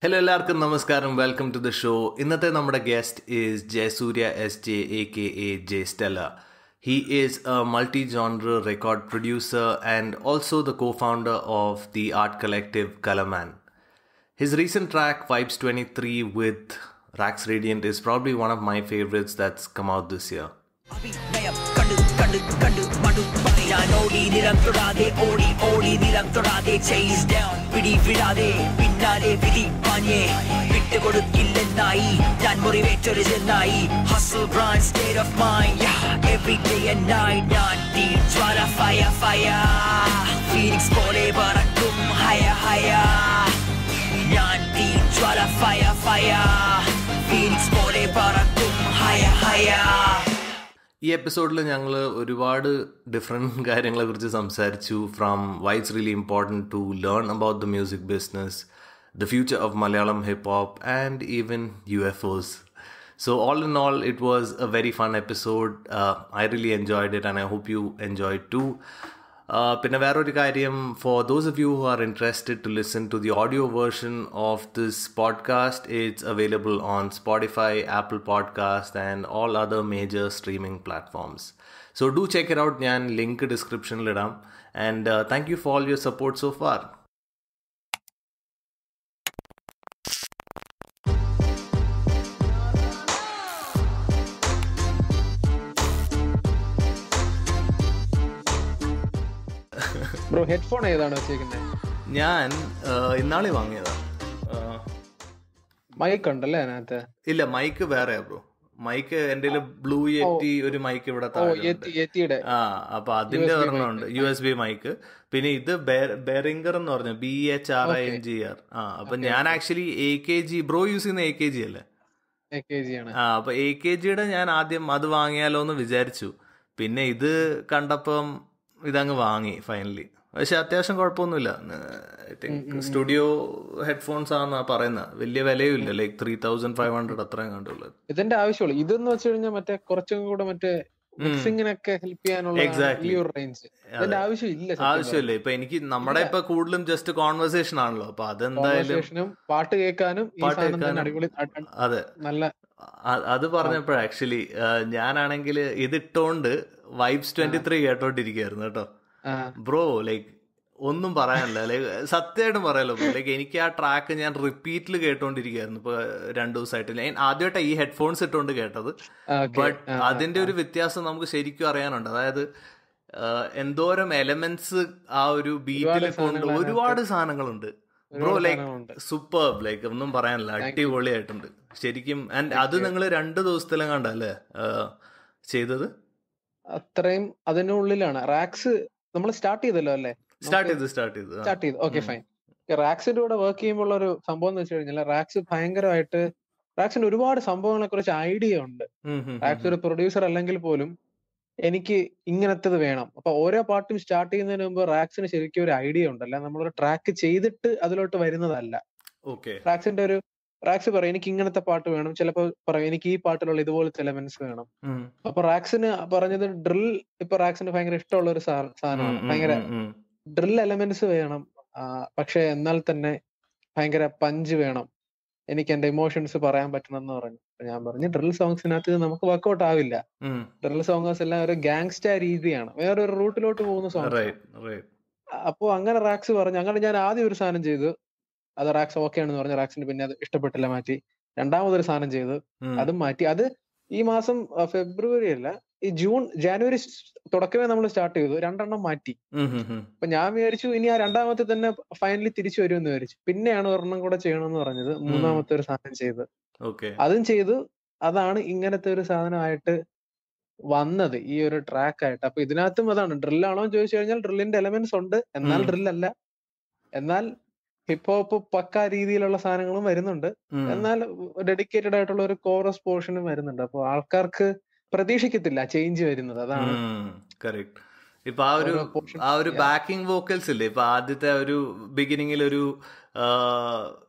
Hello എല്ലാവർക്കും നമസ്കാരം welcome to the show ഇന്നത്തെ നമ്മുടെ guest is Jayasurya S J A K A J Stellar he is a multi genre record producer and also the co founder of the art collective Kalaman His recent track, Vibes 23 with Rax Radiant, is probably one of my favorites that's come out this year. അഭിനയം കണ്ടു കണ്ടു കണ്ടു മടു ഞാൻ ഓടി നിലം തൊടാതെ ഓടി ഓടി നിലം തൊടാതെ ചേസ് ഡൗൺ പിടി വിടാതെ പിന്നാലെ വിധി പാഞ്ഞേ വിട്ടുകൊടുക്കില്ലെന്നായി ഞാൻ മുറിവേറ്റൊരു ചെന്നായി hustle brand state of mind every day and night ഞാൻ തീ ജ്വാല ഫയ ഫയ ഫീനിക്സ് പോലെ പറക്കും ഹയ ഹയ ഞാൻ തീ ജ്വാല ഫയ ഫയ ഫീനിക്സ് പോലെ പറക്കും ഹയ ഹയ ഈ എപ്പിസോഡിൽ ഞങ്ങൾ ഒരുപാട് ഡിഫറെൻറ്റ് കാര്യങ്ങളെക്കുറിച്ച് സംസാരിച്ചു from why it's really important to learn about the music business the future of Malayalam hip hop and even U F Os So all in all, it was a very fun episode. Uh, I really enjoyed it, and I hope you enjoyed too. Uh, പിന്നെ വേറൊരു കാര്യം for those of you who are interested to listen to the audio version of this podcast it's available on Spotify Apple podcast and all other major streaming platforms so do check it out ഞാൻ link ഡിസ്ക്രിപ്ഷനിലിടാം and thank you for all your support so far bro headphone ഏതാണ് വെച്ചേക്കുന്നത് ഞാൻ ഇന്നാളെ വാങ്ങിയതാണ് mic ഉണ്ടല്ലേ അതിനകത്ത് ഇല്ല മൈക്ക് വേറെയാ ബ്രോ മൈക്ക് എന്റെ ബ്ലൂ എറ്റി ഒരു മൈക്ക് ഇവിടെ ഓ താഴെ ഉണ്ട്. യത്തി യത്തിയുടെ ആ അപ്പൊ അതിന്റെ ഒരെണ്ണമുണ്ട് യു എസ് ബി മൈക്ക് പിന്നെ ഇത് ബെറിംഗർ എന്ന് പറഞ്ഞു B H R I N G R ആ അപ്പൊ ഞാൻ actually A K G bro use ചെയ്യുന്ന എ കെ ജി അല്ലേ എ കെ ജി ആണ് ആ അപ്പൊ എ കെ ജിയുടെ ഞാൻ ആദ്യം അത് വാങ്ങിയാലോ എന്ന് വിചാരിച്ചു പിന്നെ ഇത് കണ്ടപ്പം ഇതങ്ങ് വാങ്ങി ഫൈനലി പക്ഷെ അത്യാവശ്യം കുഴപ്പമൊന്നുമില്ല ഐ തിങ്ക് സ്റ്റുഡിയോ ഹെഡ്ഫോൺസ് ആണെന്നാ പറയുന്നത് വലിയ വിലയും ഇല്ല like three thousand five hundred അത്രയും കണ്ടുള്ളത് ഇതിന്റെ ആവശ്യമുള്ളൂ ഇതെന്ന് വെച്ച് കഴിഞ്ഞാൽ മറ്റേ കുറച്ചും കൂടെ മറ്റേ മിക്സിങ്ങിനൊക്കെ ഹെൽപ്പ് ചെയ്യാനുള്ള Exactly. ഈ ഒരു റേഞ്ച് ഇതിന്റെ ആവശ്യമില്ല ആവശ്യമില്ല ഇപ്പൊ എനിക്ക് നമ്മുടെ ഇപ്പൊ കൂടുതലും ജസ്റ്റ് കോൺവെർസേഷൻ ആണല്ലോ അപ്പൊ അതെന്തായാലും കോൺവെർസേഷനും പാട്ട് കേൾക്കാനും ഈ പാട്ട് സാധനം തന്നെ കേൾക്കാനും. അടിപൊളി അ- അ- അതെ നല്ല അ- അത് പറഞ്ഞപ്പോഴ ആക്ച്വലി ഞാനാണെങ്കിൽ ഇതിട്ടോണ്ട് വൈബ്സ് ട്വന്റി ത്രീ കേട്ടോണ്ടിരിക്കുകയായിരുന്നു കേട്ടോ ആ, ബ്രോ ലൈക്ക് ഒന്നും പറയാനില്ല ലൈക്ക് സത്യമായിട്ടും പറയാലോ ലൈക്ക് എനിക്ക് ആ ട്രാക്ക് ഞാൻ റിപ്പീറ്റിൽ കേട്ടോണ്ടിരിക്കുകയായിരുന്നു ഇപ്പൊ രണ്ടു ദിവസമായിട്ട് ഞാൻ ആദ്യമായിട്ടാണ് ഈ ഹെഡ്ഫോൺസ് ഇട്ടുകൊണ്ട് കേട്ടത് ആ, okay. ബട്ട് അതിന്റെ ഒരു വ്യത്യാസം നമുക്ക് ശരിക്കും അറിയാനുണ്ട് അതായത് ആ, എന്തോരം എലമെന്റ്സ് ആ ഒരു ബീറ്റിൽ കൊണ്ട് ഒരുപാട് സാധനങ്ങളുണ്ട് ബ്രോ ലൈക്ക് സാധനങ്ങളുണ്ട്. സൂപ്പർ ലൈക്ക് ഒന്നും പറയാനില്ല അടിപൊളിയായിട്ടുണ്ട് ശരിക്കും ആൻഡ് അത് നിങ്ങൾ രണ്ട് ദിവസത്തിലും കണ്ടല്ലേ ചെയ്തത് അത്രയും അതിനുള്ളിലാണ് റാക്സ് നമ്മൾ സ്റ്റാർട്ട് ചെയ്തല്ലോ അല്ലേ സ്റ്റാർട്ട് ചെയ്ത് സ്റ്റാർട്ട് ചെയ്ത് ആ. സ്റ്റാർട്ട് ചെയ്തു ഓക്കെ ഫൈൻ റാക്സിന്റെ കൂടെ വർക്ക് ചെയ്യുമ്പോൾ ഒരു സംഭവം എന്ന് വെച്ച് കഴിഞ്ഞാൽ റാക്സ് ഭയങ്കരമായിട്ട് റാക്സിന് ഒരുപാട് സംഭവങ്ങളെ കുറിച്ച് ഐഡിയ ഉണ്ട് ഉം, ഉം, റാക്സ് ഒരു പ്രൊഡ്യൂസർ അല്ലെങ്കിൽ പോലും എനിക്ക് ഇങ്ങനത്തത് വേണം അപ്പൊ ഓരോ പാട്ടും സ്റ്റാർട്ട് ചെയ്യുന്നതിന് മുമ്പ് റാക്സിന് ശരിക്കും ഒരു ഐഡിയ ഉണ്ടല്ല നമ്മളൊരു ട്രാക്ക് ചെയ്തിട്ട് അതിലോട്ട് വരുന്നതല്ല ഓക്കെ റാക്സിന്റെ ഒരു റാക്സ് പറയും എനിക്ക് ഇങ്ങനത്തെ പാട്ട് വേണം ചിലപ്പോ പറയും എനിക്ക് ഈ പാട്ടിലുള്ള ഇതുപോലത്തെ എലമെന്റ്സ് വേണം ഉം, അപ്പൊ റാക്സിന് പറഞ്ഞത് ഡ്രിൽ ഇപ്പൊ റാക്സിന് ഭയങ്കര ഇഷ്ടമുള്ള ഒരു സാ- ഉം, സാധനമാണ് ഉം, ഭയങ്കര ഉം, ഉം. ഡ്രിൽ എലമെന്റ്സ് വേണം ആ, പക്ഷെ എന്നാൽ തന്നെ ഭയങ്കര പഞ്ച് വേണം എനിക്ക് എന്റെ ഇമോഷൻസ് പറയാൻ പറ്റണം എന്ന് പറഞ്ഞു അപ്പൊ ഞാൻ പറഞ്ഞു ഡ്രിൽ സോങ്സിനകത്ത് ഇത് നമുക്ക് വർക്ക്ഔട്ട് ആവില്ല ഉം. ഡ്രിൽ സോങ്സ് എല്ലാം ഒരു ഗാങ്സ്റ്റർ രീതിയാണ് വേറൊരു റൂട്ടിലോട്ട് പോകുന്ന സോങ് Right, right. അപ്പൊ അങ്ങനെ റാക്സ് പറഞ്ഞു അങ്ങനെ ഞാൻ ആദ്യം ഒരു സാധനം ചെയ്തു അത് റാക്സ് ഓക്കെ ആണെന്ന് പറഞ്ഞു റാക്സിന് പിന്നെ അത് ഇഷ്ടപ്പെട്ടില്ല മാറ്റി രണ്ടാമതൊരു സാധനം ചെയ്തു ഉം. അതും മാറ്റി അത് ഈ മാസം ആ, ഫെബ്രുവരി അല്ല ഈ ജൂൺ ജാനുവരി സ് തുടക്കമേ നമ്മൾ സ്റ്റാർട്ട് ചെയ്തു രണ്ടെണ്ണം മാറ്റി ഉം, ഉം, ഉം. അപ്പൊ ഞാൻ വിചാരിച്ചു ഇനി ആ രണ്ടാമത്തെ തന്നെ ഫൈനലി തിരിച്ചു വരുമെന്ന് വിചാരിച്ചു പിന്നെയാണ് ഒരെണ്ണം കൂടെ ചെയ്യണമെന്ന് പറഞ്ഞത് മൂന്നാമത്തെ ഒരു സാധനം ചെയ്ത് Okay. അതും ചെയ്തു അതാണ് ഇങ്ങനത്തെ ഒരു സാധനമായിട്ട് വന്നത് ഈ ഒരു ട്രാക്ക് ആയിട്ട് അപ്പൊ ഇതിനകത്തും അതാണ് ഡ്രില്ലാണോ എന്ന് ചോദിച്ചു കഴിഞ്ഞാൽ ഡ്രില്ലിന്റെ എലമെന്റ്സ് ഉണ്ട് എന്നാൽ ഉം. ഡ്രിൽ അല്ല എന്നാൽ ഹിപ്പ് ഹോപ്പ് പക്ക രീതിയിലുള്ള സാധനങ്ങളും വരുന്നുണ്ട് ഉം. എന്നാൽ ഡെഡിക്കേറ്റഡ് ആയിട്ടുള്ള ഒരു കോറസ് പോർഷനും വരുന്നുണ്ട് അപ്പൊ ആൾക്കാർക്ക് പ്രതീക്ഷിക്കത്തില്ല ചേഞ്ച് വരുന്നത് അതാണ് ഉം. Correct. ഇപ്പൊ ആ ഒരു ഓരോ portion- ആ ഒരു Yeah. ബാക്കിംഗ് വോക്കൽസ് ഇല്ലേ ഇപ്പൊ ആദ്യത്തെ ഒരു ബിഗിനിങ്ങിൽ ഒരു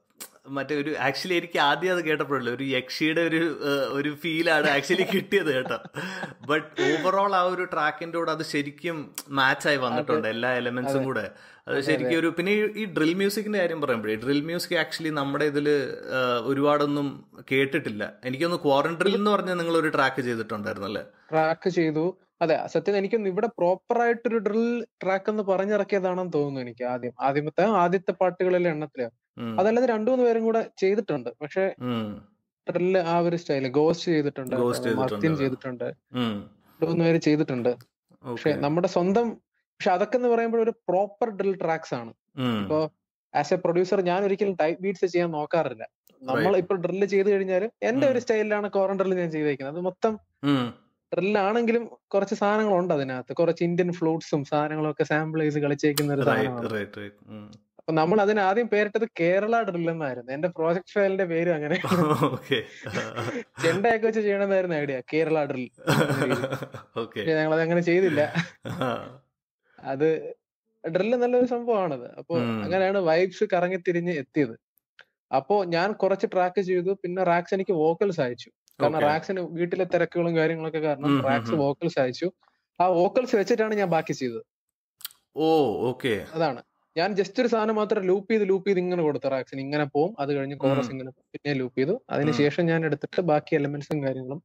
മറ്റേ ഒരു ആക്ച്വലി എനിക്ക് ആദ്യം അത് കേട്ടപ്പോഴല്ലോ ഒരു യക്ഷിയുടെ ഒരു ഏഹ്, ഒരു ഫീലാണ് ആക്ച്വലി കിട്ടിയത് കേട്ടോ ബട്ട് ഓവറോൾ ആ ഒരു ട്രാക്കിന്റെ കൂടെ അത് ശരിക്കും മാച്ചായി വന്നിട്ടുണ്ട് എല്ലാ എലമെന്റ്സും കൂടെ അത് ശരിക്കും ഒരു പിന്നെ ഈ- ഈ ഡ്രിൽ മ്യൂസിക്കിന്റെ കാര്യം പറയുമ്പോഴേ ഡ്രിൽ മ്യൂസിക് ആക്ച്വലി നമ്മുടെ ഇതിൽ ഒരുപാടൊന്നും കേട്ടിട്ടില്ല എനിക്കൊന്ന് ക്വാറന്റൈൻ എന്ന് പറഞ്ഞാൽ നിങ്ങൾ ഒരു ട്രാക്ക് ചെയ്തിട്ടുണ്ടായിരുന്നല്ലേ ട്രാക്ക് ചെയ്തു അതെ സത്യം എനിക്കൊന്ന് ഇവിടെ പ്രോപ്പർ ആയിട്ടൊരു ഡ്രിൽ ട്രാക്ക് എന്ന് പറഞ്ഞിറക്കിയതാണെന്ന് തോന്നുന്നു എനിക്ക് ആദ്യം ആദ്യമത്തെ ആദ്യത്തെ പാട്ടുകളിലെ എണ്ണത്തില് ഉം. അതല്ലാതെ രണ്ടു മൂന്ന് പേരും കൂടെ ചെയ്തിട്ടുണ്ട് പക്ഷെ ഉം. ഡ്രില്ല് ആ ഒരു സ്റ്റൈല് ഗോസ്റ്റ് ചെയ്തിട്ടുണ്ട് Ghost ചെയ്തിട്ടുണ്ട്. മർത്തിൻ ചെയ്തിട്ടുണ്ട് ഉം. രണ്ടു മൂന്ന് പേര് ചെയ്തിട്ടുണ്ട് പക്ഷെ Okay. നമ്മുടെ സ്വന്തം പക്ഷെ അതൊക്കെ എന്ന് പറയുമ്പോൾ ഒരു പ്രോപ്പർ ഡ്രിൽ ട്രാക്സ് ആണ് ഉം. ഇപ്പൊ ആസ് എ പ്രൊഡ്യൂസർ ഞാൻ ഒരിക്കലും ടൈപ്പ് ബീറ്റ്സ് ചെയ്യാൻ നോക്കാറില്ല നമ്മൾ Right. ഇപ്പൊ ഡ്രില്ല് ചെയ്ത് കഴിഞ്ഞാൽ എന്റെ ഉം. ഒരു സ്റ്റൈലിലാണ് കോറൻ ഡ്രില്ല് ഞാൻ ചെയ്തേക്കുന്നത് അത് മൊത്തം ഉം. ഡ്രില്ലാണെങ്കിലും കുറച്ച് സാധനങ്ങളുണ്ട് അതിനകത്ത് കുറച്ച് ഇന്ത്യൻ ഫ്ലൂട്ട്സും സാധനങ്ങളും ഒക്കെ സാമ്പിൾ ചെയ്ത് കളിച്ചേക്കുന്ന ഒരു Right, സാധനമാണ് right, right. ഉം. അപ്പൊ നമ്മൾ അതിന് ആദ്യം പേരിട്ടത് കേരള ഡ്രിൽ എന്നായിരുന്നു എന്റെ പ്രോജക്ട് ഫയലിന്റെ പേരും അങ്ങനെ Okay. ചെണ്ടയൊക്കെ വെച്ച് ചെയ്യണമെന്നായിരുന്നു ഐഡിയ കേരള ഡ്രിൽ Okay. പക്ഷെ ഞങ്ങളത് അങ്ങനെ ചെയ്തില്ല ആ. അത് ഡ്രില്ല് നല്ലൊരു സംഭവമാണത് അപ്പൊ ഉം. അങ്ങനെയാണ് വൈബ്സ് കറങ്ങി തിരിഞ്ഞ് എത്തിയത് അപ്പോ ഞാൻ കുറച്ച് ട്രാക്ക് ചെയ്തു പിന്നെ റാക്സ് എനിക്ക് വോക്കൽസ് അയച്ചു കാരണം Okay. റാക്സിന് വീട്ടിലെ തിരക്കുകളും കാര്യങ്ങളൊക്കെ കാരണം ഉം, ഉം, റാക്സ് ഉം. വോക്കൽസ് അയച്ചു ആ വോക്കൽസ് വെച്ചിട്ടാണ് ഞാൻ ബാക്കി ചെയ്തത് ഓ ഓക്കെ അതാണ് ഞാൻ ജസ്റ്റ് ഒരു സാധനം മാത്രം ലൂപ്പ് ചെയ്ത് ലൂപ്പ് ചെയ്ത് ഇങ്ങനെ കൊടുത്തു റാക്സിന് ഇങ്ങനെ പോവും അത് കഴിഞ്ഞ് കോറസ് ഉം. ഇങ്ങനെ പിന്നെ ലൂപ്പ് ചെയ്തു അതിനുശേഷം ഞാൻ എടുത്തിട്ട് ബാക്കി എലമെന്റ്സും കാര്യങ്ങളും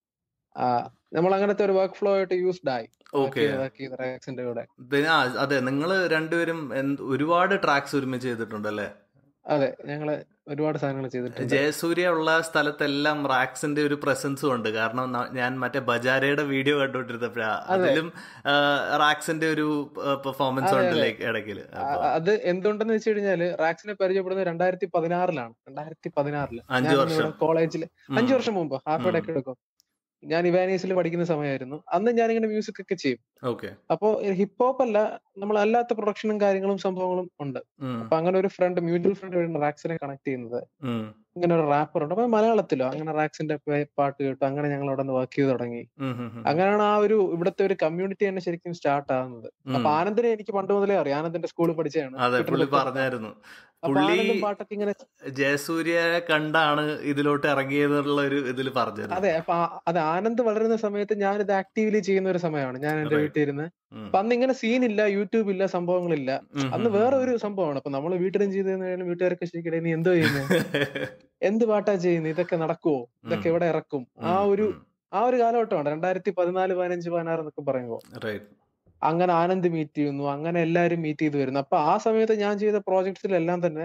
നമ്മൾ അങ്ങനത്തെ ഒരു വർക്ക് ഫ്ലോ ആയിട്ട് യൂസ്ഡ് ആയി ഓക്കെ റാക്സിന്റെ കൂടെ പിന്നെ ആ, അതെ നിങ്ങൾ രണ്ടുപേരും എന്ത് ഒരുപാട് ട്രാക്സ് ഒരുമിച്ച് ചെയ്തിട്ടുണ്ടല്ലേ അതെ ഞങ്ങള് ഒരുപാട് സാധനങ്ങൾ ചെയ്തിട്ടുണ്ട് ജയസൂര്യ ഉള്ള സ്ഥലത്തെല്ലാം റാക്സിന്റെ ഒരു പ്രസൻസും ഉണ്ട് കാരണം ന- ഞാൻ മറ്റേ ബജാരയുടെ വീഡിയോ കണ്ടോണ്ടിരുന്നപ്പോഴാ അതെ. അതിലും റാക്സിന്റെ ഒരു പെർഫോമൻസ് അതെ, ഉണ്ട് അതെ. ലൈക്ക് ഇടയ്ക്കില് ആ, അത് എന്തുകൊണ്ടെന്ന് വെച്ച് കഴിഞ്ഞാല് റാക്സിനെ പരിചയപ്പെടുന്നത് രണ്ടായിരത്തി പതിനാറിലാണ് രണ്ടായിരത്തി പതിനാറില് അഞ്ച് വർഷം. കോളേജിൽ അഞ്ചു ഉം. വർഷം മുമ്പ് ഹാഫ് ഉം. ഡേക്ക് എടുക്കും ഞാൻ ഇവാനീസിൽ പഠിക്കുന്ന സമയമായിരുന്നു അന്ന് ഞാനിങ്ങനെ മ്യൂസിക് ഒക്കെ ചെയ്യും ഓക്കെ അപ്പോ ഹിപ്പ് ഹോപ്പ് അല്ല നമ്മൾ അല്ലാത്ത പ്രൊഡക്ഷനും കാര്യങ്ങളും സംഭവങ്ങളും ഉണ്ട് അപ്പൊ അങ്ങനെ ഒരു ഫ്രണ്ട് മ്യൂച്വൽ ഫ്രണ്ട് വഴി റാക്സിനെ കണക്ട് ചെയ്യുന്നത് ഇങ്ങനെ ഒരു റാപ്പർ ഉണ്ട് അപ്പൊ മലയാളത്തിലോ അങ്ങനെ റാക്സിന്റെ പേ- പാട്ട് കേട്ടു അങ്ങനെ ഞങ്ങൾ അവിടെ നിന്ന് വർക്ക് ചെയ്ത് തുടങ്ങി അങ്ങനെയാണ് ആ ഒരു ഇവിടുത്തെ ഒരു കമ്മ്യൂണിറ്റി തന്നെ ശരിക്കും സ്റ്റാർട്ട് ആകുന്നത് അപ്പൊ ആനന്ദിനെ എനിക്ക് പണ്ട് മുതലേ അറിയാം ആനന്ദിന്റെ സ്കൂളിൽ പഠിച്ചതാണ് അതെ പുള്ളി വീട്ടിൽ പറഞ്ഞായിരുന്നു അപ്പൊ പുള്ളി ആനന്ദും പാട്ടൊക്കെ ഇങ്ങനെ ജയസൂര്യ കണ്ടാണ് ഇതിലോട്ട് ഇറങ്ങിയതെന്നുള്ള ഒരു ഇതിൽ പറഞ്ഞിരുന്നു അതെ അപ്പൊ ആ- അത് ആനന്ദ് വളരുന്ന സമയത്ത് ഞാൻ ഇത് ആക്റ്റീവ്ലി ചെയ്യുന്ന ഒരു സമയമാണ് ഞാൻ എന്റെ Right. വീട്ടിൽ ഇരുന്ന് ഉം. അപ്പൊ അന്ന് ഇങ്ങനെ സീൻ ഇല്ല യൂട്യൂബ് ഇല്ല സംഭവങ്ങളില്ല ഉം, അന്ന് ഉം, വേറെ ഉം. ഒരു സംഭവമാണ് അപ്പൊ നമ്മൾ വീട്ടിലും ചെയ്ത് കഴിഞ്ഞാലും വീട്ടുകാരൊക്കെ ശരിക്കടേ നീ എന്തോ ചെയ്യുന്നത് എന്ത് പാട്ടാ ചെയ്യുന്നത് ഇതൊക്കെ നടക്കുവോ ഇതൊക്കെ ഉം. എവിടെ ഇറക്കും ആ ഉം, ഒരു ഉം. ആ ഒരു കാലഘട്ടമാണ് രണ്ടായിരത്തി പതിനാല് പതിനഞ്ച് പതിനാറ് എന്നൊക്കെ പറയുമ്പോൾ Right. അങ്ങനെ ആനന്ദ് മീറ്റ് ചെയ്യുന്നു അങ്ങനെ എല്ലാരും മീറ്റ് ചെയ്ത് വരുന്നു അപ്പൊ ആ സമയത്ത് ഞാൻ ചെയ്ത പ്രോജക്ട്സിലെല്ലാം തന്നെ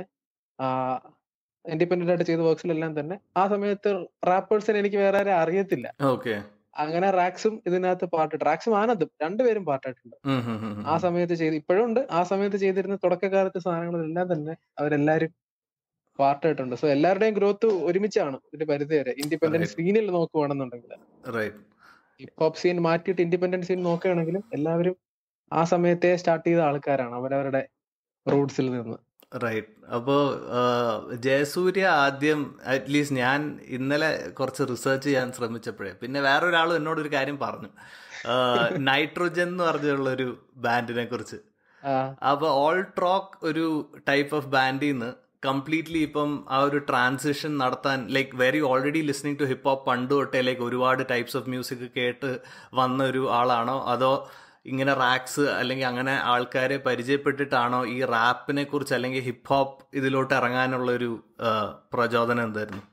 ഇൻഡിപെൻഡന്റ് ആയിട്ട് ചെയ്ത വർക്ക്സിലെല്ലാം തന്നെ ആ സമയത്ത് റാപ്പേഴ്സിനെ എനിക്ക് വേറെ ആരും അറിയത്തില്ല Okay. അങ്ങനെ റാക്സും ഇതിനകത്ത് പാട്ടിട്ട് റാക്സും ആനന്ദും രണ്ടുപേരും പാട്ടിട്ടുണ്ട് ഉം, ഉം, ഉം, ഉം. ആ സമയത്ത് ചെയ്ത് ഇപ്പോഴും ഉണ്ട് ആ സമയത്ത് ചെയ്തിരുന്ന തുടക്കകാലത്തെ സാധനങ്ങളെല്ലാം തന്നെ അവരെല്ലാരും പാർട്ടായിട്ടുണ്ട് സോ എല്ലാവരുടെയും ഗ്രോത്ത് ഒരുമിച്ചാണ് ഒരു പരിധി വരെ ഇൻഡിപെൻഡന്റ് Right. സീനിൽ നോക്കുവാണെന്നുണ്ടെങ്കിൽ Right. ഹിപ്പ് ഹോപ്പ് സീൻ മാറ്റിയിട്ട് ഇൻഡിപെൻഡന്റ് സീൻ നോക്കുകയാണെങ്കിലും എല്ലാവരും ആ സമയത്തെ സ്റ്റാർട്ട് ചെയ്ത ആൾക്കാരാണ് അവരവരുടെ റൂട്ട്സിൽ നിന്ന് റൈറ്റ് അപ്പോ ആ, ജയസൂര്യ ആദ്യം അറ്റ്ലീസ്റ്റ് ഞാൻ ഇന്നലെ കുറച്ച് റിസർച്ച് ചെയ്യാൻ ശ്രമിച്ചപ്പോഴേ പിന്നെ വേറൊരാളും എന്നോട് ഒരു കാര്യം പറഞ്ഞു നൈട്രോജൻ എന്ന് പറഞ്ഞുള്ള ഒരു ബാൻഡിനെ കുറിച്ച് ആ, അപ്പൊ ഓൾ ട്രോക്ക് ഒരു ടൈപ്പ് ഓഫ് ബാൻഡിൽ നിന്ന് കംപ്ലീറ്റ്ലി ഇപ്പം ആ ഒരു ട്രാൻസിഷൻ നടത്താൻ like very already listening to hip hop പണ്ട് തൊട്ടേ ലൈക്ക് ഒരുപാട് ടൈപ്സ് ഓഫ് മ്യൂസിക് കേട്ട് വന്ന ഒരു ആളാണോ അതോ ഇങ്ങനെ റാക്സ് അല്ലെങ്കിൽ അങ്ങനെ ആൾക്കാരെ പരിചയപ്പെട്ടിട്ടാണോ ഈ റാപ്പിനെ കുറിച്ച് അല്ലെങ്കിൽ ഹിപ്പ് ഹോപ്പ് ഇതിലോട്ട് ഇറങ്ങാനുള്ള ഒരു ആ, പ്രചോദനം എന്തായിരുന്നു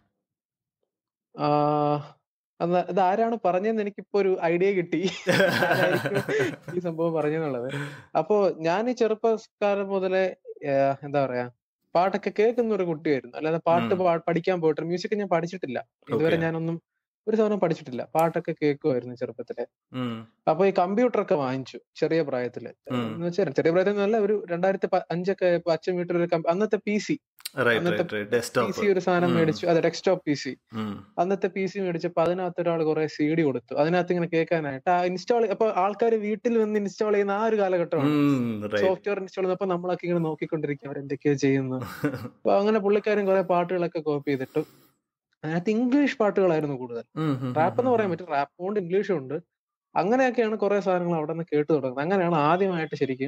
ആ, അന്ന് ഇത് ആരാണ് പറഞ്ഞതെന്ന് എനിക്കിപ്പോ ഒരു ഐഡിയ കിട്ടി ആരായിരിക്കും ഈ സംഭവം പറഞ്ഞെന്നുള്ളത് അപ്പോ ഞാൻ ഈ ചെറുപ്പക്കാരൻ മുതലേ ആ, എന്താ പറയാ പാട്ടൊക്കെ കേൾക്കുന്ന ഒരു കുട്ടിയായിരുന്നു അല്ലാതെ പാട്ട് ഉം. പാ- പഠിക്കാൻ പോയിട്ട് മ്യൂസിക് ഞാൻ പഠിച്ചിട്ടില്ല ഇതുവരെ Okay. ഞാനൊന്നും ഒരു സാധനം പഠിച്ചിട്ടില്ല പാട്ടൊക്കെ കേൾക്കുമായിരുന്നു ചെറുപ്പത്തിലെ ഉം. അപ്പൊ ഈ കമ്പ്യൂട്ടർ ഒക്കെ വാങ്ങിച്ചു ചെറിയ പ്രായത്തില് ഉം. എന്ന് വെച്ചാൽ ചെറിയ പ്രായത്തിൽ നിന്നല്ല ഒരു രണ്ടായിരത്തി പ- അഞ്ചൊക്കെ ആയപ്പോ അച്ഛൻ വീട്ടിൽ ഒരു കം- അന്നത്തെ പി സി റൈറ്റ് അന്നത്തെ right right P desktop C ഒരു സാധനം ഉം. മേടിച്ചു അത് ഡെസ്ക്ടോപ്പ് പി സി ഉം. അന്നത്തെ പി സി മേടിച്ചപ്പോ അതിനകത്ത് ഒരാൾ കുറെ സി ഡി കൊടുത്തു അതിനകത്ത് ഇങ്ങനെ കേൾക്കാനായിട്ട് ആ ഇൻസ്റ്റാൾ അപ്പൊ ആൾക്കാർ വീട്ടിൽ വന്ന് ഇൻസ്റ്റാൾ ചെയ്യുന്ന ആ ഒരു കാലഘട്ടമാണ് ഉം, right. സോഫ്റ്റ്വെയർ ഇൻസ്റ്റാൾ ചെയ്യുന്നപ്പോ നമ്മളൊക്കെ ഇങ്ങനെ നോക്കിക്കൊണ്ടിരിക്കും അവരെന്തൊക്കെയോ ചെയ്യുന്നു അപ്പൊ അങ്ങനെ പുള്ളിക്കാരൻ കുറെ പാട്ടുകളൊക്കെ കോപ്പി ചെയ്തിട്ടു അതിനകത്ത് ഇംഗ്ലീഷ് പാട്ടുകളായിരുന്നു കൂടുതൽ ഉം, ഉം, ഉം, റാപ്പ് എന്ന് ഉം. പറയാൻ പറ്റും റാപ്പ് കൊണ്ട് ഇംഗ്ലീഷും ഉണ്ട് അങ്ങനെയൊക്കെയാണ് കുറെ സാധനങ്ങൾ അവിടെ നിന്ന് കേട്ടു തുടങ്ങുന്നത് അങ്ങനെയാണ് ആദ്യമായിട്ട് ശരിക്കും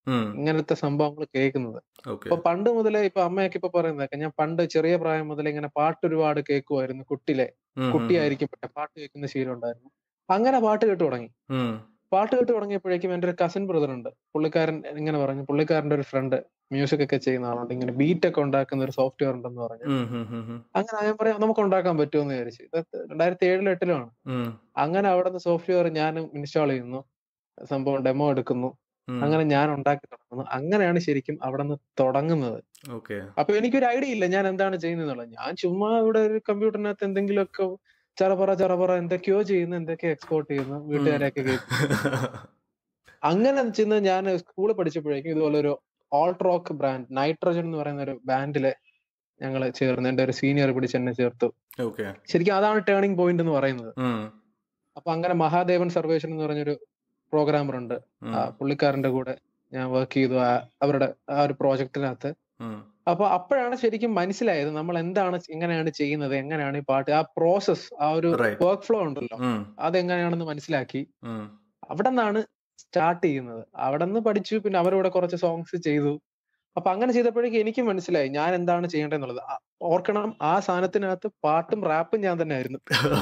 ഇങ്ങനത്തെ സംഭവങ്ങൾ കേൾക്കുന്നത് ഇപ്പൊ പണ്ട് മുതലേ ഇപ്പൊ അമ്മയൊക്കെ ഇപ്പൊ പറയുന്നതൊക്കെ ഞാൻ പണ്ട് ചെറിയ പ്രായം മുതലേ ഇങ്ങനെ പാട്ട് ഒരുപാട് കേൾക്കുമായിരുന്നു കുട്ടിലെ കുട്ടിയായിരിക്കും പാട്ട് കേൾക്കുന്ന ശീലം ഉണ്ടായിരുന്നു അങ്ങനെ പാട്ട് കേട്ടു തുടങ്ങി പാട്ട് കേട്ട് തുടങ്ങിയപ്പോഴേക്കും എന്റെ ഒരു കസിൻ ബ്രദർ ഉണ്ട് പുള്ളിക്കാരൻ ഇങ്ങനെ പറഞ്ഞു പുള്ളിക്കാരന്റെ ഒരു ഫ്രണ്ട് മ്യൂസിക് ഒക്കെ ചെയ്യുന്ന ആളുണ്ട് ഇങ്ങനെ ബീറ്റ് ഒക്കെ ഉണ്ടാക്കുന്ന ഒരു സോഫ്റ്റ്വെയർ ഉണ്ടെന്ന് പറഞ്ഞു അങ്ങനെ ഞാൻ പറയാം നമുക്ക് ഉണ്ടാക്കാൻ പറ്റുമെന്ന് വിചാരിച്ചു രണ്ടായിരത്തി ഏഴിലും എട്ടിലുമാണ് അങ്ങനെ അവിടെ നിന്ന് സോഫ്റ്റ്വെയർ ഞാനും ഇൻസ്റ്റാൾ ചെയ്യുന്നു സംഭവം ഡെമോ എടുക്കുന്നു അങ്ങനെ ഞാൻ ഉണ്ടാക്കി തുടങ്ങുന്നു അങ്ങനെയാണ് ശരിക്കും അവിടെ നിന്ന് തുടങ്ങുന്നത് അപ്പൊ എനിക്കൊരു ഐഡിയ ഇല്ല ഞാൻ എന്താണ് ചെയ്യുന്നത് ഞാൻ ചുമ്മാ ഇവിടെ ഒരു കമ്പ്യൂട്ടറിനകത്ത് എന്തെങ്കിലുമൊക്കെ ചറപറ ചറപറ എന്തൊക്കെയോ ചെയ്യുന്നു എന്തൊക്കെയോ എക്സ്പോർട്ട് ചെയ്യുന്നു വീട്ടുകാരെയൊക്കെ അങ്ങനെ ചെന്ന് ഞാൻ സ്കൂളിൽ പഠിച്ചപ്പോഴേക്കും ഇതുപോലെ ഒരു ഓൾട്ട് റോക്ക് ബ്രാൻഡ് നൈട്രജൻ എന്ന് പറയുന്ന ഒരു ബാൻഡില് ഞങ്ങൾ ചേർന്ന് എന്റെ ഒരു സീനിയർ പിടിച്ച് എന്നെ ചേർത്തു ശരിക്കും അതാണ് ടേണിംഗ് പോയിന്റ് എന്ന് പറയുന്നത് അപ്പൊ അങ്ങനെ മഹാദേവൻ സർവേഷൻ എന്ന് പറഞ്ഞൊരു പ്രോഗ്രാമർ ഉണ്ട് പുള്ളിക്കാരന്റെ കൂടെ ഞാൻ വർക്ക് ചെയ്തു അവരുടെ ആ ഒരു പ്രോജക്റ്റിനകത്ത് അപ്പൊ അപ്പോഴാണ് ശരിക്കും മനസ്സിലായത് നമ്മൾ എന്താണ് എങ്ങനെയാണ് ചെയ്യുന്നത് എങ്ങനെയാണ് ഈ പാട്ട് ആ പ്രോസസ് ആ ഒരു വർക്ക് ഫ്ലോ ഉണ്ടല്ലോ അതെങ്ങനെയാണെന്ന് മനസ്സിലാക്കി അവിടെ നിന്നാണ് സ്റ്റാർട്ട് ചെയ്യുന്നത് അവിടെ നിന്ന് പഠിച്ചു പിന്നെ അവരൂടെ കുറച്ച് സോങ്സ് ചെയ്തു അപ്പൊ അങ്ങനെ ചെയ്തപ്പോഴേക്കും എനിക്കും മനസ്സിലായി ഞാൻ എന്താണ് ചെയ്യേണ്ടതെന്നുള്ളത് ഓർക്കണം ആ സാധനത്തിനകത്ത് പാട്ടും റാപ്പും ഞാൻ തന്നെ ആയിരുന്നു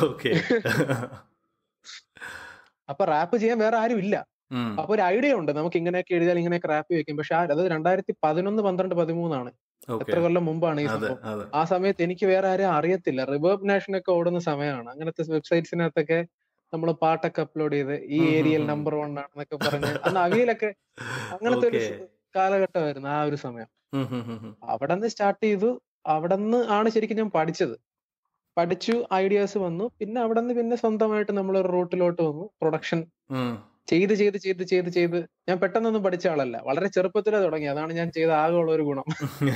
അപ്പൊ റാപ്പ് ചെയ്യാൻ വേറെ ആരും ഇല്ല അപ്പൊ ഒരു ഐഡിയ ഉണ്ട് നമുക്ക് ഇങ്ങനെയൊക്കെ എഴുതിയാൽ ഇങ്ങനെയൊക്കെ റാപ്പ് വെക്കും പക്ഷെ അത് രണ്ടായിരത്തി പതിനൊന്ന് പന്ത്രണ്ട് പതിമൂന്നാണ് എത്ര കൊല്ലം മുമ്പാണ് ഈ സംഭവം ആ സമയത്ത് എനിക്ക് വേറെ ആരും അറിയത്തില്ല റിവേർബ് നാഷൻ ഒക്കെ ഓടുന്ന സമയമാണ് അങ്ങനത്തെ വെബ്സൈറ്റ്സിനകത്തൊക്കെ നമ്മൾ പാട്ടൊക്കെ അപ്ലോഡ് ചെയ്ത് ഈ ഏരിയയിൽ നമ്പർ വൺ ആണെന്നൊക്കെ പറഞ്ഞ് അന്ന് അവിയലൊക്കെ അങ്ങനത്തെ ഒരു കാലഘട്ടമായിരുന്നു ആ ഒരു സമയം അവിടെ നിന്ന് സ്റ്റാർട്ട് ചെയ്തു അവിടെ നിന്ന് ആണ് ശരിക്കും ഞാൻ പഠിച്ചത് പഠിച്ചു ഐഡിയാസ് വന്നു പിന്നെ അവിടെ നിന്ന് പിന്നെ സ്വന്തമായിട്ട് നമ്മൾ ഒരു റൂട്ടിലോട്ട് വന്നു പ്രൊഡക്ഷൻ ചെയ്ത് ചെയ്ത് ചെയ്ത് ചെയ്ത് ചെയ്ത് ഞാൻ പെട്ടെന്നൊന്നും പഠിച്ച ആളല്ല വളരെ ചെറുപ്പത്തിലേ തുടങ്ങി അതാണ് ഞാൻ ചെയ്ത ആകെ ഉള്ള ഒരു ഗുണം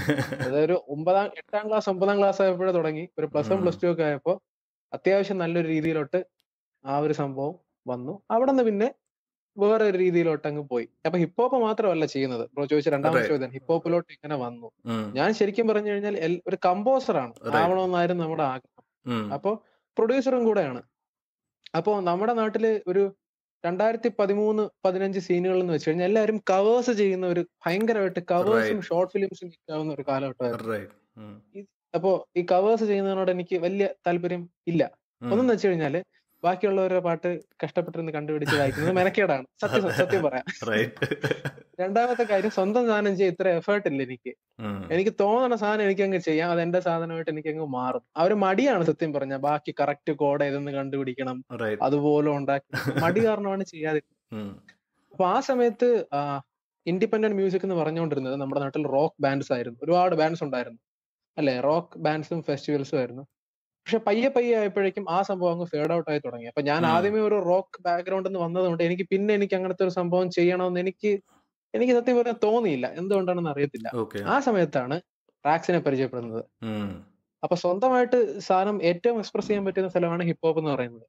അതൊരു ഒമ്പതാം എട്ടാം ക്ലാസ് ഒമ്പതാം ക്ലാസ് ആയപ്പോഴേ തുടങ്ങി ഒരു പ്ലസ് വൺ പ്ലസ് ടു ഒക്കെ ആയപ്പോ അത്യാവശ്യം നല്ലൊരു രീതിയിലോട്ട് ആ ഒരു സംഭവം വന്നു അവിടെ നിന്ന് പിന്നെ വേറെ ഒരു രീതിയിലോട്ട് അങ്ങ് പോയി അപ്പൊ ഹിപ്പ് ഹോപ്പ് മാത്രമല്ല ചെയ്യുന്നത് ബ്രോ ചോദിച്ച രണ്ടാമത്തെ ചോദ്യം ഹിപ്പ് ഹോപ്പിലോട്ട് ഇങ്ങനെ വന്നു ഞാൻ ശരിക്കും പറഞ്ഞു കഴിഞ്ഞാൽ ഒരു കമ്പോസറാണ് ആവണമെന്നായിരുന്നു നമ്മുടെ ആഗ്രഹം അപ്പോ പ്രൊഡ്യൂസറും കൂടെയാണ് അപ്പോ നമ്മുടെ നാട്ടില് ഒരു രണ്ടായിരത്തി പതിമൂന്ന് പതിനഞ്ച് സീനുകൾ എന്ന് വെച്ച് കഴിഞ്ഞാൽ എല്ലാവരും കവേഴ്സ് ചെയ്യുന്ന ഒരു ഭയങ്കരമായിട്ട് കവേഴ്സും ഷോർട്ട് ഫിലിംസും ആവുന്ന ഒരു കാലഘട്ടമായിരുന്നു അപ്പോ ഈ കവേഴ്സ് ചെയ്യുന്നതിനോട് എനിക്ക് വലിയ താല്പര്യം ഇല്ല ഒന്നെന്ന് വെച്ച് കഴിഞ്ഞാല് ബാക്കിയുള്ളവരുടെ പാട്ട് കഷ്ടപ്പെട്ടിരുന്ന് കണ്ടുപിടിച്ച് വായിക്കുന്നത് മെനക്കേടാണ് സത്യം സത്യം പറയാം രണ്ടാമത്തെ കാര്യം സ്വന്തം സാധനം ചെയ്യാൻ ഇത്ര എഫേർട്ട് ഇല്ല എനിക്ക് എനിക്ക് തോന്നുന്ന സാധനം എനിക്ക് അങ്ങ് ചെയ്യാം അത് എന്റെ സാധനമായിട്ട് എനിക്ക് അങ്ങ് മാറും ആ ഒരു മടിയാണ് സത്യം പറഞ്ഞ ബാക്കി കറക്റ്റ് കോഡ് ഏതെന്ന് കണ്ടുപിടിക്കണം അതുപോലെ ഉണ്ടാക്കി മടി കാരണമാണ് ചെയ്യാതെ അപ്പൊ ആ സമയത്ത് ഇൻഡിപെൻഡന്റ് മ്യൂസിക് എന്ന് പറഞ്ഞുകൊണ്ടിരുന്നത് നമ്മുടെ നാട്ടിൽ റോക്ക് ബാൻഡ്സ് ആയിരുന്നു ഒരുപാട് ബാൻഡ്സ് ഉണ്ടായിരുന്നു അല്ലെ റോക്ക് ബാൻഡ്സും ഫെസ്റ്റിവൽസും ആയിരുന്നു പക്ഷെ പയ്യെ പയ്യെ ആയപ്പോഴേക്കും ആ സംഭവം അങ്ങ് ഫേഡ് ഔട്ട് ആയി തുടങ്ങി അപ്പൊ ഞാൻ ആദ്യമേ ഒരു റോക്ക് ബാക്ക്ഗ്രൗണ്ടിൽ നിന്ന് വന്നതുകൊണ്ട് എനിക്ക് പിന്നെ എനിക്ക് അങ്ങനത്തെ ഒരു സംഭവം ചെയ്യണമെന്ന് എനിക്ക് എനിക്ക് സത്യം പറഞ്ഞാൽ തോന്നിയില്ല എന്തുകൊണ്ടാണെന്ന് അറിയത്തില്ല ആ സമയത്താണ് ട്രാക്സിനെ പരിചയപ്പെടുന്നത് അപ്പൊ സ്വന്തമായിട്ട് സാധനം ഏറ്റവും എക്സ്പ്രസ് ചെയ്യാൻ പറ്റുന്ന സ്ഥലമാണ് ഹിപ്പ് ഹോപ്പ് എന്ന് പറയുന്നത്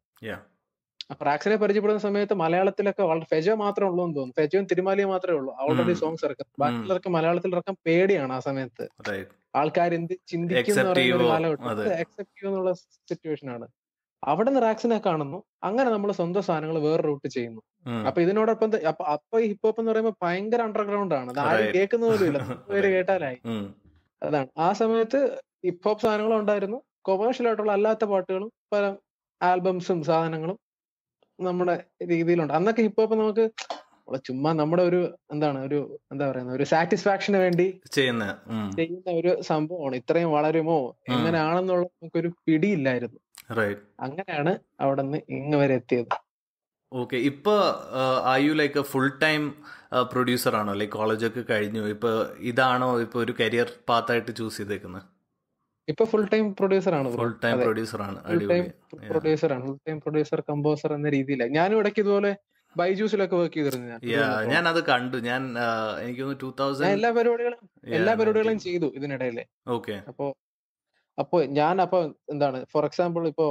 അപ്പൊ റാക്സിനെ പരിചയപ്പെടുന്ന സമയത്ത് മലയാളത്തിലൊക്കെ വളരെ ഫെജോ മാത്രമേ ഉള്ളൂ എന്ന് തോന്നുന്നു ഫെജോയും തിരുമാലിയും മാത്രമേ ഉള്ളൂ ഓൾറെഡി സോങ്സ് ഇറക്കാം ബാക്കിയുള്ളവർക്ക് മലയാളത്തിൽ ഇറക്കാൻ പേടിയാണ് ആ സമയത്ത് ആൾക്കാർ എന്ത് ചിന്തിക്കും എന്ന് പറയുന്ന ഒരു കാലഘട്ടം അക്സെപ്റ്റ് എന്നുള്ള സിറ്റുവേഷൻ ആണ് അവിടെ നിന്ന് റാക്സിനെ കാണുന്നു അങ്ങനെ നമ്മൾ സ്വന്തം സാധനങ്ങൾ വേറെ റൂട്ട് ചെയ്യുന്നു അപ്പൊ ഇതിനോടൊപ്പം അപ്പൊ അപ്പൊ ഈ ഹിപ്പ് ഹോപ്പ് എന്ന് പറയുമ്പോൾ ഭയങ്കര അണ്ടർഗ്രൗണ്ട് ആണ് അത് ആരും കേൾക്കുന്ന പോലും ഇല്ല പേര് കേട്ടാലായി അതാണ് ആ സമയത്ത് ഹിപ്പ് ഹോപ്പ് സാധനങ്ങളും ഉണ്ടായിരുന്നു കൊമേഴ്ഷ്യൽ ആയിട്ടുള്ള അല്ലാത്ത പാട്ടുകളും പല ആൽബംസും സാധനങ്ങളും നമ്മുടെ രീതിയിലുണ്ട് അന്നൊക്കെ ഹിപ്പ് ഹോപ്പ് നമുക്ക് ചുമ്മാ നമ്മുടെ ഒരു എന്താണ് ഒരു എന്താ പറയുന്ന ഒരു സാറ്റിസ്ഫാക്ഷന് വേണ്ടി ചെയ്യുന്ന ചെയ്യുന്ന ഒരു സംഭവമാണ് ഇത്രയും വളരുമോ എങ്ങനെയാണെന്നുള്ള നമുക്കൊരു പിടിയില്ലായിരുന്നു അങ്ങനെയാണ് അവിടെ നിന്ന് ഇങ്ങ് വരെ എത്തിയത് ഓക്കെ ഇപ്പൊ are you like full time producer ആണോ ലൈക്ക് കോളേജൊക്കെ കഴിഞ്ഞു ഇപ്പൊ ഇതാണോ ഇപ്പൊ ഒരു കരിയർ പാത്തായിട്ട് ചൂസ് ചെയ്തേക്കുന്നത് ഇപ്പൊ ഫുൾ ടൈം പ്രൊഡ്യൂസർ ആണ് ഫുൾ ടൈം പ്രൊഡ്യൂസർ ആണ് ഫുൾ ടൈം പ്രൊഡ്യൂസർ ആണ് ഫുൾ ടൈം പ്രൊഡ്യൂസർ കമ്പോസർ എന്ന രീതിയിലാണ് ഞാനും ഇടയ്ക്ക് ഇതുപോലെ ബൈജൂസിലൊക്കെ വർക്ക് ചെയ്തിരുന്നു ഞാൻ അത് കണ്ടു ഞാൻ എനിക്ക് ടൂ തൗസൻഡ് എല്ലാ പരിപാടികളും എല്ലാ പരിപാടികളും ചെയ്തു ഇതിനിടയില് ഓക്കെ അപ്പോ അപ്പൊ ഞാൻ അപ്പൊ എന്താണ് ഫോർ എക്സാമ്പിൾ ഇപ്പോ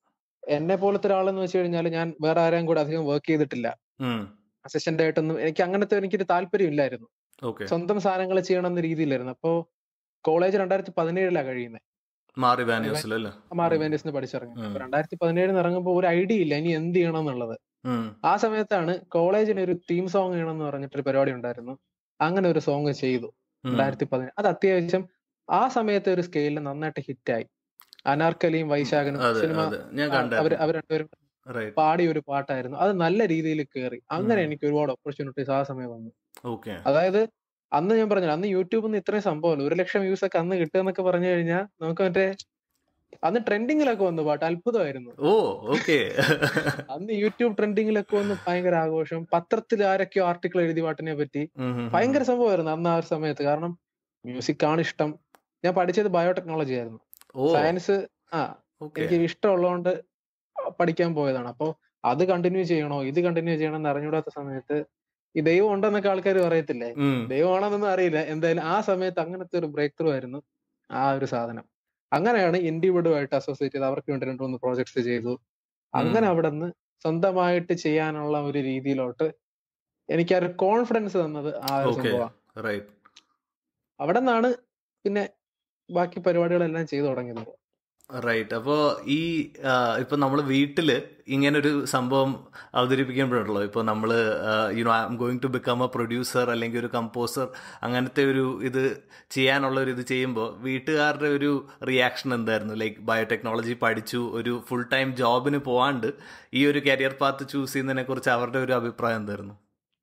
എന്നെ പോലത്തെ ഒരാളെന്ന് വെച്ച് കഴിഞ്ഞാൽ ഞാൻ വേറെ ആരെയും കൂടെ അധികം വർക്ക് ചെയ്തിട്ടില്ല അസിസ്റ്റന്റ് ആയിട്ടൊന്നും എനിക്ക് അങ്ങനത്തെ എനിക്കൊരു താല്പര്യം ഇല്ലായിരുന്നു സ്വന്തം സാധനങ്ങൾ ചെയ്യണം എന്ന രീതിയിലായിരുന്നു അപ്പോ കോളേജ് രണ്ടായിരത്തി പതിനേഴിലാണ് കഴിയുന്നത് മാറി വാനിയസിലല്ലേ മാറി വാനിയസിന് പഠിച്ചിറങ്ങി രണ്ടായിരത്തി പതിനേഴിന് ഇറങ്ങുമ്പോൾ ഒരു ഐഡിയ ഇല്ല ഇനി എന്ത് ചെയ്യണം എന്നുള്ളത് ആ സമയത്താണ് കോളേജിന് ഒരു തീം സോങ് ചെയ്യണം എന്ന് പറഞ്ഞിട്ടൊരു പരിപാടി ഉണ്ടായിരുന്നു അങ്ങനെ ഒരു സോങ് ചെയ്തു രണ്ടായിരത്തി പതിനേഴ് അത് അത്യാവശ്യം ആ സമയത്തെ ഒരു സ്കെയിലിൽ നന്നായിട്ട് ഹിറ്റായി അനാർക്കലിയും വൈശാഖനും അതെ സിനിമ അതെ ഞാൻ അവർ കണ്ടായിരുന്നു അവർ രണ്ടുപേരും റൈറ്റ് പാടിയ ഒരു പാട്ടായിരുന്നു അത് നല്ല രീതിയിൽ കയറി അങ്ങനെ ഉം. എനിക്ക് ഒരുപാട് ഓപ്പർച്യൂണിറ്റീസ് ആ സമയം വന്നു ഓക്കെ അതായത് അന്ന് ഞാൻ പറഞ്ഞു അന്ന് യൂട്യൂബിൽ നിന്ന് ഇത്രയും സംഭവമല്ല ഒരു ലക്ഷം വ്യൂസ് ഒക്കെ അന്ന് കിട്ടുക പറഞ്ഞു കഴിഞ്ഞാൽ നമുക്ക് മറ്റേ അന്ന് ട്രെൻഡിങ്ങിലൊക്കെ വന്നു പാട്ട് അത്ഭുതമായിരുന്നു ഓ ഓക്കെ അന്ന് യൂട്യൂബ് ട്രെൻഡിങ്ങിലൊക്കെ വന്ന് ഭയങ്കര ആഘോഷം പത്രത്തിൽ ആരൊക്കെയോ ആർട്ടിക്കിൾ എഴുതി പാട്ടിനെ പറ്റി ഭയങ്കര സംഭവമായിരുന്നു അന്ന് ആ ഒരു സമയത്ത് കാരണം മ്യൂസിക് ആണ് ഇഷ്ടം ഞാൻ പഠിച്ചത് ബയോടെക്നോളജി ആയിരുന്നു ഓ സയൻസ് ആ ഓക്കെ എനിക്ക് ഇഷ്ടമുള്ളതുകൊണ്ട് പഠിക്കാൻ പോയതാണ് അപ്പൊ അത് കണ്ടിന്യൂ ചെയ്യണോ ഇത് കണ്ടിന്യൂ ചെയ്യണോ എന്ന് അറിഞ്ഞൂടാത്ത സമയത്ത് ഈ ദൈവം ഉണ്ടെന്നൊക്കെ ആൾക്കാർ പറയത്തില്ലേ ദൈവമാണെന്നൊന്നും അറിയില്ല എന്തായാലും ആ സമയത്ത് അങ്ങനത്തെ ഒരു ബ്രേക്ക് ത്രൂ ആയിരുന്നു ആ ഒരു സാധനം അങ്ങനെയാണ് ഇൻഡിവിഡുമായിട്ട് അസോസിയേറ്റ് ചെയ്ത് അവർക്ക് വേണ്ടി രണ്ട് മൂന്ന് പ്രോജക്ട്സ് ചെയ്തു അങ്ങനെ അവിടെ നിന്ന് സ്വന്തമായിട്ട് ചെയ്യാനുള്ള ഒരു രീതിയിലോട്ട് എനിക്ക് ആ ഒരു കോൺഫിഡൻസ് തന്നത് ആ ഒരു ഓക്കെ സംഭവമാണ് റൈറ്റ് അവിടെ നിന്നാണ് പിന്നെ ബാക്കി പരിപാടികളെല്ലാം ചെയ്തു തുടങ്ങിയത് റൈറ്റ് അപ്പോൾ ഈ ആ, ഇപ്പൊ നമ്മൾ വീട്ടിൽ ഇങ്ങനൊരു സംഭവം അവതരിപ്പിക്കുമ്പോഴല്ലോ ഇപ്പോൾ നമ്മൾ you know I'm going to become a producer അല്ലെങ്കിൽ ഒരു കമ്പോസർ അങ്ങനത്തെ ഒരു ഇത് ചെയ്യാനുള്ള ഒരു ഇത് ചെയ്യുമ്പോൾ വീട്ടുകാരുടെ ഒരു റിയാക്ഷൻ എന്തായിരുന്നു ലൈക്ക് ബയോടെക്നോളജി പഠിച്ചു ഒരു ഫുൾ ടൈം ജോബിന് പോവാണ്ട് ഈ ഒരു കരിയർ പാത്ത് ചൂസ് ചെയ്യുന്നതിനെ കുറിച്ച് അവരുടെ ഒരു അഭിപ്രായം എന്തായിരുന്നു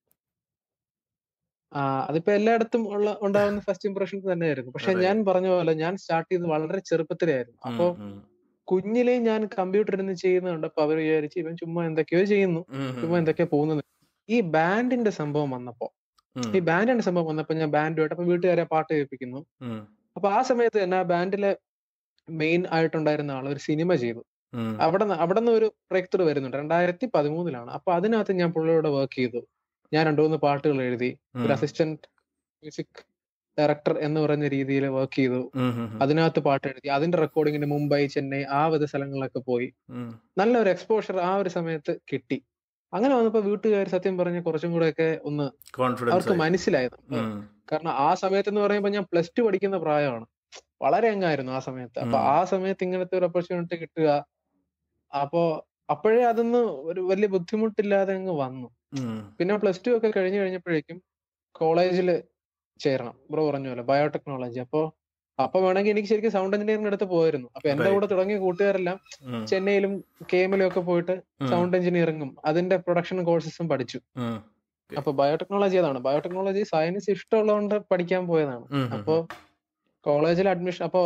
ആ അതിപ്പോ എല്ലായിടത്തും ഉള്ള ഉണ്ടാവുന്ന ഫസ്റ്റ് ഇംപ്രഷൻ തന്നെയായിരുന്നു പക്ഷെ Right. ഞാൻ പറഞ്ഞ പോലെ ഞാൻ സ്റ്റാർട്ട് ചെയ്തത് വളരെ ചെറുപ്പത്തിലായിരുന്നു അപ്പൊ കുഞ്ഞിലെ ഞാൻ കമ്പ്യൂട്ടർ ഇരുന്ന് ചെയ്യുന്ന കണ്ടപ്പോ അവർ വിചാരിച്ചു ഇവൻ ചുമ്മാ എന്തൊക്കെയോ ചെയ്യുന്നു ചുമ്മാ എന്തൊക്കെയോ പോകുന്നത് ഈ ബാൻഡിന്റെ സംഭവം വന്നപ്പോ ഈ ബാൻഡിന്റെ സംഭവം വന്നപ്പോ ഞാൻ ബാൻഡുമായിട്ട് അപ്പൊ വീട്ടുകാരെ പാട്ട് കേൾപ്പിക്കുന്നു അപ്പൊ ആ സമയത്ത് തന്നെ ആ ബാൻഡിലെ മെയിൻ ആയിട്ടുണ്ടായിരുന്ന ആൾ ഒരു സിനിമ ചെയ്തു അവിടെ അവിടെ നിന്ന് ഒരു ബ്രേക്ക് ത്രൂ വരുന്നുണ്ട് രണ്ടായിരത്തി പതിമൂന്നിലാണ് അപ്പൊ അതിനകത്ത് ഞാൻ പുള്ളിയോട് വർക്ക് ചെയ്തു ഞാൻ രണ്ടു മൂന്ന് പാട്ടുകൾ എഴുതി ഒരു അസിസ്റ്റന്റ് മ്യൂസിക് ഡയറക്ടർ എന്ന് പറഞ്ഞ രീതിയിൽ വർക്ക് ചെയ്തു അതിനകത്ത് പാട്ട് എഴുതി അതിന്റെ റെക്കോർഡിങ്ങിന് മുംബൈ ചെന്നൈ ആ വിധ സ്ഥലങ്ങളിലൊക്കെ പോയി നല്ലൊരു എക്സ്പോഷർ ആ ഒരു സമയത്ത് കിട്ടി അങ്ങനെ വന്നപ്പോ വീട്ടുകാർ സത്യം പറഞ്ഞ കുറച്ചും കൂടെ ഒക്കെ ഒന്ന് കോൺഫിഡൻസ് അവർക്ക് മനസ്സിലായത് കാരണം ആ സമയത്ത് എന്ന് പറയുമ്പോൾ ഞാൻ പ്ലസ് ടു പഠിക്കുന്ന പ്രായമാണ് വളരെ അങ്ങായിരുന്നു ആ സമയത്ത് അപ്പൊ ഉം. ആ സമയത്ത് ഇങ്ങനത്തെ ഒരു ഓപ്പർച്യൂണിറ്റി കിട്ടുക അപ്പോ അപ്പോഴേ അതൊന്ന് ഒരു വലിയ ബുദ്ധിമുട്ടില്ലാതെ അങ്ങ് വന്നു പിന്നെ പ്ലസ് ടു ഒക്കെ കഴിഞ്ഞു കഴിഞ്ഞപ്പോഴേക്കും കോളേജിൽ ചേരണം ബ്രോ പറഞ്ഞ പോലെ ബയോടെക്നോളജി അപ്പോ അപ്പൊ വേണമെങ്കിൽ എനിക്ക് ശരിക്കും സൗണ്ട് എഞ്ചിനീയറിംഗ് അടുത്ത് പോയിരുന്നു അപ്പൊ എന്റെ Right. കൂടെ തുടങ്ങിയ കൂട്ടുകാരെല്ലാം ചെന്നൈയിലും കെ എമ്മിലും ഒക്കെ പോയിട്ട് സൗണ്ട് എഞ്ചിനീയറിംഗും അതിന്റെ പ്രൊഡക്ഷൻ കോഴ്സസും പഠിച്ചു അപ്പൊ ബയോടെക്നോളജി അതാണ് ബയോടെക്നോളജി സയൻസ് ഇഷ്ടമുള്ളതുകൊണ്ട് പഠിക്കാൻ പോയതാണ് അപ്പോ കോളേജിൽ അഡ്മിഷൻ അപ്പോ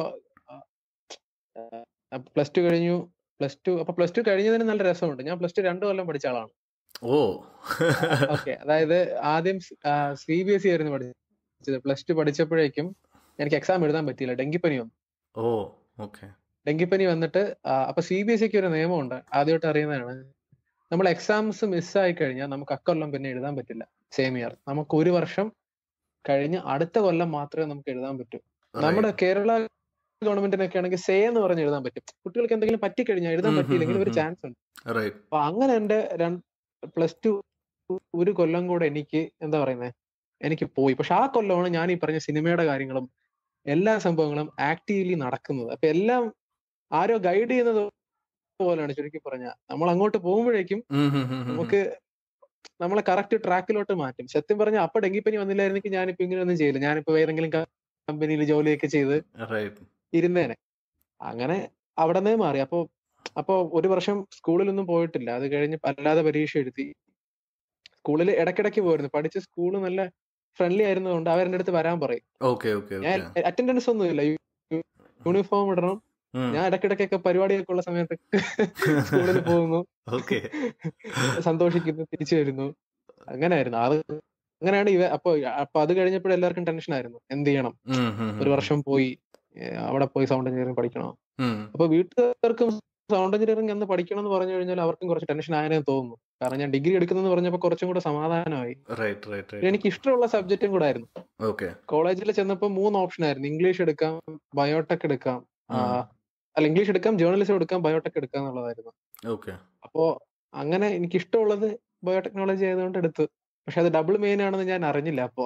പ്ലസ് ടു കഴിഞ്ഞു പ്ലസ് ടു അപ്പൊ പ്ലസ് ടു കഴിഞ്ഞതിന് നല്ല രസമുണ്ട് ഞാൻ പ്ലസ് ടു രണ്ടു കൊല്ലം പഠിച്ച ആളാണ് ഓ ഓക്കെ അതായത് ആദ്യം സി ബി എസ് ഇ ആയിരുന്നു പഠിച്ചത് പ്ലസ് ടു പഠിച്ചപ്പോഴേക്കും എനിക്ക് എക്സാം എഴുതാൻ പറ്റിയില്ല ഡെങ്കിപ്പനി വന്നു ഓ ഓക്കെ ഡെങ്കിപ്പനി വന്നിട്ട് ആ, അപ്പൊ സി ബി എസ് സിക്ക് ഒരു നിയമമുണ്ട് ആദ്യമായിട്ട് അറിയുന്നതാണ് നമ്മൾ എക്സാംസ് മിസ്സായി കഴിഞ്ഞാൽ നമുക്ക് അക്കൊല്ലം പിന്നെ എഴുതാൻ പറ്റില്ല സെയിം ഇയർ നമുക്ക് ഒരു വർഷം കഴിഞ്ഞ് അടുത്ത കൊല്ലം മാത്രമേ നമുക്ക് എഴുതാൻ പറ്റൂ നമ്മുടെ കേരള ഗവൺമെന്റിനൊക്കെ ആണെങ്കിൽ സേ എന്ന് പറഞ്ഞ് എഴുതാൻ പറ്റും കുട്ടികൾക്ക് എന്തെങ്കിലും പറ്റിക്കഴിഞ്ഞാൽ എഴുതാൻ ഉം, ഉം, പറ്റിയില്ലെങ്കിൽ ഒരു ഉം. ചാൻസ് ഉണ്ട് റൈറ്റ് അപ്പൊ അങ്ങനെ എന്റെ പ്ലസ് ടു ഒരു കൊല്ലം കൂടെ എനിക്ക് എന്താ പറയുന്നത് എനിക്ക് പോയി പക്ഷെ ആ കൊല്ലമാണ് ഞാൻ ഈ പറഞ്ഞ സിനിമയുടെ കാര്യങ്ങളും എല്ലാ സംഭവങ്ങളും ആക്റ്റീവ്ലി നടക്കുന്നത് അപ്പൊ എല്ലാം ആരോ ഗൈഡ് ചെയ്യുന്നത് പോലെയാണ് ചുരുക്കി പറഞ്ഞ നമ്മൾ അങ്ങോട്ട് പോകുമ്പോഴേക്കും നമുക്ക് നമ്മളെ കറക്റ്റ് ട്രാക്കിലോട്ട് മാറ്റും സത്യം പറഞ്ഞ അപ്പൊ ഡെങ്കിപ്പനി വന്നില്ലായിരുന്നെങ്കിൽ ഞാനിപ്പോ ഇങ്ങനെയൊന്നും ചെയ്യില്ല ഞാനിപ്പോ ഏതെങ്കിലും കമ്പനിയിൽ ജോലിയൊക്കെ ചെയ്ത് റൈറ്റ് ഇരുന്നേനെ അങ്ങനെ അവിടെ നിന്നേ മാറി അപ്പോ അപ്പോ ഒരു വർഷം സ്കൂളിലൊന്നും പോയിട്ടില്ല അത് കഴിഞ്ഞ് അല്ലാതെ പരീക്ഷ എഴുതി സ്കൂളിൽ ഇടയ്ക്കിടയ്ക്ക് പോയിരുന്നു പഠിച്ച സ്കൂള് നല്ല ഫ്രണ്ട്ലി ആയിരുന്നതുകൊണ്ട് അവരെന്റെ അടുത്ത് വരാൻ പറയും ഓക്കെ ഓക്കെ ഞാൻ ഓക്കെ അറ്റൻഡൻസ് ഒന്നും ഇല്ല യൂണിഫോം ഇടണം ഞാൻ ഇടയ്ക്കിടയ്ക്കൊക്കെ പരിപാടിയൊക്കെ ഉള്ള സമയത്ത് സ്കൂളിൽ പോകുന്നു ഓക്കെ സന്തോഷിക്കുന്നു തിരിച്ചു വരുന്നു അങ്ങനെയായിരുന്നു അത് അങ്ങനെയാണ് ഇവ അപ്പൊ അപ്പൊ അത് കഴിഞ്ഞപ്പോൾ എല്ലാവർക്കും ടെൻഷൻ ആയിരുന്നു എന്ത് ചെയ്യണം ഒരു വർഷം പോയി ഏഹ് അവിടെ പോയി സൗണ്ട് എഞ്ചിനീയറിംഗ് പഠിക്കണോ അപ്പൊ വീട്ടുകാർക്കും സൗണ്ട് എഞ്ചിനീയറിംഗ് എന്ന് പഠിക്കണം എന്ന് പറഞ്ഞു കഴിഞ്ഞാൽ അവർക്കും കുറച്ച് ടെൻഷൻ ആയെന്ന് തോന്നുന്നു കാരണം ഞാൻ ഡിഗ്രി എടുക്കുന്നെന്ന് പറഞ്ഞപ്പോ കുറച്ചും കൂടെ സമാധാനമായി റൈറ്റ് റൈറ്റ് പിന്നെ റൈറ്റ് എനിക്ക് ഇഷ്ടമുള്ള സബ്ജക്റ്റും കൂടെ ആയിരുന്നു ഓക്കെ കോളേജിൽ ചെന്നപ്പോ മൂന്ന് ഓപ്ഷൻ ആയിരുന്നു ഇംഗ്ലീഷ് എടുക്കാം ബയോടെക് എടുക്കാം ആ, അല്ല ഇംഗ്ലീഷ് എടുക്കാം ജേർണലിസം എടുക്കാം ബയോടെക് എടുക്കാം എന്നുള്ളതായിരുന്നു ഓക്കെ അപ്പോ അങ്ങനെ എനിക്ക് ഇഷ്ടമുള്ളത് ബയോടെക്നോളജി ആയതുകൊണ്ട് എടുത്തു പക്ഷെ അത് ഡബിൾ മെയിൻ ആണെന്ന് ഞാൻ അറിഞ്ഞില്ല അപ്പോ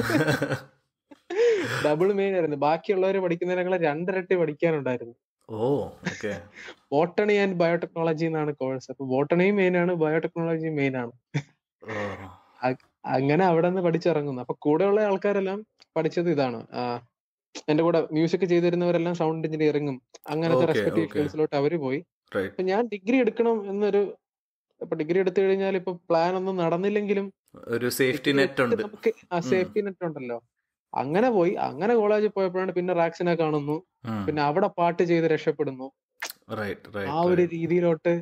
ഡബിൾ മെയിൻ ആയിരുന്നു ബാക്കിയുള്ളവർ പഠിക്കുന്നതിനേക്കാൾ രണ്ടിരട്ടി പഠിക്കാനുണ്ടായിരുന്നു oh okay botany and biotechnology എന്നാണ് കോഴ്സ് അപ്പൊ ബോട്ടണിയും മെയിൻ ആണ് ബയോടെക്നോളജി മെയിൻ ആണ് അങ്ങനെ അവിടെ നിന്ന് പഠിച്ചിറങ്ങുന്നു അപ്പൊ കൂടെയുള്ള ആൾക്കാരെല്ലാം പഠിച്ചത് ഇതാണ് എന്റെ കൂടെ മ്യൂസിക് ചെയ്തിരുന്നവരെല്ലാം സൗണ്ട് എഞ്ചിനീയറിംഗും അങ്ങനത്തെ റെസ്പെക്റ്റീവ് ഫീൽഡ്സിലോട്ട് അവര് പോയി അപ്പൊ ഞാൻ ഡിഗ്രി എടുക്കണം എന്നൊരു ഇപ്പൊ ഡിഗ്രി എടുത്തു കഴിഞ്ഞാൽ ഇപ്പൊ പ്ലാൻ ഒന്നും നടന്നില്ലെങ്കിലും ഒരു സേഫ്റ്റി നെറ്റ് ഉണ്ട് നമുക്ക് ആ സേഫ്റ്റി നെറ്റ് ഉണ്ടല്ലോ അങ്ങനെ പോയി അങ്ങനെ കോളേജിൽ പോയപ്പോഴാണ് പിന്നെ റാക്സിനെ കാണുന്നു പിന്നെ അവിടെ പാട്ട് ചെയ്ത് രക്ഷപ്പെടുന്നു ആ ഒരു രീതിയിലോട്ട്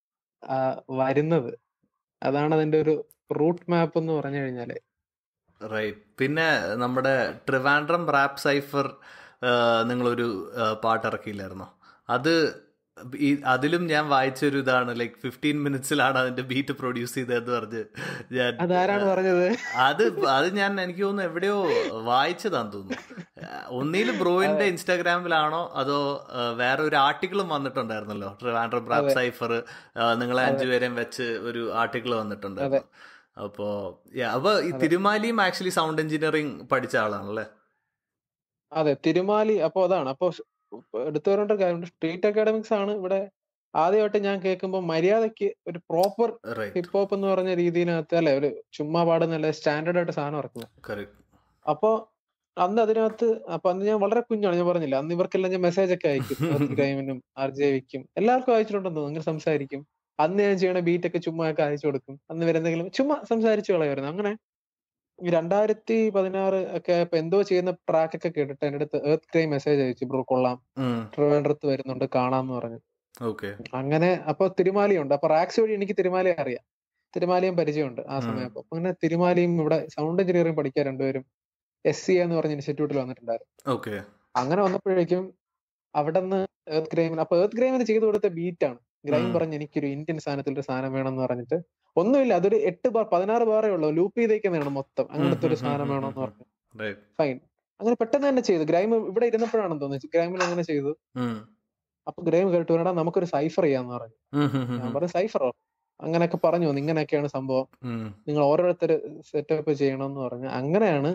വരുന്നത് അതാണ് അതിന്റെ ഒരു റൂട്ട് മാപ്പ് എന്ന് പറഞ്ഞു കഴിഞ്ഞാല് റൈറ്റ് പിന്നെ നമ്മുടെ ട്രിവാൻഡ്രം റാപ്പ് സൈഫർ നിങ്ങളൊരു പാട്ട് ഇറക്കിയില്ലായിരുന്നോ അത് ഈ അതിലും ഞാൻ വായിച്ചൊരു ഇതാണ് ലൈക്ക് ഫിഫ്റ്റീൻ മിനിറ്റ്സിലാണ് അതിന്റെ ബീറ്റ് പ്രൊഡ്യൂസ് ചെയ്തതെന്ന് പറഞ്ഞ് ഞാൻ അതാരാണ് പറഞ്ഞത് അത് അത് ഞാൻ എനിക്ക് തോന്നുന്നു എവിടെയോ വായിച്ചതാന്ന് തോന്നുന്നു ഒന്നിൽ ബ്രോയിന്റെ ഇൻസ്റ്റാഗ്രാമിലാണോ അതോ വേറെ ഒരു ആർട്ടിക്കിളും വന്നിട്ടുണ്ടായിരുന്നല്ലോ ട്രിവാൻഡ്രം റാപ്പ് സൈഫർ നിങ്ങളെ അഞ്ചുപേരെയും വെച്ച് ഒരു ആർട്ടിക്കിൾ വന്നിട്ടുണ്ടായിരുന്നു അപ്പോ അപ്പൊ ഈ തിരുമാലിയും ആക്ച്വലി സൗണ്ട് എഞ്ചിനീയറിംഗ് പഠിച്ച ആളാണല്ലേ അതെ തിരുമാലി അപ്പൊ അതാണ് അപ്പൊ എടുത്തു വരേണ്ട കാര്യം സ്ട്രീറ്റ് അക്കാഡമിക്സ് ആണ് ഇവിടെ ആദ്യമായിട്ട് ഞാൻ കേൾക്കുമ്പോൾ മര്യാദക്ക് ഒരു പ്രോപ്പർ ഹിപ്പ് ഹോപ്പ് എന്ന് പറഞ്ഞ രീതിയിനകത്ത് അല്ലെ ഒരു ചുമ്മാ പാടുന്നല്ല സ്റ്റാൻഡേർഡ് ആയിട്ട് സാധനം ഇറക്കുന്നത് അപ്പോ അന്ന് അതിനകത്ത് അപ്പൊ അന്ന് ഞാൻ വളരെ കുഞ്ഞാണ് ഞാൻ പറഞ്ഞില്ല അന്ന് ഇവർക്കെല്ലാം ഞാൻ മെസ്സേജ് ഒക്കെ അയക്കും ഗ്രൈമിനും ആർ ജെ വിക്കും എല്ലാവർക്കും അയച്ചിട്ടുണ്ടെന്ന് അങ്ങനെ സംസാരിക്കും അന്ന് ഞാൻ ചെയ്യണ ബീറ്റ് ഒക്കെ ചുമ്മാ ഒക്കെ അയച്ചു കൊടുക്കും അന്ന് വരുന്നെങ്കിലും ചുമ്മാ സംസാരിച്ചു കളയായിരുന്നു അങ്ങനെ രണ്ടായിരത്തി പതിനാറ് ഒക്കെ ഇപ്പൊ എന്തോ ചെയ്യുന്ന ട്രാക്ക് ഒക്കെ കേട്ടിട്ട് എന്റെ അടുത്ത് എർത്ത് ക്രൈം മെസ്സേജ് അയച്ചു ബ്രോ കൊള്ളാം ട്രിവാൻഡ്രത്ത് വരുന്നുണ്ട് കാണാന്ന് പറഞ്ഞു അങ്ങനെ അപ്പൊ തിരുമാലിയുണ്ട് അപ്പൊ റാക്സ് വഴി എനിക്ക് തിരുമാലയെ അറിയാം തിരുമാലയും പരിചയമുണ്ട് ആ സമയം അപ്പൊ അങ്ങനെ തിരുമാലയും ഇവിടെ സൗണ്ട് എഞ്ചിനീയറിംഗ് പഠിക്കാൻ രണ്ടുപേരും എസ് സി എന്ന് പറഞ്ഞ ഇൻസ്റ്റിറ്റ്യൂട്ടിൽ വന്നിട്ടുണ്ടായിരുന്നു അങ്ങനെ വന്നപ്പോഴേക്കും അവിടെ നിന്ന് എർത്ത് ഗ്രൈമിന് അപ്പൊ എർത്ത് ഗ്രൈമിന് ചെയ്തു കൊടുത്ത ബീറ്റാണ് ഗ്രൈം പറഞ്ഞ് എനിക്കൊരു ഇന്ത്യൻ സാധനത്തിൽ ഒരു സാധനം വേണം എന്ന് പറഞ്ഞിട്ട് ഒന്നുമില്ല അതൊരു എട്ട് ബാർ പതിനാറ് ബാറേ ഉള്ളൂ ലൂപ്പ് ചെയ്തേക്കുന്നതാണ് മൊത്തം അങ്ങനത്തെ ഒരു സാധനം വേണമെന്ന് പറഞ്ഞു ഫൈൻ അങ്ങനെ പെട്ടെന്ന് തന്നെ ചെയ്തു ഗ്രൈം ഇവിടെ ഇരുന്നപ്പോഴാണെന്ന് തോന്നുന്നു ഗ്രൈമിൽ അങ്ങനെ ചെയ്തു അപ്പൊ ഗ്രൈം കേട്ടു വേണ്ട നമുക്കൊരു സൈഫർ ചെയ്യാന്ന് പറഞ്ഞു ഞാൻ പറഞ്ഞു സൈഫറോ അങ്ങനെയൊക്കെ പറഞ്ഞു ഇങ്ങനെയൊക്കെയാണ് സംഭവം നിങ്ങൾ ഓരോരുത്തർ സെറ്റപ്പ് ചെയ്യണമെന്ന് പറഞ്ഞു അങ്ങനെയാണ്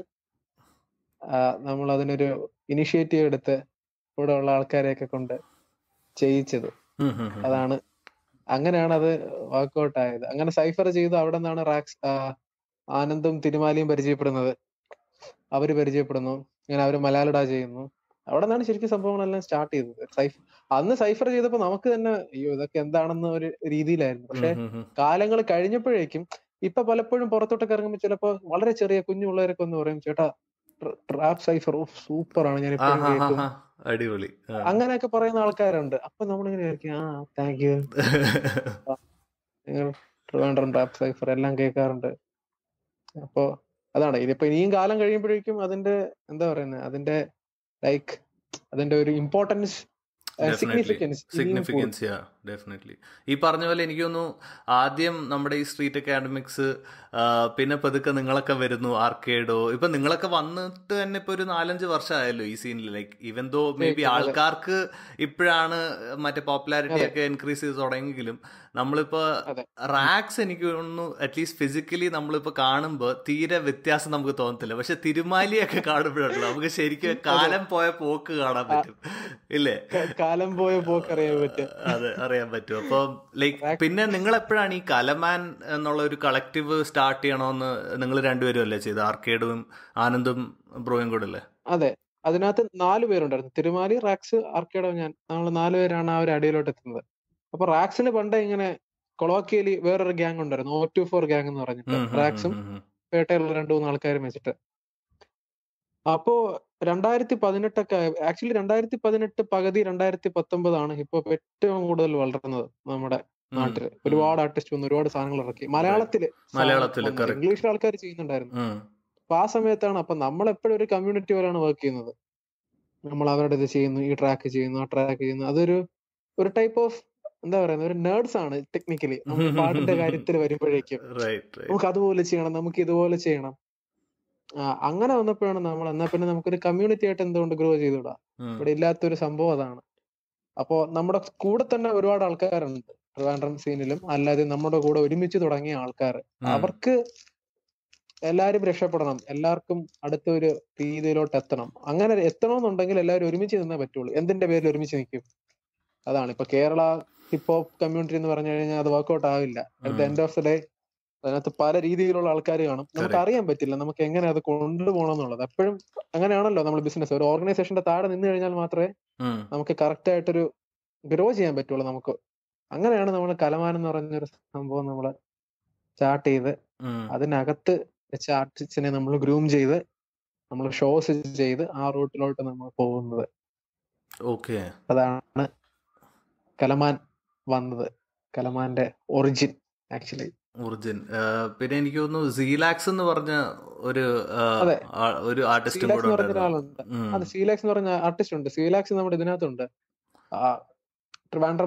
നമ്മൾ അതിനൊരു ഇനിഷ്യേറ്റീവ് എടുത്ത് ഇവിടെ ഉള്ള ആൾക്കാരെയൊക്കെ കൊണ്ട് ചെയ്യിച്ചത് അതാണ് അങ്ങനെയാണ് അത് വർക്ക്ഔട്ട് ആയത് അങ്ങനെ സൈഫർ ചെയ്ത് അവിടെ നിന്നാണ് റാക്സ് ആനന്ദും തിരുമാലിയും പരിചയപ്പെടുന്നത് അവര് പരിചയപ്പെടുന്നു ഇങ്ങനെ അവര് മലയാളഡ ചെയ്യുന്നു അവിടെ നിന്നാണ് ശരിക്കും സംഭവങ്ങളെല്ലാം സ്റ്റാർട്ട് ചെയ്തത് സൈഫ് അന്ന് സൈഫർ ചെയ്തപ്പോ നമുക്ക് തന്നെ അയ്യോ ഇതൊക്കെ എന്താണെന്ന ഒരു രീതിയിലായിരുന്നു പക്ഷെ കാലങ്ങൾ കഴിഞ്ഞപ്പോഴേക്കും ഇപ്പൊ പലപ്പോഴും പുറത്തോട്ടൊക്കെ ഇറങ്ങുമ്പോൾ ചിലപ്പോ വളരെ ചെറിയ കുഞ്ഞുള്ളവരൊക്കെ ഒന്ന് പറയും ചേട്ടാ റാപ്പ് സൈഫർ സൂപ്പർ ആണ് ഞാൻ എപ്പോഴും കേൾക്കും അടിപൊളി അങ്ങനെയൊക്കെ പറയുന്ന ആൾക്കാരുണ്ട് അപ്പൊ നമ്മളിങ്ങനെ വിചാരിക്കും ആ താങ്ക് യു നിങ്ങൾ ട്രിവാൻഡ്രം റാപ്പ് സൈഫർ എല്ലാം കേൾക്കാറുണ്ട് അപ്പോ അതാണ് ഇതിപ്പോ ഇനിയും കാലം കഴിയുമ്പോഴേക്കും അതിന്റെ എന്താ പറയുന്നത് അതിന്റെ ലൈക്ക് അതിന്റെ ഒരു ഇമ്പോർട്ടൻസ് സിഗ്നിഫിക്കൻസ് ഡെഫിനറ്റ്ലി ഈ പറഞ്ഞ പോലെ എനിക്ക് തോന്നുന്നു ആദ്യം നമ്മുടെ ഈ സ്ട്രീറ്റ് അക്കാഡമിക്സ് പിന്നെ പതുക്കെ നിങ്ങളൊക്കെ വരുന്നു ആർക്കേഡോ ഇപ്പൊ നിങ്ങളൊക്കെ വന്നിട്ട് തന്നെ ഇപ്പൊ ഒരു നാലഞ്ച് വർഷമായല്ലോ ഈ സീനിൽ like even though maybe ആൾക്കാർക്ക് ഇപ്പോഴാണ് മറ്റേ പോപ്പുലാരിറ്റി ഒക്കെ ഇൻക്രീസ് ചെയ്ത് തുടങ്ങിയെങ്കിലും നമ്മളിപ്പോ റാക്സ് എനിക്ക് തോന്നുന്നു അറ്റ്ലീസ്റ്റ് ഫിസിക്കലി നമ്മളിപ്പോ കാണുമ്പോൾ തീരെ വ്യത്യാസം നമുക്ക് തോന്നത്തില്ല പക്ഷെ തിരുമാലിയൊക്കെ കാണുമ്പോഴല്ലോ നമുക്ക് ശരിക്കും കാലം പോയ പോക്ക് കാണാൻ പറ്റും ഇല്ലേ കാലം പോയ പോക്ക് അറിയാൻ പറ്റും അതെ അറിയാൻ പറ്റും അപ്പൊ ലൈക്ക് പിന്നെ നിങ്ങൾ എപ്പോഴാണ് ഈ കലമാൻ എന്നുള്ള ഒരു കളക്റ്റീവ് സ്റ്റാർട്ട് ചെയ്യണമെന്ന് നിങ്ങൾ രണ്ടുപേരും അല്ലേ ചെയ്ത് ആർക്കേഡും ആനന്ദും ബ്രോയും കൂടെ അല്ലേ അതെ അതിനകത്ത് നാല് പേരുണ്ടായിരുന്നു തിരുമാലി റാക്സ് ആർക്കേഡോ ഞാൻ നമ്മൾ നാലുപേരാണ് ആ ഒരു അടിയിലോട്ട് എത്തുന്നത് അപ്പൊ റാക്സിന് പണ്ടേ ഇങ്ങനെ കൊളോക്കിയലി വേറൊരു ഗ്യാങ് ഉണ്ടായിരുന്നു ഓ ടു ഫോർ ഗ്യാങ് എന്ന് പറഞ്ഞിട്ട് റാക്സും പേട്ടയിലുള്ള രണ്ടു മൂന്ന് ആൾക്കാരും വെച്ചിട്ട് അപ്പോ രണ്ടായിരത്തി പതിനെട്ടൊക്കെ ആക്ച്വലി രണ്ടായിരത്തി പതിനെട്ട് പകുതി രണ്ടായിരത്തി പത്തൊമ്പതാണ് ഹിപ്ഹോപ്പ് ഏറ്റവും കൂടുതൽ വളർന്നത് നമ്മുടെ നാട്ടില് ഒരുപാട് ആർട്ടിസ്റ്റ് വന്നു ഒരുപാട് സാധനങ്ങൾ ഇറക്കി മലയാളത്തില് മലയാളത്തില് ഇംഗ്ലീഷിൽ ആൾക്കാർ ചെയ്യുന്നുണ്ടായിരുന്നു അപ്പൊ ആ സമയത്താണ് അപ്പൊ നമ്മൾ എപ്പോഴും ഒരു കമ്മ്യൂണിറ്റി പോലെയാണ് വർക്ക് ചെയ്യുന്നത് നമ്മൾ അവരുടെ ഇത് ചെയ്യുന്നു ഈ ട്രാക്ക് ചെയ്യുന്നു ആ ട്രാക്ക് ചെയ്യുന്നു അതൊരു ഒരു ടൈപ്പ് ഓഫ് എന്താ പറയുന്നത് ഒരു നേർഡ്സ് ആണ് ടെക്നിക്കലി നമ്മൾ പാട്ടിന്റെ കാര്യത്തിൽ വരുമ്പോഴേക്കും നമുക്ക് അതുപോലെ ചെയ്യണം നമുക്ക് ഇതുപോലെ ചെയ്യണം അങ്ങനെ വന്നപ്പോഴാണ് നമ്മൾ എന്നാ പിന്നെ നമുക്കൊരു കമ്മ്യൂണിറ്റി ആയിട്ട് എന്തുകൊണ്ട് ഗ്രോ ചെയ്തുവിടാം ഇവിടെ ഇല്ലാത്തൊരു സംഭവം അതാണ് അപ്പോ നമ്മുടെ കൂടെ തന്നെ ഒരുപാട് ആൾക്കാരുണ്ട് ട്രിവാൻഡ്രം സീനിലും അല്ലാതെ നമ്മുടെ കൂടെ ഒരുമിച്ച് തുടങ്ങിയ ആൾക്കാർ അവർക്ക് എല്ലാവരും രക്ഷപ്പെടണം എല്ലാവർക്കും അടുത്തൊരു രീതിയിലോട്ട് എത്തണം അങ്ങനെ എത്തണമെന്നുണ്ടെങ്കിൽ എല്ലാവരും ഒരുമിച്ച് നിന്നേ പറ്റുള്ളൂ എന്തിന്റെ പേരിൽ ഒരുമിച്ച് നിൽക്കും അതാണ് ഇപ്പൊ കേരള ഹിപ്പ് ഹോപ്പ് കമ്മ്യൂണിറ്റി എന്ന് പറഞ്ഞു കഴിഞ്ഞാൽ അത് വർക്ക്ഔട്ട് ആവില്ല at the end of the day അതിനകത്ത് പല രീതിയിലുള്ള ആൾക്കാർ കാണും നമുക്ക് അറിയാൻ പറ്റില്ല നമുക്ക് എങ്ങനെ അത് കൊണ്ടുപോകണം എന്നുള്ളത് എപ്പോഴും അങ്ങനെയാണല്ലോ നമ്മൾ ബിസിനസ് ഒരു ഓർഗനൈസേഷന്റെ താഴെ നിന്ന് കഴിഞ്ഞാൽ മാത്രമേ നമുക്ക് കറക്റ്റ് ആയിട്ടൊരു ഗ്രോ ചെയ്യാൻ പറ്റുള്ളൂ നമുക്ക് അങ്ങനെയാണ് നമ്മൾ കലമാൻ എന്ന് പറഞ്ഞൊരു സംഭവം നമ്മൾ സ്റ്റാർട്ട് ചെയ്ത് അതിനകത്ത് വെച്ച ആർട്ടിസ്റ്റിനെ നമ്മൾ ഗ്രൂം ചെയ്ത് നമ്മൾ ഷോസ് ചെയ്ത് ആ റൂട്ടിലോട്ട് നമ്മൾ പോകുന്നത് ഓക്കെ അതാണ് കലമാൻ വന്നത് കലമാന്റെ ഒറിജിൻ ആക്ച്വലി ഒറിജിൻ പിന്നെ എനിക്ക് തോന്നുന്നു സീലാക്സ് എന്ന് പറഞ്ഞ ഒരു ഒരു ആർട്ടിസ്റ്റും സീലാക്സ് എന്ന് പറഞ്ഞ ഒരാളുണ്ട് അത് സീലാക്സ് എന്ന് പറഞ്ഞ ആർട്ടിസ്റ്റ് ഉണ്ട് സീലാക്സ് നമ്മുടെ ഇതിനകത്തുണ്ട് ട്രിവാൻഡ്രം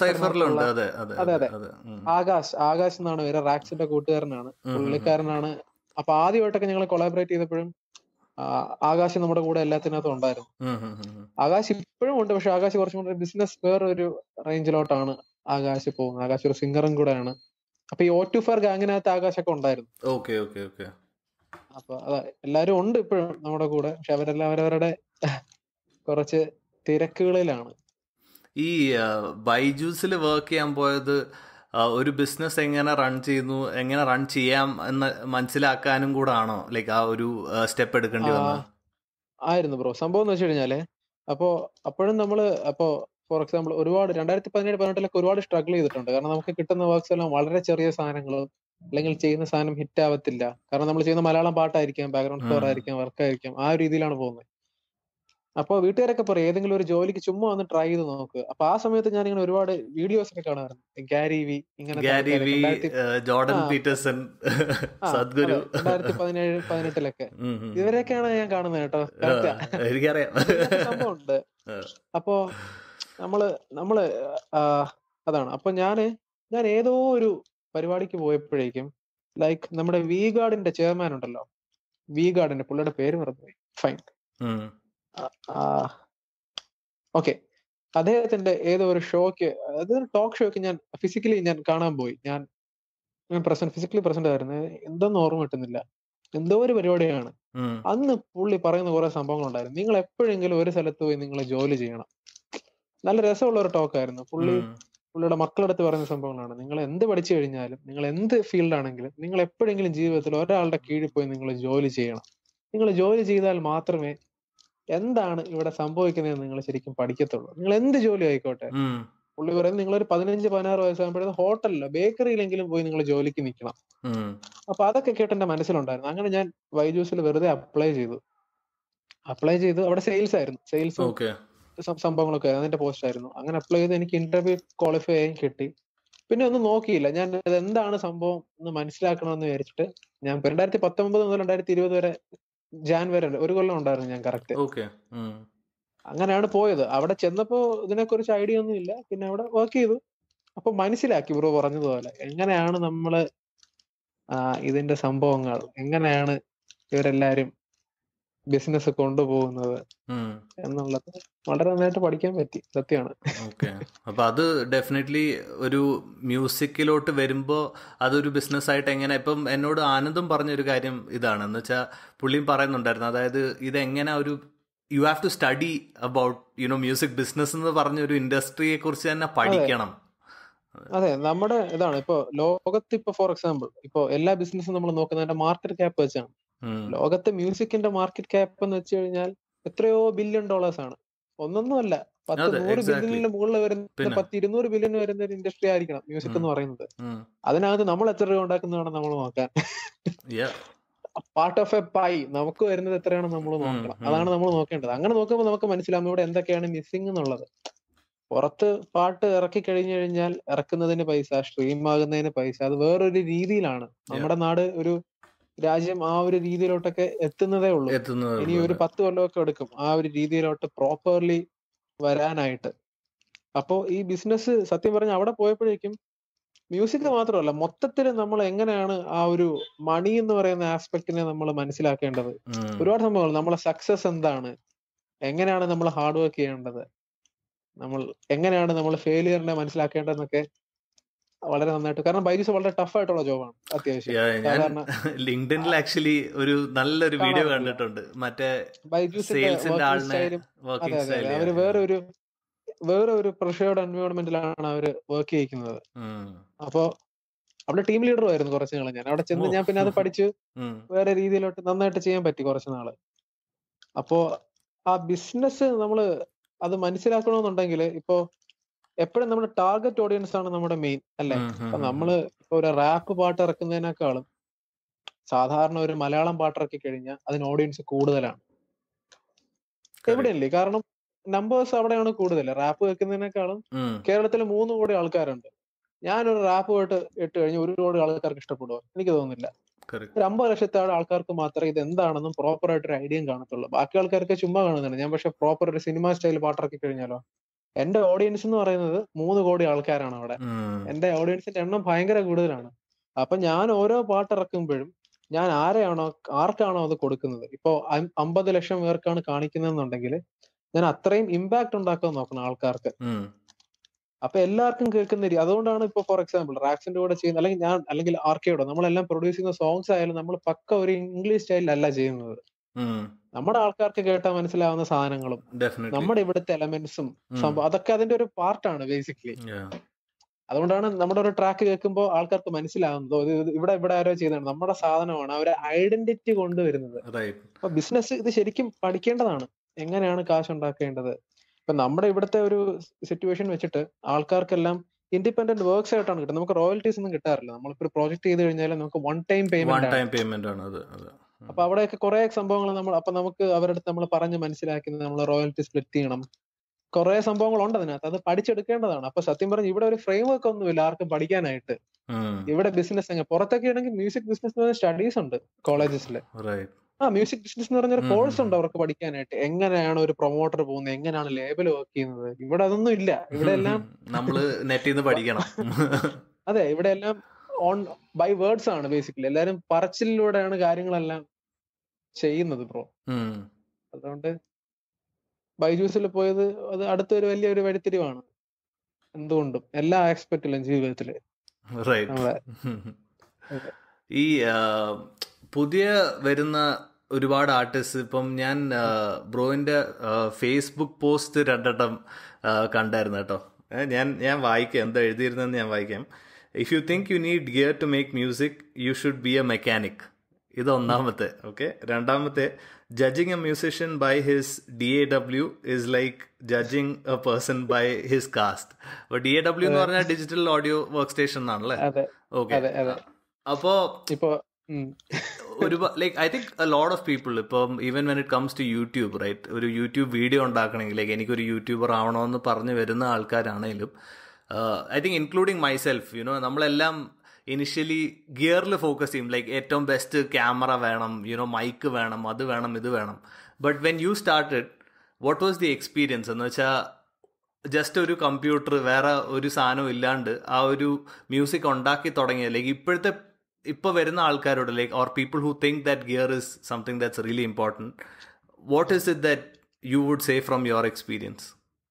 അതെ അതെ അതെ ആകാശ് ആകാശ് എന്നാണ് പേര് റാക്സിന്റെ കൂട്ടുകാരനാണ് പുള്ളിക്കാരനാണ് അപ്പൊ ആദ്യമായിട്ടൊക്കെ ഞങ്ങൾ കൊളാബറേറ്റ് ചെയ്തപ്പോഴും ആകാശ് നമ്മുടെ കൂടെ എല്ലാത്തിനകത്തും ഉണ്ടായിരുന്നു ആകാശ് ഇപ്പോഴും ഉണ്ട് പക്ഷെ ആകാശ് കുറച്ചും കൂടെ ബിസിനസ് വേറൊരു റേഞ്ചിലോട്ടാണ് ആകാശ് പോകുന്നത് ആകാശ് ഒരു സിംഗറും കൂടെയാണ് അപ്പൊ ഈ ഓ ടു ഫാർ ഗാങ്ങിനകത്ത് ആകാശൊക്കെ ഉണ്ടായിരുന്നു ഓക്കെ ഓക്കെ ഓക്കെ അപ്പൊ അതാ എല്ലാരും ഉണ്ട് ഇപ്പോഴും നമ്മുടെ കൂടെ പക്ഷെ അവരെല്ലാം അവരവരുടെ കുറച്ച് തിരക്കുകളിലാണ് ഈ ബൈജൂസിൽ വർക്ക് ചെയ്യാൻ പോയത് ഒരു ബിസിനസ് എങ്ങനെ റൺ ചെയ്യുന്നു എങ്ങനെ റൺ ചെയ്യാം എന്ന് മനസ്സിലാക്കാനും കൂടെ ആണോ ലൈക്ക് ആ ഒരു സ്റ്റെപ്പ് എടുക്കേണ്ടി വന്നത് ആയിരുന്നു ബ്രോ സംഭവം എന്ന് വെച്ച് കഴിഞ്ഞാല് അപ്പോ അപ്പോഴും നമ്മള് അപ്പോ ഫോർ എക്സാമ്പിൾ ഒരുപാട് രണ്ടായിരത്തി പതിനേഴ് പതിനെട്ടിലൊക്കെ ഒരുപാട് സ്ട്രഗിൾ ചെയ്തിട്ടുണ്ട് കാരണം നമുക്ക് കിട്ടുന്ന വർക്ക്സ് എല്ലാം വളരെ ചെറിയ സാധനങ്ങൾ അല്ലെങ്കിൽ ചെയ്യുന്ന സാധനം ഹിറ്റ് ആവത്തില്ല കാരണം നമ്മൾ ചെയ്യുന്ന മലയാളം പാട്ടായിരിക്കാം ബാക്ക്ഗ്രൗണ്ട് സ്കോർ ആയിരിക്കാം വർക്ക് ആയിരിക്കാം ആ ഒരു രീതിയിലാണ് പോകുന്നത് അപ്പൊ വീട്ടുകാരൊക്കെ പറയും ഏതെങ്കിലും ഒരു ജോലിക്ക് ചുമ്മാ ഒന്ന് ട്രൈ ചെയ്ത് നോക്ക് അപ്പൊ ആ സമയത്ത് ഞാൻ ഇങ്ങനെ ഒരുപാട് വീഡിയോസ് ഒക്കെ കാണാറുണ്ട് ഗാരി വി ഇങ്ങനെ ജോർഡൻ പീറ്റേഴ്സൺ സദ്ഗുരു രണ്ടായിരത്തി പതിനേഴ് പതിനെട്ടിലൊക്കെ ഇവരെയൊക്കെയാണ് ഞാൻ കാണുന്നത് കേട്ടോ എനിക്കറിയാം സംഭവമുണ്ട് അപ്പോ നമ്മള് നമ്മള് അതാണ് അപ്പൊ ഞാന് ഞാൻ ഏതോ ഒരു പരിപാടിക്ക് പോയപ്പോഴേക്കും ലൈക്ക് നമ്മുടെ വി ഗാർഡിന്റെ ചെയർമാൻ ഉണ്ടല്ലോ വി ഗാർഡിന്റെ പുള്ളിയുടെ പേര് മറന്നുപോയി ഫൈൻ ഓക്കെ അദ്ദേഹത്തിന്റെ ഏതോ ഒരു ഷോക്ക് അതൊരു ടോക്ക് ഷോക്ക് ഞാൻ ഫിസിക്കലി ഞാൻ കാണാൻ പോയി ഞാൻ ഞാൻ പ്രസന്റ് ഫിസിക്കലി പ്രസന്റ് ആയിരുന്നു എന്തെന്ന് ഓർമ്മ കിട്ടുന്നില്ല എന്തോ ഒരു പരിപാടിയാണ് അന്ന് പുള്ളി പറയുന്ന കുറെ സംഭവങ്ങളുണ്ടായിരുന്നു നിങ്ങൾ എപ്പോഴെങ്കിലും ഒരു സ്ഥലത്ത് പോയി നിങ്ങൾ ജോലി ചെയ്യണം നല്ല രസമുള്ള ഒരു ടോക്കായിരുന്നു പുള്ളി പുള്ളിയുടെ മക്കളടുത്ത് പറയുന്ന സംഭവങ്ങളാണ് നിങ്ങൾ എന്ത് പഠിച്ചു കഴിഞ്ഞാലും നിങ്ങൾ എന്ത് ഫീൽഡ് ആണെങ്കിലും നിങ്ങൾ എപ്പോഴെങ്കിലും ജീവിതത്തിൽ ഒരാളുടെ കീഴിൽ പോയി നിങ്ങൾ ജോലി ചെയ്യണം നിങ്ങൾ ജോലി ചെയ്താൽ മാത്രമേ എന്താണ് ഇവിടെ സംഭവിക്കുന്നതെന്ന് നിങ്ങൾ ശരിക്കും പഠിക്കത്തുള്ളൂ നിങ്ങൾ എന്ത് ജോലി ആയിക്കോട്ടെ പുള്ളി പറയുന്നത് നിങ്ങൾ ഒരു പതിനഞ്ച് പതിനാറ് വയസ്സാകുമ്പോഴേ ഹോട്ടലിലോ ബേക്കറിയിലെങ്കിലും പോയി നിങ്ങൾ ജോലിക്ക് നിൽക്കണം അപ്പൊ അതൊക്കെ കേട്ട് എന്റെ മനസ്സിലുണ്ടായിരുന്നു അങ്ങനെ ഞാൻ വൈജൂസിൽ വെറുതെ അപ്ലൈ ചെയ്തു അപ്ലൈ ചെയ്തു അവിടെ സെയിൽസ് ആയിരുന്നു സെയിൽസും സംഭവങ്ങളൊക്കെ അതിന്റെ പോസ്റ്റ് ആയിരുന്നു അങ്ങനെ അപ്ലൈ ചെയ്ത് എനിക്ക് ഇന്റർവ്യൂ ക്വാളിഫൈ ആയി കിട്ടി പിന്നെ ഒന്നും നോക്കിയില്ല ഞാൻ ഇത് എന്താണ് സംഭവം എന്ന് മനസ്സിലാക്കണമെന്ന് വിചാരിച്ചിട്ട് ഞാൻ രണ്ടായിരത്തി പത്തൊമ്പത് മുതൽ രണ്ടായിരത്തി ഇരുപത് വരെ ജാൻ വരെ ഒരു കൊല്ലം ഉണ്ടായിരുന്നു ഞാൻ കറക്റ്റ് അങ്ങനെയാണ് പോയത് അവിടെ ചെന്നപ്പോ ഇതിനെക്കുറിച്ച് ഐഡിയ ഒന്നും ഇല്ല പിന്നെ അവിടെ വർക്ക് ചെയ്തു അപ്പൊ മനസ്സിലാക്കി ബ്രോ പറഞ്ഞതുപോലെ എങ്ങനെയാണ് നമ്മള് ഇതിന്റെ സംഭവങ്ങൾ എങ്ങനെയാണ് ഇവരെല്ലാരും ബിസിനസ് കൊണ്ടുപോകുന്നത് എന്നുള്ളത് വളരെ നന്നായിട്ട് പഠിക്കാൻ പറ്റി സത്യമാണ് ഓക്കെ അപ്പൊ അത് ഡെഫിനറ്റ്ലി ഒരു മ്യൂസിക്കിലോട്ട് വരുമ്പോ അതൊരു ബിസിനസ് ആയിട്ട് എങ്ങനെ ഇപ്പം എന്നോട് ആനന്ദം പറഞ്ഞൊരു കാര്യം ഇതാണ് എന്ന് വെച്ചാൽ പുള്ളിയും പറയുന്നുണ്ടായിരുന്നു അതായത് ഇതെങ്ങനെ ഒരു you have to study about you know music business എന്ന് പറഞ്ഞ ഒരു ഇൻഡസ്ട്രിയെ കുറിച്ച് തന്നെ പഠിക്കണം അതെ നമ്മുടെ ഇതാണ് ഇപ്പൊ ലോകത്ത് ഇപ്പൊ ഫോർ എക്സാമ്പിൾ ഇപ്പൊ എല്ലാ ബിസിനസ്സും നമ്മൾ നോക്കുന്നതിന്റെ മാർക്കറ്റ് ക്യാപ്പ് വെച്ചാണ് ലോകത്തെ മ്യൂസിക്കിന്റെ മാർക്കറ്റ് ക്യാപ്പ് എന്ന് വെച്ച് കഴിഞ്ഞാൽ എത്രയോ ബില്യൺ ഡോളേഴ്സ് ആണ് ഒന്നൊന്നുമല്ല പത്ത് നൂറ് ബില്യണിന് മുകളിൽ വരുന്ന പത്ത് ഇരുന്നൂറ് ബില്യൺ വരുന്ന ഒരു ഇൻഡസ്ട്രി ആയിരിക്കണം മ്യൂസിക് എന്ന് പറയുന്നത് അതിനകത്ത് നമ്മൾ എത്ര രൂപ ഉണ്ടാക്കുന്നതാണ് നമ്മൾ നോക്കാൻ പാർട്ട് ഓഫ് എ പൈ നമുക്ക് വരുന്നത് എത്രയാണ് നമ്മൾ നോക്കണം അതാണ് നമ്മൾ നോക്കേണ്ടത് അങ്ങനെ നോക്കുമ്പോൾ നമുക്ക് മനസ്സിലാവും ഇവിടെ എന്തൊക്കെയാണ് മിസ്സിംഗ് എന്നുള്ളത് പുറത്ത് പാട്ട് ഇറക്കി കഴിഞ്ഞു കഴിഞ്ഞാൽ ഇറക്കുന്നതിന് പൈസ സ്ട്രീം ആകുന്നതിന് പൈസ അത് വേറൊരു രീതിയിലാണ് നമ്മുടെ നാട് ഒരു രാജ്യം ആ ഒരു രീതിയിലോട്ടൊക്കെ എത്തുന്നതേ ഉള്ളൂ ഇനി ഒരു പത്ത് കൊല്ലമൊക്കെ എടുക്കും ആ ഒരു രീതിയിലോട്ട് പ്രോപ്പർലി വരാനായിട്ട് അപ്പോ ഈ ബിസിനസ് സത്യം പറഞ്ഞ അവിടെ പോയപ്പോഴേക്കും മ്യൂസിക് മാത്രമല്ല മൊത്തത്തിൽ നമ്മൾ എങ്ങനെയാണ് ആ ഒരു മണി എന്ന് പറയുന്ന ആസ്പെക്ടിനെ നമ്മൾ മനസ്സിലാക്കേണ്ടത് ഒരുപാട് സംഭവങ്ങൾ നമ്മളെ സക്സസ് എന്താണ് എങ്ങനെയാണ് നമ്മൾ ഹാർഡ് വർക്ക് ചെയ്യേണ്ടത് നമ്മൾ എങ്ങനെയാണ് നമ്മൾ ഫെയിലിയറിനെ മനസ്സിലാക്കേണ്ടതെന്നൊക്കെ വളരെ നന്നായിട്ട് കാരണം ബൈജൂസ് വളരെ ടഫ് ആയിട്ടുള്ള ജോബാണ് അത്യാവശ്യം ലിങ്ക്ഡിനിൽ ആക്ച്വലി ഒരു നല്ലൊരു വീഡിയോ കണ്ടിട്ടുണ്ട് മറ്റേ ബൈജൂസിന്റെ അവര് വേറെ ഒരു വേറെ ഒരു പ്രഷേർഡ് എൻവയോൺമെന്റിലാണ് അവര് വർക്ക് ചെയ്യിക്കുന്നത് അപ്പോ അവിടെ ടീം ലീഡർ ആയിരുന്നു കുറച്ച് നാള് ഞാൻ അവിടെ ചെന്ന് ഞാൻ പിന്നെ അത് പഠിച്ചു വേറെ രീതിയിലോട്ട് നന്നായിട്ട് ചെയ്യാൻ പറ്റി കുറച്ച് നാള് അപ്പോ ആ ബിസിനസ് നമ്മള് അത് മനസ്സിലാക്കണമെന്നുണ്ടെങ്കിൽ ഇപ്പോ എപ്പോഴും നമ്മുടെ ടാർഗറ്റ് ഓഡിയൻസ് ആണ് നമ്മുടെ മെയിൻ അല്ലെ അപ്പൊ നമ്മള് ഇപ്പൊ ഒരു റാപ്പ് പാട്ട് ഇറക്കുന്നതിനേക്കാളും സാധാരണ ഒരു മലയാളം പാട്ട് ഇറക്കി കഴിഞ്ഞാൽ അതിന് ഓഡിയൻസ് കൂടുതലാണ് എവിടെയല്ലേ കാരണം നമ്പേഴ്സ് അവിടെയാണ് കൂടുതൽ റാപ്പ് കേൾക്കുന്നതിനേക്കാളും കേരളത്തിൽ മൂന്ന് കോടി ആൾക്കാരുണ്ട് ഞാനൊരു റാപ്പ് കേട്ട് ഇട്ട് കഴിഞ്ഞാൽ ഒരു കോടി ആൾക്കാർക്ക് ഇഷ്ടപ്പെടുമോ എനിക്ക് തോന്നുന്നില്ല ഒരു അമ്പത് ലക്ഷത്തോളം ആൾക്കാർക്ക് മാത്രമേ ഇത് എന്താണെന്നും പ്രോപ്പർ ആയിട്ട് ഒരു ഐഡിയയും കാണത്തുള്ളൂ ബാക്കി ആൾക്കാർക്ക് ചുമ്മാ കാണുന്നുണ്ട് ഞാൻ പക്ഷെ പ്രോപ്പർ ഒരു സിനിമ സ്റ്റൈൽ പാട്ടിറക്കി കഴിഞ്ഞാലോ എന്റെ ഓഡിയൻസ് എന്ന് പറയുന്നത് മൂന്ന് കോടി ആൾക്കാരാണ് അവിടെ എന്റെ ഓഡിയൻസിന്റെ എണ്ണം ഭയങ്കര കൂടുതലാണ് അപ്പൊ ഞാൻ ഓരോ പാട്ട് ഇറക്കുമ്പോഴും ഞാൻ ആരെയാണോ ആർക്കാണോ അത് കൊടുക്കുന്നത് ഇപ്പോ അമ്പത് ലക്ഷം പേർക്കാണ് കാണിക്കുന്നതെന്നുണ്ടെങ്കിൽ ഞാൻ അത്രയും ഇമ്പാക്ട് ഉണ്ടാക്കാൻ നോക്കണം ആൾക്കാർക്ക് അപ്പൊ എല്ലാവർക്കും കേൾക്കുന്ന രീതി അതുകൊണ്ടാണ് ഇപ്പൊ ഫോർ എക്സാമ്പിൾ റാക്സിന്റെ കൂടെ ചെയ്യുന്ന അല്ലെങ്കിൽ ഞാൻ അല്ലെങ്കിൽ ആർക്കെയോടോ നമ്മളെല്ലാം പ്രൊഡ്യൂസ് ചെയ്യുന്ന സോങ്സ് ആയാലും നമ്മൾ പക്ക ഒരു ഇംഗ്ലീഷ് സ്റ്റൈലിലല്ല ചെയ്യുന്നത് നമ്മുടെ ആൾക്കാർക്ക് കേട്ടാൽ മനസ്സിലാവുന്ന സാധനങ്ങളും നമ്മുടെ ഇവിടുത്തെ എലമെന്റ്സും സംഭവം അതൊക്കെ അതിന്റെ ഒരു പാർട്ടാണ് ബേസിക്കലി അതുകൊണ്ടാണ് നമ്മുടെ ഒരു ട്രാക്ക് കേൾക്കുമ്പോൾ ആൾക്കാർക്ക് മനസ്സിലാവുന്നത് ഇവിടെ ഇവിടെ ആരോ ചെയ്യുന്നതാണ് നമ്മുടെ സാധനമാണ് അവരെ ഐഡന്റിറ്റി കൊണ്ടുവരുന്നത് അപ്പൊ ബിസിനസ് ഇത് ശരിക്കും പഠിക്കേണ്ടതാണ് എങ്ങനെയാണ് കാശ് ഉണ്ടാക്കേണ്ടത് ഇപ്പൊ നമ്മുടെ ഇവിടുത്തെ ഒരു സിറ്റുവേഷൻ വെച്ചിട്ട് ആൾക്കാർക്കെല്ലാം ഇൻഡിപെൻഡന്റ് വർക്ക്സ് ആയിട്ടാണ് കിട്ടുന്നത് നമുക്ക് റോയൽറ്റീസ് ഒന്നും കിട്ടാറില്ല നമ്മളിപ്പോ ഒരു പ്രോജക്ട് ചെയ്ത് കഴിഞ്ഞാൽ നമുക്ക് വൺ ടൈം പേയ്മെന്റ് ആണ് അപ്പൊ അവിടെയൊക്കെ കുറെ സംഭവങ്ങൾ നമ്മൾ അപ്പൊ നമുക്ക് അവരുടെ അടുത്ത് നമ്മൾ പറഞ്ഞ് മനസ്സിലാക്കുന്നത് നമ്മൾ റോയൽറ്റി സ്പ്ലിറ്റ് ചെയ്യണം കുറെ സംഭവങ്ങൾ ഉണ്ട് അതിനകത്ത് അത് പഠിച്ചെടുക്കേണ്ടതാണ് അപ്പൊ സത്യം പറഞ്ഞ ഇവിടെ ഒരു ഫ്രെയിം വർക്ക് ഒന്നുമില്ല ആർക്കും പഠിക്കാനായിട്ട് ഇവിടെ ബിസിനസ് എങ്ങനെ പുറത്തൊക്കെ ആണെങ്കിൽ മ്യൂസിക് ബിസിനസ് സ്റ്റഡീസ് ഉണ്ട് കോളേജസിൽ ആ മ്യൂസിക് ബിസിനസ് എന്ന് പറഞ്ഞൊരു കോഴ്സ് ഉണ്ട് അവർക്ക് പഠിക്കാനായിട്ട് എങ്ങനെയാണ് ഒരു പ്രൊമോട്ടർ പോകുന്നത് എങ്ങനെയാണ് ലേബൽ വർക്ക് ചെയ്യുന്നത് ഇവിടെ അതൊന്നും ഇല്ല ഇവിടെ എല്ലാം നമ്മള് നെറ്റിൽ നിന്ന് പഠിക്കണം അതെ ഇവിടെ എല്ലാം ഓൺ ബൈ വേർഡ്സ് ആണ് ബേസിക്കലി എല്ലാരും പറച്ചിലൂടെയാണ് കാര്യങ്ങളെല്ലാം ചെയ്യുന്നത് ബ്രോ അതുകൊണ്ട് ബൈജൂസിൽ പോയത് അത് അടുത്തൊരു വലിയൊരു വഴിത്തിരിവാണ് എന്തുകൊണ്ടും എല്ലാ ആസ്പെക്റ്റിലും ജീവിതത്തില് ഈ പുതിയ വരുന്ന ഒരുപാട് ആർട്ടിസ്റ്റ് ഇപ്പം ഞാൻ ബ്രോയിന്റെ ഫേസ്ബുക്ക് പോസ്റ്റ് രണ്ടെണ്ണം കണ്ടായിരുന്നു കേട്ടോ ഞാൻ ഞാൻ വായിക്കാം എന്താ എഴുതിയിരുന്നെന്ന് ഞാൻ വായിക്കാം if you think you need gear to make music you should be a mechanic ഇത് ഒന്നാമത്തെ ഓക്കെ രണ്ടാമത്തെ judging a musician by his D A W is like judging a person by his caste അപ്പൊ D A W എന്ന് പറഞ്ഞാൽ digital audio work station എന്നാണല്ലേ okay അപ്പോ ഇപ്പോ ഒരുപാട് like I think a lot of people ഇപ്പം even when it comes to YouTube right ഒരു YouTube video ഉണ്ടാക്കണമെങ്കിൽ ലൈക്ക് എനിക്കൊരു യൂട്യൂബർ ആവണമെന്ന് പറഞ്ഞു വരുന്ന ആൾക്കാരാണെങ്കിലും I think including myself you know നമ്മളെല്ലാം ഇനിഷ്യലി ഗിയറിൽ ഫോക്കസ് ചെയ്യും ലൈക്ക് ഏറ്റവും ബെസ്റ്റ് ക്യാമറ വേണം യുനോ മൈക്ക് വേണം അത് വേണം ഇത് വേണം but when you started what was the experience എന്ന് വെച്ചാൽ ജസ്റ്റ് ഒരു കമ്പ്യൂട്ടർ വേറെ ഒരു സാധനവും ഇല്ലാണ്ട് ആ ഒരു മ്യൂസിക് ഉണ്ടാക്കി തുടങ്ങിയ ലൈക്ക് ഇപ്പോഴത്തെ ഇപ്പോൾ വരുന്ന ആൾക്കാരോട് like or people who think that gear is something that's really important what is it that you would say from your experience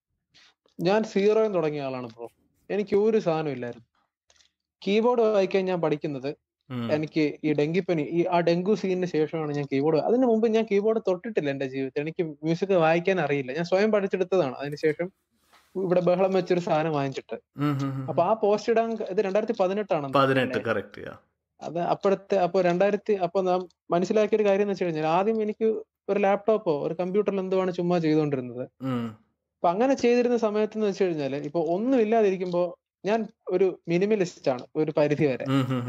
ഞാൻ സീറോയിൽ തുടങ്ങിയ ആളാണ് ബ്രോ എനിക്ക് ഒരു സാധനം ഇല്ലായിരുന്നു കീബോർഡ് വായിക്കാൻ ഞാൻ പഠിക്കുന്നത് എനിക്ക് ഈ ഡെങ്കിപ്പനി ഈ ആ ഡെങ്കു സീനിന് ശേഷമാണ് ഞാൻ കീബോർഡ് അതിന് മുമ്പ് ഞാൻ കീബോർഡ് തൊട്ടിട്ടില്ല എന്റെ ജീവിതത്തിൽ എനിക്ക് മ്യൂസിക് വായിക്കാൻ അറിയില്ല ഞാൻ സ്വയം പഠിച്ചെടുത്തതാണ് അതിനുശേഷം ഇവിടെ ബഹളം വെച്ചൊരു സാധനം വാങ്ങിച്ചിട്ട് അപ്പൊ ആ പോസ്റ്റ് ഇടാൻ ഇത് രണ്ടായിരത്തി പതിനെട്ടാണ് പതിനെട്ട് കറക്റ്റ് അത് അപ്പോഴത്തെ അപ്പൊ രണ്ടായിരത്തി അപ്പൊ നാം മനസ്സിലാക്കിയ ഒരു കാര്യം എന്ന് വെച്ച് കഴിഞ്ഞാൽ ആദ്യം എനിക്ക് ഒരു ലാപ്ടോപ്പോ ഒരു കമ്പ്യൂട്ടറിൽ എന്തുവാണ് ചുമ്മാ ചെയ്തുകൊണ്ടിരുന്നത് അപ്പൊ അങ്ങനെ ചെയ്തിരുന്ന സമയത്ത് എന്ന് വെച്ച് കഴിഞ്ഞാല് ഇപ്പൊ ഒന്നും ഇല്ലാതിരിക്കുമ്പോ ഞാൻ ഒരു മിനിമലിസ്റ്റ് ആണ് ഒരു പരിധി വരെ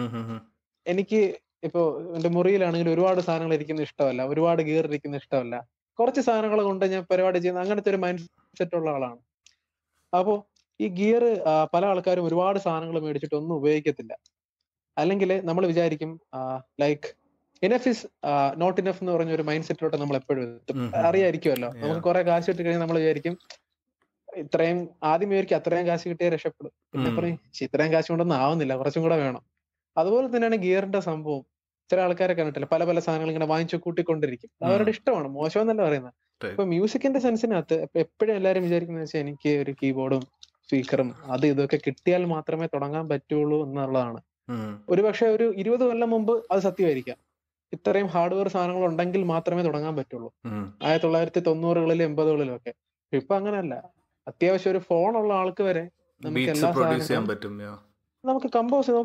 എനിക്ക് ഇപ്പോ എന്റെ മുറിയിലാണെങ്കിൽ ഒരുപാട് സാധനങ്ങൾ ഇരിക്കുന്ന ഇഷ്ടമല്ല ഒരുപാട് ഗിയർ ഇരിക്കുന്ന ഇഷ്ടമല്ല കുറച്ച് സാധനങ്ങൾ കൊണ്ട് ഞാൻ പരിപാടി ചെയ്യുന്ന അങ്ങനത്തെ ഒരു മൈൻഡ് സെറ്റ് ഉള്ള ആളാണ് അപ്പോ ഈ ഗിയർ പല ആൾക്കാരും ഒരുപാട് സാധനങ്ങൾ മേടിച്ചിട്ട് ഒന്നും ഉപയോഗിക്കത്തില്ല അല്ലെങ്കിൽ നമ്മൾ വിചാരിക്കും like enough is not enough എന്ന് പറഞ്ഞ ഒരു മൈൻഡ് സെറ്റിലോട്ട് നമ്മൾ എപ്പോഴും എത്തും അറിയായിരിക്കുമല്ലോ നമുക്ക് കുറെ കാശ് കിട്ടി കഴിഞ്ഞാൽ നമ്മൾ വിചാരിക്കും ഇത്രയും ആദ്യം വിചാരിക്കും അത്രയും കാശ് കിട്ടിയാൽ രക്ഷപ്പെടും പിന്നെ പറയും ഇത്രയും കാശ് കൊണ്ടൊന്നും ആവുന്നില്ല കുറച്ചും കൂടെ വേണം അതുപോലെ തന്നെയാണ് ഗിയറിന്റെ സംഭവം ചില ആൾക്കാരെ കണ്ടിട്ടില്ല പല പല സാധനങ്ങൾ ഇങ്ങനെ വാങ്ങിച്ചു കൂട്ടിക്കൊണ്ടിരിക്കും അവരുടെ ഇഷ്ടമാണ് മോശം എന്നല്ല പറയുന്നത് ഇപ്പൊ മ്യൂസിക്കിന്റെ സെൻസിനകത്ത് എപ്പോഴും എല്ലാരും വിചാരിക്കുന്നത് വെച്ചാൽ എനിക്ക് ഒരു കീബോർഡും സ്പീക്കറും അത് ഇതൊക്കെ കിട്ടിയാൽ മാത്രമേ തുടങ്ങാൻ പറ്റുള്ളൂ എന്നുള്ളതാണ് ഒരുപക്ഷെ ഒരു ഇരുപത് കൊല്ലം മുമ്പ് അത് സത്യമായിരിക്കാം ഇത്രയും ഹാർഡ്വെയർ സാധനങ്ങൾ ഉണ്ടെങ്കിൽ മാത്രമേ തുടങ്ങാൻ പറ്റുള്ളൂ ആയിരത്തി തൊള്ളായിരത്തി തൊണ്ണൂറുകളിലും എൺപതുകളിലും ഒക്കെ ഇപ്പൊ അങ്ങനെയല്ല അത്യാവശ്യം ഒരു ഫോൺ ഉള്ള ആൾക്ക് വരെ നമുക്ക് എല്ലാ സാധനങ്ങളും നമുക്ക് കമ്പോസ് നമുക്ക്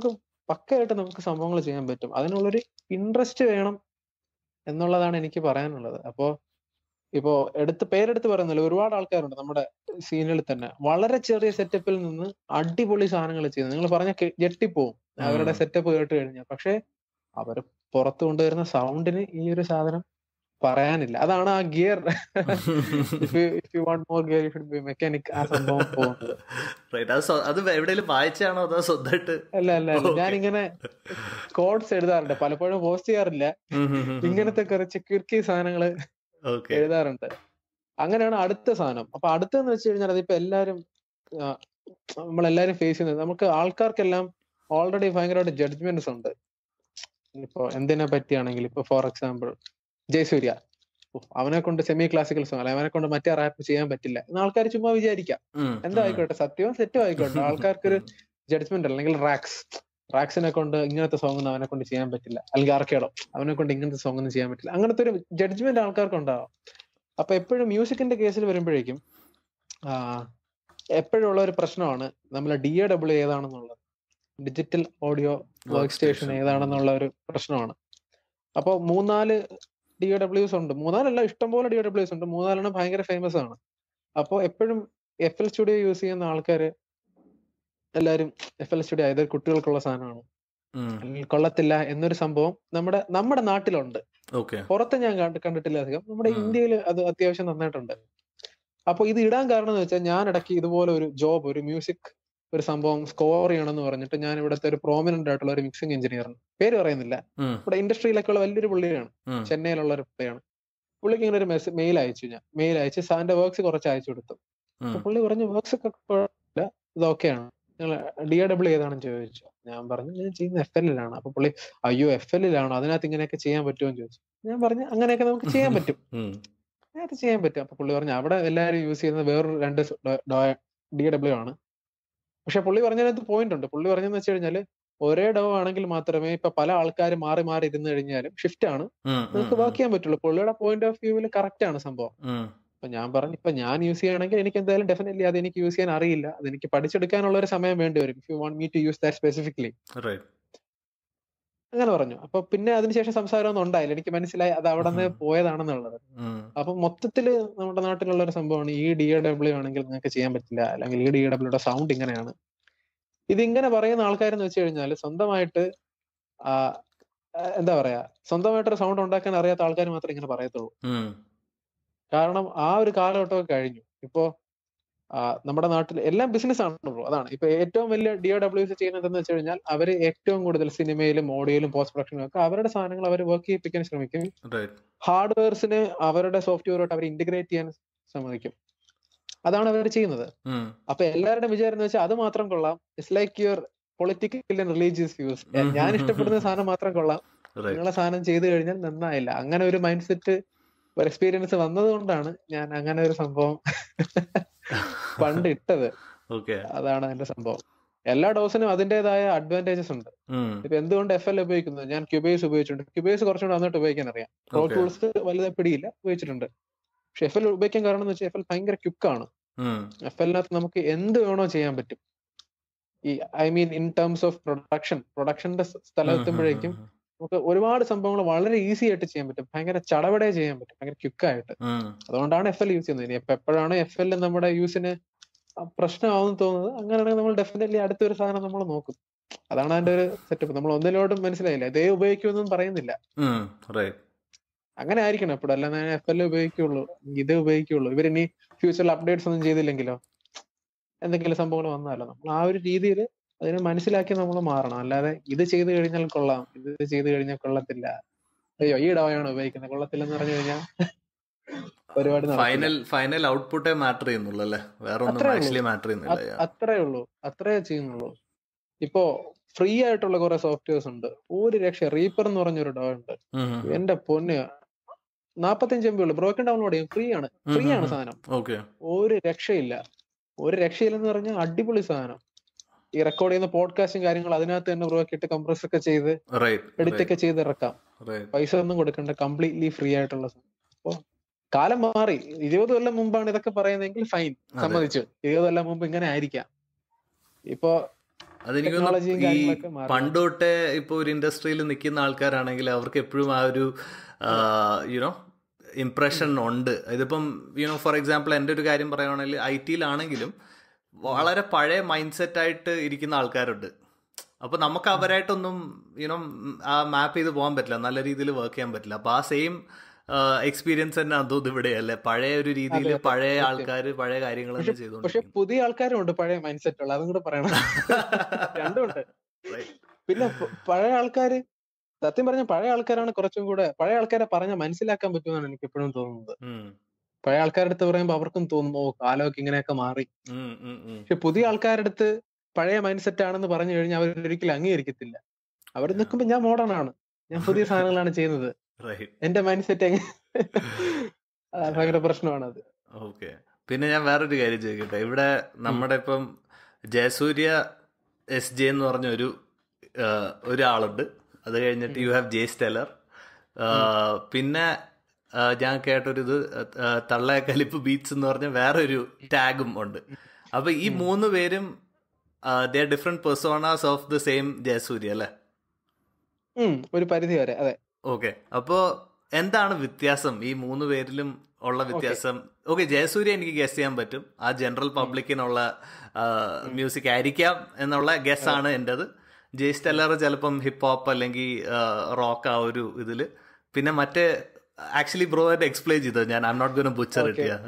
പക്കയായിട്ട് നമുക്ക് സംഭവങ്ങൾ ചെയ്യാൻ പറ്റും അതിനുള്ളൊരു ഇൻട്രസ്റ്റ് വേണം എന്നുള്ളതാണ് എനിക്ക് പറയാനുള്ളത് അപ്പോ ഇപ്പോ എടുത്ത് പേരെടുത്ത് പറയുന്നില്ല ഒരുപാട് ആൾക്കാരുണ്ട് നമ്മുടെ സീനിൽ തന്നെ വളരെ ചെറിയ സെറ്റപ്പിൽ നിന്ന് അടിപൊളി സാധനങ്ങൾ ചെയ്യുന്നത് നിങ്ങൾ പറഞ്ഞ ഞെട്ടിപ്പോവും അവരുടെ സെറ്റപ്പ് കേട്ട് കഴിഞ്ഞാൽ പക്ഷെ അവർ പുറത്തു കൊണ്ടുവരുന്ന സൗണ്ടിന് ഈ ഒരു സാധനം പറയാനില്ല അതാണ് ആ gear if you want more gear you should be mechanic ആ സംഭവം പോകുന്നത് അത് എവിടെയെങ്കിലും വായിച്ചാണോ അതോ സ്വന്തമായിട്ട് അല്ല അല്ല അല്ല ഞാനിങ്ങനെ കോഡ്സ് എഴുതാറുണ്ട് പലപ്പോഴും പോസ്റ്റ് ചെയ്യാറില്ല ഇങ്ങനത്തെ കുറച്ച് കിർക്കി സാധനങ്ങള് എഴുതാറുണ്ട് അങ്ങനെയാണ് അടുത്ത സാധനം അപ്പൊ അടുത്തെന്ന് വെച്ച് കഴിഞ്ഞാൽ അതിപ്പോ എല്ലാരും നമ്മളെല്ലാരും ഫേസ് ചെയ്യുന്നത് നമുക്ക് ആൾക്കാർക്കെല്ലാം ഓൾറെഡി ഭയങ്കരമായിട്ട് ജഡ്ജ്മെന്റ്സ് ഉണ്ട് ഇപ്പൊ എന്തിനെ പറ്റിയാണെങ്കിൽ ഇപ്പൊ ഫോർ എക്സാമ്പിൾ ജയസൂര്യ അവനെ കൊണ്ട് സെമി ക്ലാസിക്കൽ സോങ് അല്ലെ അവനെ കൊണ്ട് മറ്റേ റാപ്പ് ചെയ്യാൻ പറ്റില്ല എന്ന് ആൾക്കാർ ചുമ്മാ വിചാരിക്കാം എന്തായിക്കോട്ടെ സത്യവും സെറ്റും ആയിക്കോട്ടെ ആൾക്കാർക്കൊരു ജഡ്ജ്മെന്റ് അല്ലെങ്കിൽ റാക്സ് റാക്സിനെ കൊണ്ട് ഇങ്ങനത്തെ സോങ് ഒന്നും അവനെ കൊണ്ട് ചെയ്യാൻ പറ്റില്ല അല്ലെങ്കിൽ ആർക്കേടോ അവനെ കൊണ്ട് ഇങ്ങനത്തെ സോങ് ഒന്നും ചെയ്യാൻ പറ്റില്ല അങ്ങനത്തെ ഒരു ജഡ്ജ്മെന്റ് ആൾക്കാർക്ക് ഉണ്ടാവും അപ്പൊ എപ്പോഴും മ്യൂസിക്കിന്റെ കേസിൽ വരുമ്പോഴേക്കും എപ്പോഴും ഉള്ള ഒരു പ്രശ്നമാണ് നമ്മളെ ഡി എ ഡബ്ല്യു ഏതാണെന്നുള്ളത് ഡിജിറ്റൽ ഓഡിയോ വർക്ക് സ്റ്റേഷൻ ഏതാണെന്നുള്ള ഒരു പ്രശ്നമാണ് അപ്പോൾ മൂന്നാല് ഡി ഒ ഡബ്ല്യൂസ് ഉണ്ട് മൂന്നാലല്ല ഇഷ്ടംപോലെ ഡി ഒ ഡബ്ല്യൂസ് ഉണ്ട് മൂന്നാലെണ്ണം ഭയങ്കര ഫേമസ് ആണ് അപ്പോൾ എപ്പോഴും എഫ് എൽ സ്റ്റുഡിയോ യൂസ് ചെയ്യുന്ന ആൾക്കാര് എല്ലാരും എഫ് എൽ സ്റ്റുഡിയോ അതായത് കുട്ടികൾക്കുള്ള സാധനമാണ് അല്ലെങ്കിൽ കൊള്ളത്തില്ല എന്നൊരു സംഭവം നമ്മുടെ നമ്മുടെ നാട്ടിലുണ്ട് പുറത്ത് ഞാൻ കണ്ടിട്ടില്ല അധികം നമ്മുടെ ഇന്ത്യയിൽ അത് അത്യാവശ്യം നന്നായിട്ടുണ്ട് അപ്പൊ ഇത് ഇടാൻ കാരണം എന്ന് വെച്ചാൽ ഞാൻ ഇടയ്ക്ക് ഇതുപോലെ ഒരു ജോബ് ഒരു മ്യൂസിക് ഒരു സംഭവം സ്കോർ ചെയ്യണമെന്ന് പറഞ്ഞിട്ട് ഞാൻ ഇവിടുത്തെ ഒരു പ്രോമിനന്റ് ആയിട്ടുള്ള ഒരു മിക്സിംഗ് എഞ്ചിനീയറാണ് പേര് പറയുന്നില്ല ഇവിടെ ഇൻഡസ്ട്രിയിലൊക്കെ ഉള്ള വലിയൊരു പുള്ളിയാണ് ചെന്നൈയിലുള്ള ഒരു പുള്ളിയാണ് പുള്ളിക്ക് ഇങ്ങനെ ഒരു മെസ്സേജ് മെയിൽ അയച്ചു ഞാൻ മെയിൽ അയച്ച് സാറിന്റെ വർക്ക്സ് കുറച്ച് അയച്ചു കൊടുത്തു പുള്ളി പറഞ്ഞു വർക്ക്സ് ഒക്കെ കുഴപ്പമില്ല ഇത് ഓക്കെയാണ് നിങ്ങൾ ഡി എ ഡബ്ല്യൂ ഏതാണെന്ന് ചോദിച്ചു ഞാൻ പറഞ്ഞു ഞാൻ ചെയ്യുന്ന എഫ് എല്ലിലാണ് അപ്പൊ പുള്ളി അയ്യോ എഫ് എല്ലിലാണോ അതിനകത്ത് ഇങ്ങനെയൊക്കെ ചെയ്യാൻ പറ്റുമോ എന്ന് ചോദിച്ചു ഞാൻ പറഞ്ഞു അങ്ങനെയൊക്കെ നമുക്ക് ചെയ്യാൻ പറ്റും അത് ചെയ്യാൻ പറ്റും അപ്പൊ പുള്ളി പറഞ്ഞു അവിടെ എല്ലാവരും യൂസ് ചെയ്യുന്നത് വേറൊരു രണ്ട് ഡി എ ഡബ്ല്യൂ ആണ് പക്ഷെ പുള്ളി പറഞ്ഞതിനകത്ത് പോയിന്റ് ഉണ്ട് പുള്ളി പറഞ്ഞെന്ന് വെച്ച് കഴിഞ്ഞാല് ഒരേ ഡോ ആണെങ്കിൽ മാത്രമേ ഇപ്പൊ പല ആൾക്കാർ മാറി മാറി ഇരുന്ന് കഴിഞ്ഞാലും ഷിഫ്റ്റ് ആണ് നിങ്ങൾക്ക് വർക്ക് ചെയ്യാൻ പറ്റുള്ളൂ പുള്ളിയുടെ പോയിന്റ് ഓഫ് വ്യൂവിൽ കറക്റ്റ് ആണ് സംഭവം അപ്പൊ ഞാൻ പറഞ്ഞു ഇപ്പൊ ഞാൻ യൂസ് ചെയ്യുകയാണെങ്കിൽ എനിക്ക് എന്തായാലും ഡെഫിനറ്റ്ലി അത് എനിക്ക് യൂസ് ചെയ്യാൻ അറിയില്ല അത് എനിക്ക് പഠിച്ചെടുക്കാനുള്ള ഒരു സമയം വേണ്ടി വരും if you want me to use that specifically അങ്ങനെ പറഞ്ഞു അപ്പൊ പിന്നെ അതിനുശേഷം സംസാരമൊന്നും ഉണ്ടായില്ല എനിക്ക് മനസ്സിലായി അത് അവിടെ നിന്ന് പോയതാണെന്നുള്ളത് അപ്പൊ മൊത്തത്തില് നമ്മുടെ നാട്ടിലുള്ള ഒരു സംഭവമാണ് ഈ ഡി എ ഡബ്ല്യു ആണെങ്കിൽ നിങ്ങൾക്ക് ചെയ്യാൻ പറ്റില്ല അല്ലെങ്കിൽ ഈ ഡി എ ഡബ്ല്യുടെ സൗണ്ട് ഇങ്ങനെയാണ് ഇതിങ്ങനെ പറയുന്ന ആൾക്കാരെന്ന് വെച്ച് കഴിഞ്ഞാൽ സ്വന്തമായിട്ട് എന്താ പറയാ സ്വന്തമായിട്ടൊരു സൗണ്ട് ഉണ്ടാക്കാൻ അറിയാത്ത ആൾക്കാർ മാത്രമേ ഇങ്ങനെ പറയത്തുള്ളൂ കാരണം ആ ഒരു കാലഘട്ടമൊക്കെ കഴിഞ്ഞു ഇപ്പോ നമ്മുടെ നാട്ടിൽ എല്ലാം ബിസിനസ് ആണല്ലോ അതാണ് ഇപ്പൊ ഏറ്റവും വലിയ ഡി ഒ ഡബ്ല്യൂസ് ചെയ്യുന്നത് എന്ന് വെച്ച് കഴിഞ്ഞാൽ അവർ ഏറ്റവും കൂടുതൽ സിനിമയിലും ഓഡിയോയിലും പോസ്റ്റ് പ്രൊഡക്ഷനും ഒക്കെ അവരുടെ സാധനങ്ങൾ അവർ വർക്ക് ചെയ്യിപ്പിക്കാൻ ശ്രമിക്കും ഹാർഡ്വെയർസിന് അവരുടെ സോഫ്റ്റ്വെയറോട്ട് അവർ ഇന്റഗ്രേറ്റ് ചെയ്യാൻ ശ്രമിക്കും അതാണ് അവർ ചെയ്യുന്നത് അപ്പൊ എല്ലാവരുടെ വിചാരം എന്ന് വെച്ചാൽ അത് മാത്രം കൊള്ളാം it's like your political and religious views ഞാൻ ഇഷ്ടപ്പെടുന്ന സാധനം മാത്രം കൊള്ളാം നിങ്ങളെ സാധനം ചെയ്തു കഴിഞ്ഞാൽ നന്നായില്ല അങ്ങനെ ഒരു മൈൻഡ് സെറ്റ് ഒരു എക്സ്പീരിയൻസ് വന്നത് കൊണ്ടാണ് ഞാൻ അങ്ങനെ ഒരു സംഭവം പണ്ട് ഇട്ടത് അതാണ് അതിന്റെ സംഭവം എല്ലാ ഡോസിനും അതിന്റേതായ അഡ്വാൻറ്റേജസ് ഉണ്ട് ഇപ്പൊ എന്തുകൊണ്ട് എഫ് എൽ ഉപയോഗിക്കുന്നത് ഞാൻ ക്യൂബേസ് ഉപയോഗിച്ചിട്ടുണ്ട് ക്യൂബേസ് കുറച്ചുകൂടെ നന്നായിട്ട് ഉപയോഗിക്കാൻ അറിയാം പ്രോ ടൂൾസ് വലുതായി പിടിയില്ല ഉപയോഗിച്ചിട്ടുണ്ട് പക്ഷെ എഫ് എൽ ഉപയോഗിക്കാൻ കാരണം എന്ന് വെച്ചാൽ എഫ് എൽ ഭയങ്കര ക്യുക്കാണ് എഫ് എല്ലിനകത്ത് നമുക്ക് എന്ത് വേണോ ചെയ്യാൻ പറ്റും ഈ I mean in terms of production പ്രൊഡക്ഷന്റെ സ്ഥലത്തെത്തുമ്പോഴേക്കും നമുക്ക് ഒരുപാട് സംഭവങ്ങൾ വളരെ ഈസി ആയിട്ട് ചെയ്യാൻ പറ്റും ഭയങ്കര ചടപടെ ചെയ്യാൻ പറ്റും ഭയങ്കര ക്വിക്കായിട്ട് അതുകൊണ്ടാണ് എഫ് എൽ യൂസ് ചെയ്യുന്നത് ഇനി എപ്പോഴാണ് എഫ് എൽ നമ്മുടെ യൂസിന് പ്രശ്നമാവും തോന്നുന്നത് അങ്ങനെയാണെങ്കിൽ നമ്മൾ ഡെഫിനറ്റ്ലി അടുത്തൊരു സാധനം നമ്മൾ നോക്കും അതാണ് അതിന്റെ ഒരു സെറ്റപ്പ് നമ്മൾ ഒന്നിലോട്ടും മനസ്സിലായില്ല ഇതേ ഉപയോഗിക്കുമെന്നും പറയുന്നില്ല അങ്ങനെ ആയിരിക്കണം എപ്പോഴും അല്ലാതെ എഫ് എൽ ഉപയോഗിക്കുള്ളൂ ഇത് ഉപയോഗിക്കുള്ളൂ ഇവരിനി ഫ്യൂച്ചറിൽ അപ്ഡേറ്റ്സ് ഒന്നും ചെയ്തില്ലെങ്കിലോ എന്തെങ്കിലും സംഭവങ്ങൾ വന്നാലോ നമ്മൾ ആ ഒരു രീതിയിൽ അതിനെ മനസ്സിലാക്കി നമ്മൾ മാറണം അല്ലാതെ ഇത് ചെയ്തു കഴിഞ്ഞാൽ കൊള്ളാം ഇത് ചെയ്തു കഴിഞ്ഞാൽ കൊള്ളത്തില്ല അയ്യോ ഈ ഡോയാണ് ഉപയോഗിക്കുന്നത് കൊള്ളത്തില്ലെന്ന് പറഞ്ഞു കഴിഞ്ഞാൽ ഒരുപാട് ഫൈനൽ ഫൈനൽ ഔട്ട്പുട്ടേ മാറ്റർ ചെയ്യുന്നുള്ളൂ അല്ലേ വേറെ ഒന്നും ആക്ച്വലി മാറ്റർ ചെയ്യുന്നില്ല അത്രേ ഉള്ളൂ അത്രേ ചെയ്യുന്നുള്ളൂ ഇപ്പോ ഫ്രീ ആയിട്ടുള്ള കുറെ സോഫ്റ്റ്വെയർസ് ഉണ്ട് ഒരു രക്ഷ റീപ്പർ എന്ന് പറഞ്ഞൊരു ഡോ ഉണ്ട് എന്റെ പൊന്ന് നാപ്പത്തഞ്ച് എം ബി ഉള്ളു ബ്രോക്കൺ ഡൗൺലോഡ് ചെയ്യും ഫ്രീ ആണ് ഫ്രീ ആണ് സാധനം ഒരു രക്ഷയില്ല ഒരു രക്ഷയില്ലെന്ന് പറഞ്ഞാൽ അടിപൊളി സാധനം ഈ റെക്കോർഡ് ചെയ്യുന്ന പോഡ്കാസ്റ്റും കാര്യങ്ങൾ അതിനകത്ത് തന്നെ ബ്രോക്ക് ഇട്ട് കംപ്രസ് ഒക്കെ ചെയ്ത് എഡിറ്റ് ഒക്കെ ചെയ്ത് ഇറക്കാം പൈസ ഒന്നും കൊടുക്കണ്ട കംപ്ലീറ്റ്ലി ഫ്രീ ആയിട്ടുള്ള അപ്പൊ കാലം മാറി ഇരുപത് കൊല്ലം മുമ്പാണ് ഇതൊക്കെ പറയുന്നതെങ്കിൽ ഫൈൻ സമ്മതിച്ചു ഇരുപത് കൊല്ലം മുമ്പ് ഇങ്ങനെ ആയിരിക്കാം ഇപ്പോ അതെനിക്ക് തോന്നുന്നു ഈ പണ്ടോട്ടെ ഇപ്പൊ ഒരു ഇൻഡസ്ട്രിയിൽ നിൽക്കുന്ന ആൾക്കാരാണെങ്കിൽ അവർക്ക് എപ്പോഴും ആ ഒരു യുനോ ഇംപ്രഷൻ ഉണ്ട് ഇതിപ്പം യുനോ ഫോർ എക്സാമ്പിൾ എൻ്റെ ഒരു കാര്യം പറയുകയാണെങ്കിൽ ഐ ടിയിലാണെങ്കിലും വളരെ പഴയ മൈൻഡ് സെറ്റ് ആയിട്ട് ഇരിക്കുന്ന ആൾക്കാരുണ്ട് അപ്പൊ നമുക്ക് അവരായിട്ടൊന്നും യുനോ ആ മാപ്പ് ചെയ്ത് പോകാൻ പറ്റില്ല നല്ല രീതിയിൽ വർക്ക് ചെയ്യാൻ പറ്റില്ല അപ്പൊ ആ സെയിം എക്സ്പീരിയൻസ് തന്നെ അതോ ഇവിടെ അല്ലേ പഴയ ഒരു രീതിയിൽ പഴയ ആൾക്കാർ പഴയ കാര്യങ്ങൾ തന്നെ ചെയ്തോണ്ട് പക്ഷെ പുതിയ ആൾക്കാരും ഉണ്ട് പഴയ മൈൻഡ് സെറ്റ് ഉള്ള അതും കൂടെ പറയണം രണ്ടുമുണ്ട് പിന്നെ പഴയ ആൾക്കാര് സത്യം പറഞ്ഞ പഴയ ആൾക്കാരാണ് കുറച്ചും കൂടെ പഴയ ആൾക്കാരെ പറഞ്ഞാൽ മനസ്സിലാക്കാൻ പറ്റുമെന്നാണ് എനിക്ക് എപ്പോഴും തോന്നുന്നത് പഴയ ആൾക്കാരുടെ അടുത്ത് പറയുമ്പോൾ അവർക്കും തോന്നും ഓ കാലമൊക്കെ ഇങ്ങനെയൊക്കെ മാറി പക്ഷെ പുതിയ ആൾക്കാരുടെ അടുത്ത് പഴയ മൈൻഡ് സെറ്റ് ആണെന്ന് പറഞ്ഞു കഴിഞ്ഞാൽ അവർ ഒരിക്കലും അംഗീകരിക്കത്തില്ല അവർ നിൽക്കുമ്പോൾ ഞാൻ മോഡേൺ ആണ് ഞാൻ പുതിയ സാധനങ്ങളാണ് ചെയ്യുന്നത് എന്റെ മൈൻഡ് സെറ്റ് ഭയങ്കര പ്രശ്നമാണ് അത് ഓക്കെ പിന്നെ ഞാൻ വേറൊരു കാര്യം ചോദിക്കട്ടെ ഇവിടെ നമ്മുടെ ഇപ്പം ജയസൂര്യ എസ് ജെ എന്ന് പറഞ്ഞ ഒരു ഒരാളുണ്ട് അത് കഴിഞ്ഞിട്ട് യു ഹാവ് ജെ സ്റ്റെലർ പിന്നെ ഞാൻ കേട്ടൊരിത് തള്ളയ കലിപ്പ് ബീറ്റ്സ് എന്ന് പറഞ്ഞ വേറൊരു ടാഗും ഉണ്ട് അപ്പൊ ഈ മൂന്ന് പേരും they are different personas of the same Jayasurya അല്ലേ ഒരു പരിധി വരെ അതെ ഓക്കെ അപ്പോ എന്താണ് വ്യത്യാസം ഈ മൂന്ന് പേരിലും ഉള്ള വ്യത്യാസം ഓക്കെ ജയസൂര്യ എനിക്ക് ഗസ് ചെയ്യാൻ പറ്റും ആ ജനറൽ പബ്ലിക്കിനുള്ള മ്യൂസിക് ആയിരിക്കാം എന്നുള്ള ഗസ് ആണ് എൻ്റെത് ജയ് സ്റ്റെല്ലർ ചിലപ്പം ഹിപ്പ് ഹോപ്പ് അല്ലെങ്കിൽ റോക്ക് ആ ഒരു ഇതില് പിന്നെ മറ്റേ ആക്ച്വലി ബ്രോ ആയിട്ട് എക്സ്പ്ലെയിൻ ചെയ്തോ ഞാൻ I'm not gonna butcher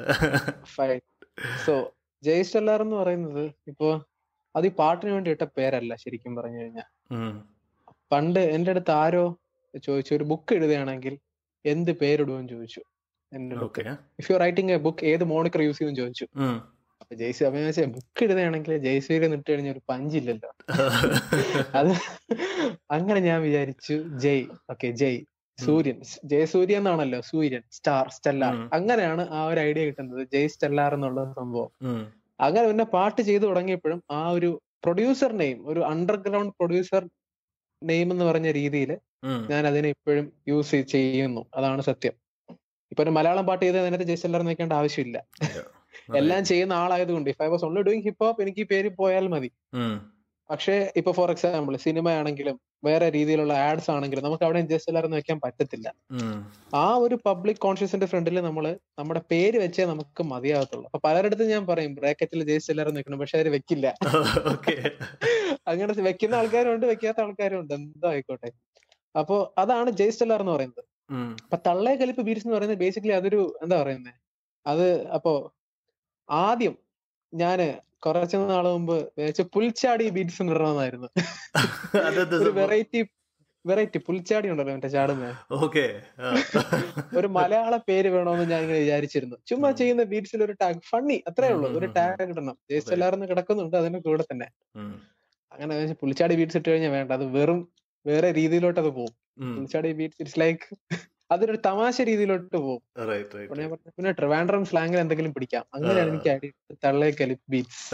so Jay Stellar എന്ന് പറയുന്നത് ഇപ്പോ അത് ഈ പാട്ടിന് വേണ്ടി ഇട്ട പേരല്ല ശരിക്കും പറഞ്ഞു കഴിഞ്ഞാൽ പണ്ട് എന്റെ അടുത്ത് ആരോ ചോദിച്ചു ഒരു ബുക്ക് എഴുതുകയാണെങ്കിൽ എന്ത് പേരിടുമെന്ന് ചോദിച്ചു എന്റെ if you writing a book ഏത് മോണിക്കർ യൂസ് ചെയ്യുമെന്ന് ചോദിച്ചു അപ്പൊ ജയ്സി അപ്പൊ ഞാൻ ബുക്ക് എഴുതുകയാണെങ്കിൽ ജയ്സൂര്യ നിട്ട് കഴിഞ്ഞ ഒരു പഞ്ചില്ലല്ലോ അത് അങ്ങനെ ഞാൻ വിചാരിച്ചു ജയ് ഓക്കെ ജയ് സൂര്യൻ ജയസൂര്യ എന്നാണല്ലോ സൂര്യൻ സ്റ്റാർ സ്റ്റെല്ലാർ അങ്ങനെയാണ് ആ ഒരു ഐഡിയ കിട്ടുന്നത് ജയ് സ്റ്റെല്ലാർ എന്നുള്ള സംഭവം അങ്ങനെ പിന്നെ പാട്ട് ചെയ്തു തുടങ്ങിയപ്പോഴും ആ ഒരു പ്രൊഡ്യൂസർ നെയിം ഒരു അണ്ടർഗ്രൗണ്ട് പ്രൊഡ്യൂസർ നെയിം എന്ന് പറഞ്ഞ രീതിയിൽ ഞാൻ അതിനെ ഇപ്പോഴും യൂസ് ചെയ്യുന്നു അതാണ് സത്യം ഇപ്പൊ ഒരു മലയാളം പാട്ട് ചെയ്ത് അതിനകത്ത് ജയ് സ്റ്റെല്ലാർ നിൽക്കേണ്ട ആവശ്യമില്ല എല്ലാം ചെയ്യുന്ന ആളായതുകൊണ്ട് if I was only doing hip hop എനിക്ക് ഈ പേര് പോയാൽ മതി പക്ഷേ ഇപ്പൊ ഫോർ എക്സാമ്പിൾ സിനിമ ആണെങ്കിലും വേറെ രീതിയിലുള്ള ആഡ്സ് ആണെങ്കിലും നമുക്ക് അവിടെ ജസ്റ്റ് എല്ലാവരും വെക്കാൻ പറ്റത്തില്ല ആ ഒരു പബ്ലിക് കോൺഷ്യസിന്റെ ഫ്രണ്ടിൽ നമ്മൾ നമ്മുടെ പേര് വെച്ചേ നമുക്ക് മതിയാകത്തുള്ളൂ അപ്പൊ പലരിടത്തും ഞാൻ പറയും ബ്രാക്കറ്റിൽ ജസ്റ്റ് എല്ലാവരും വെക്കണം പക്ഷെ അവര് വെക്കില്ല അങ്ങനെ വെക്കുന്ന ആൾക്കാരും ഉണ്ട് വെക്കാത്ത ആൾക്കാരും ഉണ്ട് എന്തോ ആയിക്കോട്ടെ അപ്പോ അതാണ് ജയ്സ്റ്റെല്ലാർ എന്ന് പറയുന്നത് അപ്പൊ തള്ളേ കലിപ്പ് ബീറ്റ്സ് എന്ന് പറയുന്നത് ബേസിക്കലി അതൊരു എന്താ പറയുന്നത് അത് അപ്പോ ആദ്യം ഞാന് കുറച്ചു നാൾ മുമ്പ് വെച്ച് പുൽച്ചാടി ബീറ്റ്സ് ഇടണമെന്നായിരുന്നു ഒരു വെറൈറ്റി വെറൈറ്റി പുൽച്ചാടി ഉണ്ടല്ലോ മറ്റേ ചാടുന്നത് ഓക്കെ ഒരു മലയാള പേര് വേണമെന്ന് ഞാൻ ഇങ്ങനെ വിചാരിച്ചിരുന്നു ചുമ്മാ ചെയ്യുന്ന ബീറ്റ്സിൽ ഒരു ടാഗ് ഫണ്ണി അത്രേ ഉള്ളൂ ഒരു ടാഗ് ഇടണം ജയിച്ചെല്ലാർന്ന് കിടക്കുന്നുണ്ട് അതിന്റെ കൂടെ തന്നെ അങ്ങനെ പുൽച്ചാടി ബീറ്റ്സ് ഇട്ട് കഴിഞ്ഞാൽ വേണ്ട അത് വെറും വേറെ രീതിയിലോട്ട് അത് പോകും പുൽച്ചാടി ബീറ്റ്സ് ഇറ്റ്സ് ലൈക്ക് അതൊരു തമാശ രീതിയിലോട്ട് പോകും പിന്നെ ട്രിവാൻഡ്രം സ്ലാങ്ങിൽ എന്തെങ്കിലും പിടിക്കാം അങ്ങനെയാണ് എനിക്ക് അടി തള്ളേ കലി ബീറ്റ്സ്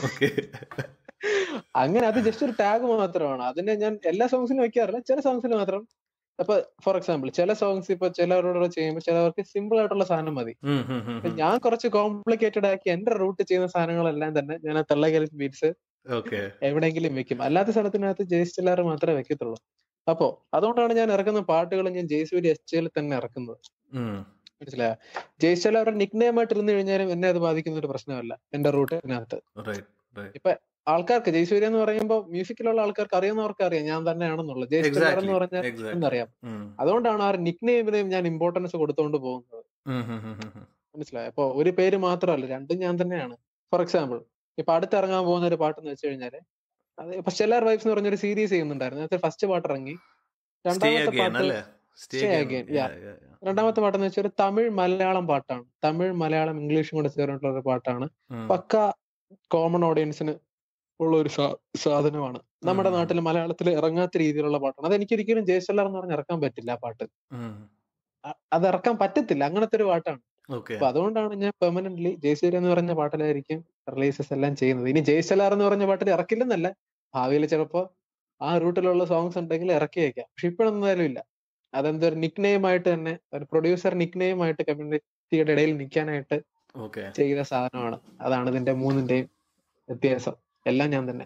അങ്ങനെ അത് ജസ്റ്റ് ഒരു ടാഗ് മാത്രമാണ് അതിനെ ഞാൻ എല്ലാ സോങ്സിനും വെക്കാറില്ല ചില സോങ്സിൽ മാത്രം അപ്പൊ ഫോർ എക്സാമ്പിൾ ചില സോങ്സ് ഇപ്പൊ ചിലവരോട് ചെയ്യുമ്പോൾ ചിലവർക്ക് സിമ്പിൾ ആയിട്ടുള്ള സാധനം മതി ഞാൻ കുറച്ച് കോംപ്ലിക്കേറ്റഡ് ആക്കി എന്റെ റൂട്ട് ചെയ്യുന്ന സാധനങ്ങളെല്ലാം തന്നെ ഞാൻ ആ തള്ളേ കലി ബീറ്റ്സ് എവിടെയെങ്കിലും വെക്കും അല്ലാത്ത സ്ഥലത്തിനകത്ത് ജയിസ്റ്റെല്ലാർ മാത്രമേ വെക്കത്തുള്ളൂ അപ്പോ അതുകൊണ്ടാണ് ഞാൻ ഇറക്കുന്ന പാട്ടുകൾ ഞാൻ ജയ്സൂരി എസ് ജിയിൽ തന്നെ ഇറക്കുന്നത് മനസ്സിലായ ജയ്സ്റ്റൽ അവരുടെ നിക് നെയിം ആയിട്ട് ഇരുന്ന് കഴിഞ്ഞാലും എന്നെ അത് ബാധിക്കുന്ന ഒരു പ്രശ്നമല്ല എന്റെ റൂട്ടിനകത്ത് ഇപ്പൊ ആൾക്കാർക്ക് ജയ്സൂര്യ എന്ന് പറയുമ്പോൾ മ്യൂസിക്കിലുള്ള ആൾക്കാർക്ക് അറിയുന്നവർക്ക് അറിയാം ഞാൻ തന്നെയാണെന്നുള്ളത് ജയ്സ്റ്റലർ എന്ന് പറഞ്ഞാൽ എന്നറിയാം അതുകൊണ്ടാണ് ആ നിക് നെയിമിനെയും ഞാൻ ഇമ്പോർട്ടൻസ് കൊടുത്തുകൊണ്ട് പോകുന്നത് മനസ്സിലായ അപ്പൊ ഒരു പേര് മാത്രമല്ല രണ്ടും ഞാൻ തന്നെയാണ് ഫോർ എക്സാമ്പിൾ ഇപ്പൊ അടുത്തിറങ്ങാൻ പോകുന്ന ഒരു പാട്ടെന്ന് വെച്ച് കഴിഞ്ഞാല് അത് ഇപ്പൊ സ്റ്റെല്ലാർ വൈബ്സ് എന്ന് പറഞ്ഞൊരു സീരീസ് ചെയ്യുന്നുണ്ടായിരുന്നു അതിനകത്ത് ഫസ്റ്റ് പാട്ട് ഇറങ്ങി രണ്ടാമത്തെ പാട്ട് രണ്ടാമത്തെ പാട്ടെന്ന് വെച്ചാൽ ഒരു തമിഴ് മലയാളം പാട്ടാണ് തമിഴ് മലയാളം ഇംഗ്ലീഷും കൂടെ ചേർന്നിട്ടുള്ള ഒരു പാട്ടാണ് പക്ക കോമൺ ഓഡിയൻസിന് ഉള്ള ഒരു സാധനമാണ് നമ്മുടെ നാട്ടിൽ മലയാളത്തിൽ ഇറങ്ങാത്ത രീതിയിലുള്ള പാട്ടാണ് അത് എനിക്ക് ഒരിക്കലും ജയസ്റ്റെല്ലാർ എന്ന് പറഞ്ഞ് ഇറക്കാൻ പറ്റില്ല ആ പാട്ട് അത് ഇറക്കാൻ പറ്റത്തില്ല അങ്ങനത്തെ ഒരു പാട്ടാണ് അപ്പൊ അതുകൊണ്ടാണ് ഞാൻ പെർമനന്റ്ലി ജയസൂര്യ എന്ന് പറഞ്ഞ പാട്ടിലായിരിക്കും റിലീസസ് എല്ലാം ചെയ്യുന്നത് ഇനി ജയസ്റ്റലാർ എന്ന് പറഞ്ഞ പാട്ടിൽ ഇറക്കില്ലെന്നല്ല ഭാവിയിൽ ചിലപ്പോ ആ റൂട്ടിലുള്ള സോങ്സ് ഉണ്ടെങ്കിൽ ഇറക്കി വെക്കാം പക്ഷെ ഇപ്പോഴൊന്നും ഇല്ല അതെന്തോ ഒരു നിക് നെയിം ആയിട്ട് തന്നെ ഒരു പ്രൊഡ്യൂസർ നിക് നെയിം ആയിട്ട് കമ്മ്യൂണിറ്റിയുടെ ഇടയിൽ നിൽക്കാനായിട്ട് ചെയ്ത സാധനമാണ് അതാണ് ഇതിന്റെ മൂന്നിന്റെയും വ്യത്യാസം എല്ലാം ഞാൻ തന്നെ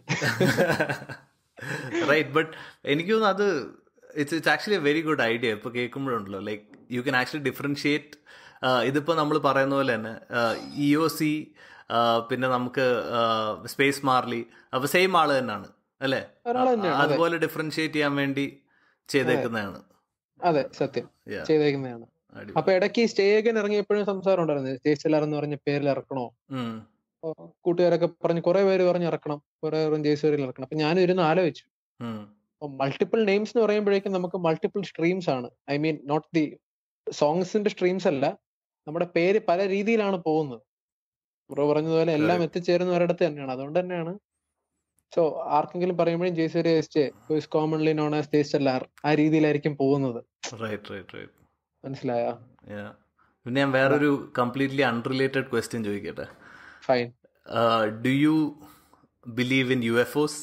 റൈറ്റ് ബട്ട് എനിക്ക് തോന്നുന്നു അത് it's it's actually a very good idea ഇപ്പോൾ കേൾക്കുമ്പോഴുണ്ടല്ലോ like you can actually differentiate ഇതിപ്പോൾ നമ്മൾ പറയുന്ന പോലെ തന്നെ ഇ ഒ സി പിന്നെ നമുക്ക് സ്പേസ് മാർലി അപ്പോൾ സെയിം ആള് തന്നെയാണ് അല്ലേ ഒരാൾ തന്നെയാണ് അതെ. അതുപോലെ ഡിഫറൻഷിയേറ്റ് ചെയ്യാൻ വേണ്ടി ചെയ്തേക്കുന്നതാണ് അതെ സത്യം Yeah. ചെയ്തേക്കുന്നതാണ് അടിപൊളി. അപ്പൊ ഇടയ്ക്ക് സ്റ്റേഗൻ ഇറങ്ങിയപ്പോഴും സംസാരം ഉണ്ടായിരുന്നു സ്റ്റേജ് സെല്ലർ എന്ന് പറഞ്ഞ പേരിൽ ഇറക്കണോ ഉം. അപ്പൊ കൂട്ടുകാരൊക്കെ പറഞ്ഞു കുറെ പേര് പറഞ്ഞ് ഇറക്കണം കുറെ പേരും ജയ്സൂരിൽ ഇറക്കണം അപ്പൊ ഞാൻ ഇരുന്ന് ആലോചിച്ചു ഉം. മൾട്ടിപ്പിൾ നെയിംസ് എന്ന് പറയുമ്പോഴേക്കും നമുക്ക് മൾട്ടിപ്പിൾ സ്ട്രീംസ് ആണ് ഐ മീൻ നോട്ട് ദി സോങ്സിന്റെ സ്ട്രീംസ് അല്ല നമ്മുടെ പേര് പല രീതിയിലാണ് പോകുന്നത് ബ്രോ പറഞ്ഞതുപോലെ എല്ലാം എത്തിച്ചേരുന്ന ഒരിടത്ത് തന്നെയാണ് അതുകൊണ്ട് തന്നെയാണ് സോ ആർക്കെങ്കിലും പറയുമ്പോഴും Jayasurya is commonly known as stage എല്ലാർ ആ രീതിയിലായിരിക്കും പോകുന്നത് റൈറ്റ് റൈറ്റ് റൈറ്റ് മനസ്സിലായോ Yeah. പിന്നെ ഞാൻ വേറൊരു കംപ്ലീറ്റ്ലി അൺറിലേറ്റഡ് ക്വസ്റ്റ്യൻ ചോദിക്കട്ടെ fine do you believe in U F Os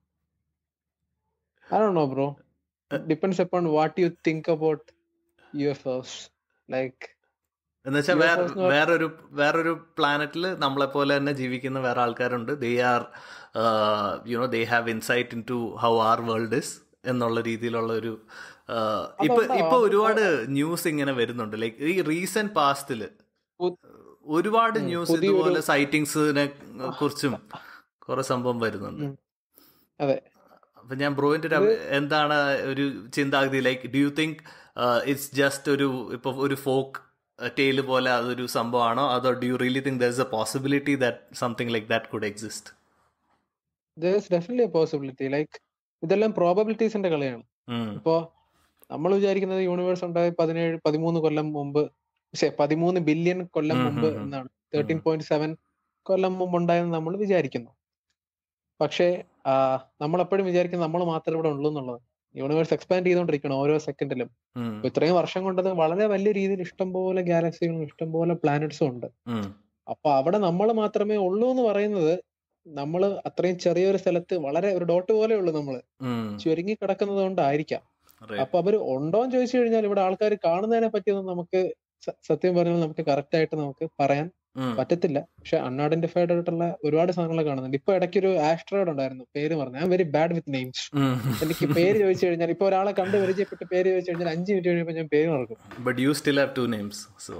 I don't know, bro. It depends upon what you think about UFOs. Like, എന്ന് വെച്ചാൽ വേറെ UFOs എന്ന് പറ- വേറൊരു വേറൊരു പ്ലാനറ്റിൽ നമ്മളെ പോലെ തന്നെ ജീവിക്കുന്ന വേറെ ആൾക്കാരുണ്ട് they are you know they have insight into how our world is എന്നുള്ള രീതിയിലുള്ള ഒരു uh, ഇപ്പൊ അതുണ്ടാവും. ഇപ്പൊ ഒരുപാട് ന്യൂസ് ഇങ്ങനെ വരുന്നുണ്ട് ലൈക്ക് ഈ റീസെന്റ് പാസ്റ്റില് പു- ഒരുപാട് ഉം, ന്യൂസ് പുതിയൊരു- ഇതുപോലെ സൈറ്റിങ്സിനെ കുറിച്ചും കുറെ സംഭവം വരുന്നുണ്ട് ഉം. അതെ അപ്പൊ ഞാൻ ബ്രോയിന്റെ ഒരു എന്താണ് ഒരു ചിന്താഗതി like do you think it's just ഒരു ഇപ്പൊ ഒരു ഫോക്ക് ടെയില് പോലെ അതൊരു സംഭവമാണോ അതോ do you really think there is a possibility that something like that could exist there is definitely a possibility. Like, ഇതെല്ലാം പ്രോബബിലിറ്റീസിന്റെ കളിയാണ് ഇപ്പോ നമ്മൾ വിചാരിക്കുന്നത് യൂണിവേഴ്സ് ഉണ്ടായി പതിനേഴ് പതിമൂന്ന് കൊല്ലം മുമ്പ് പക്ഷേ പതിമൂന്ന് ബില്യൺ കൊല്ലം ഉം, മുമ്പ് ഉം, ഉം. എന്നാണ് തേർട്ടീൻ പോയിന്റ് സെവൻ കൊല്ലം മുമ്പ് ഉണ്ടായെന്ന് നമ്മൾ വിചാരിക്കുന്നു പക്ഷേ നമ്മൾ എപ്പോഴും വിചാരിക്കുന്നത് നമ്മൾ മാത്രമേ ഇവിടെ ഉള്ളൂ എന്നുള്ളത് യൂണിവേഴ്സ് എക്സ്പാൻഡ് ചെയ്തുകൊണ്ടിരിക്കണം ഓരോ സെക്കൻഡിലും ഇപ്പൊ ഇത്രയും വർഷം കൊണ്ടത് വളരെ വലിയ രീതിയിൽ ഇഷ്ടംപോലെ ഗാലക്സികളും ഇഷ്ടംപോലെ പ്ലാനറ്റ്സും ഉണ്ട് അപ്പൊ അവിടെ നമ്മൾ മാത്രമേ ഉള്ളൂ എന്ന് പറയുന്നത് നമ്മൾ അത്രയും ചെറിയൊരു സ്ഥലത്ത് വളരെ ഒരു ഡോട്ട് പോലെ ഉള്ളൂ നമ്മള് ചുരുങ്ങി കിടക്കുന്നത് കൊണ്ടായിരിക്കാം അപ്പൊ അവര് ഉണ്ടോ എന്ന് ചോദിച്ചു കഴിഞ്ഞാൽ ഇവിടെ ആൾക്കാർ കാണുന്നതിനെ പറ്റിയൊന്നും നമുക്ക് സ- സത്യം പറഞ്ഞാൽ നമുക്ക് കറക്റ്റ് ആയിട്ട് നമുക്ക് പറയാൻ പറ്റത്തില്ല പക്ഷെ അൺഐഡന്റിഫൈഡ് ആയിട്ടുള്ള ഒരുപാട് സാധനങ്ങൾ കാണുന്നുണ്ട് ഇപ്പൊ ഇടയ്ക്കൊരു ആസ്ട്രോയിഡ് ഉണ്ടായിരുന്നു പേര് പറഞ്ഞു I very bad with names എനിക്ക് പേര് ചോദിച്ചു കഴിഞ്ഞാൽ ഇപ്പൊ ഒരാളെ കണ്ട് പരിചയപ്പെട്ട് പേര് ചോദിച്ചു കഴിഞ്ഞാൽ അഞ്ച് മിനിറ്റ് കഴിയുമ്പോൾ ഞാൻ പേര് മറക്കും but you still have to names so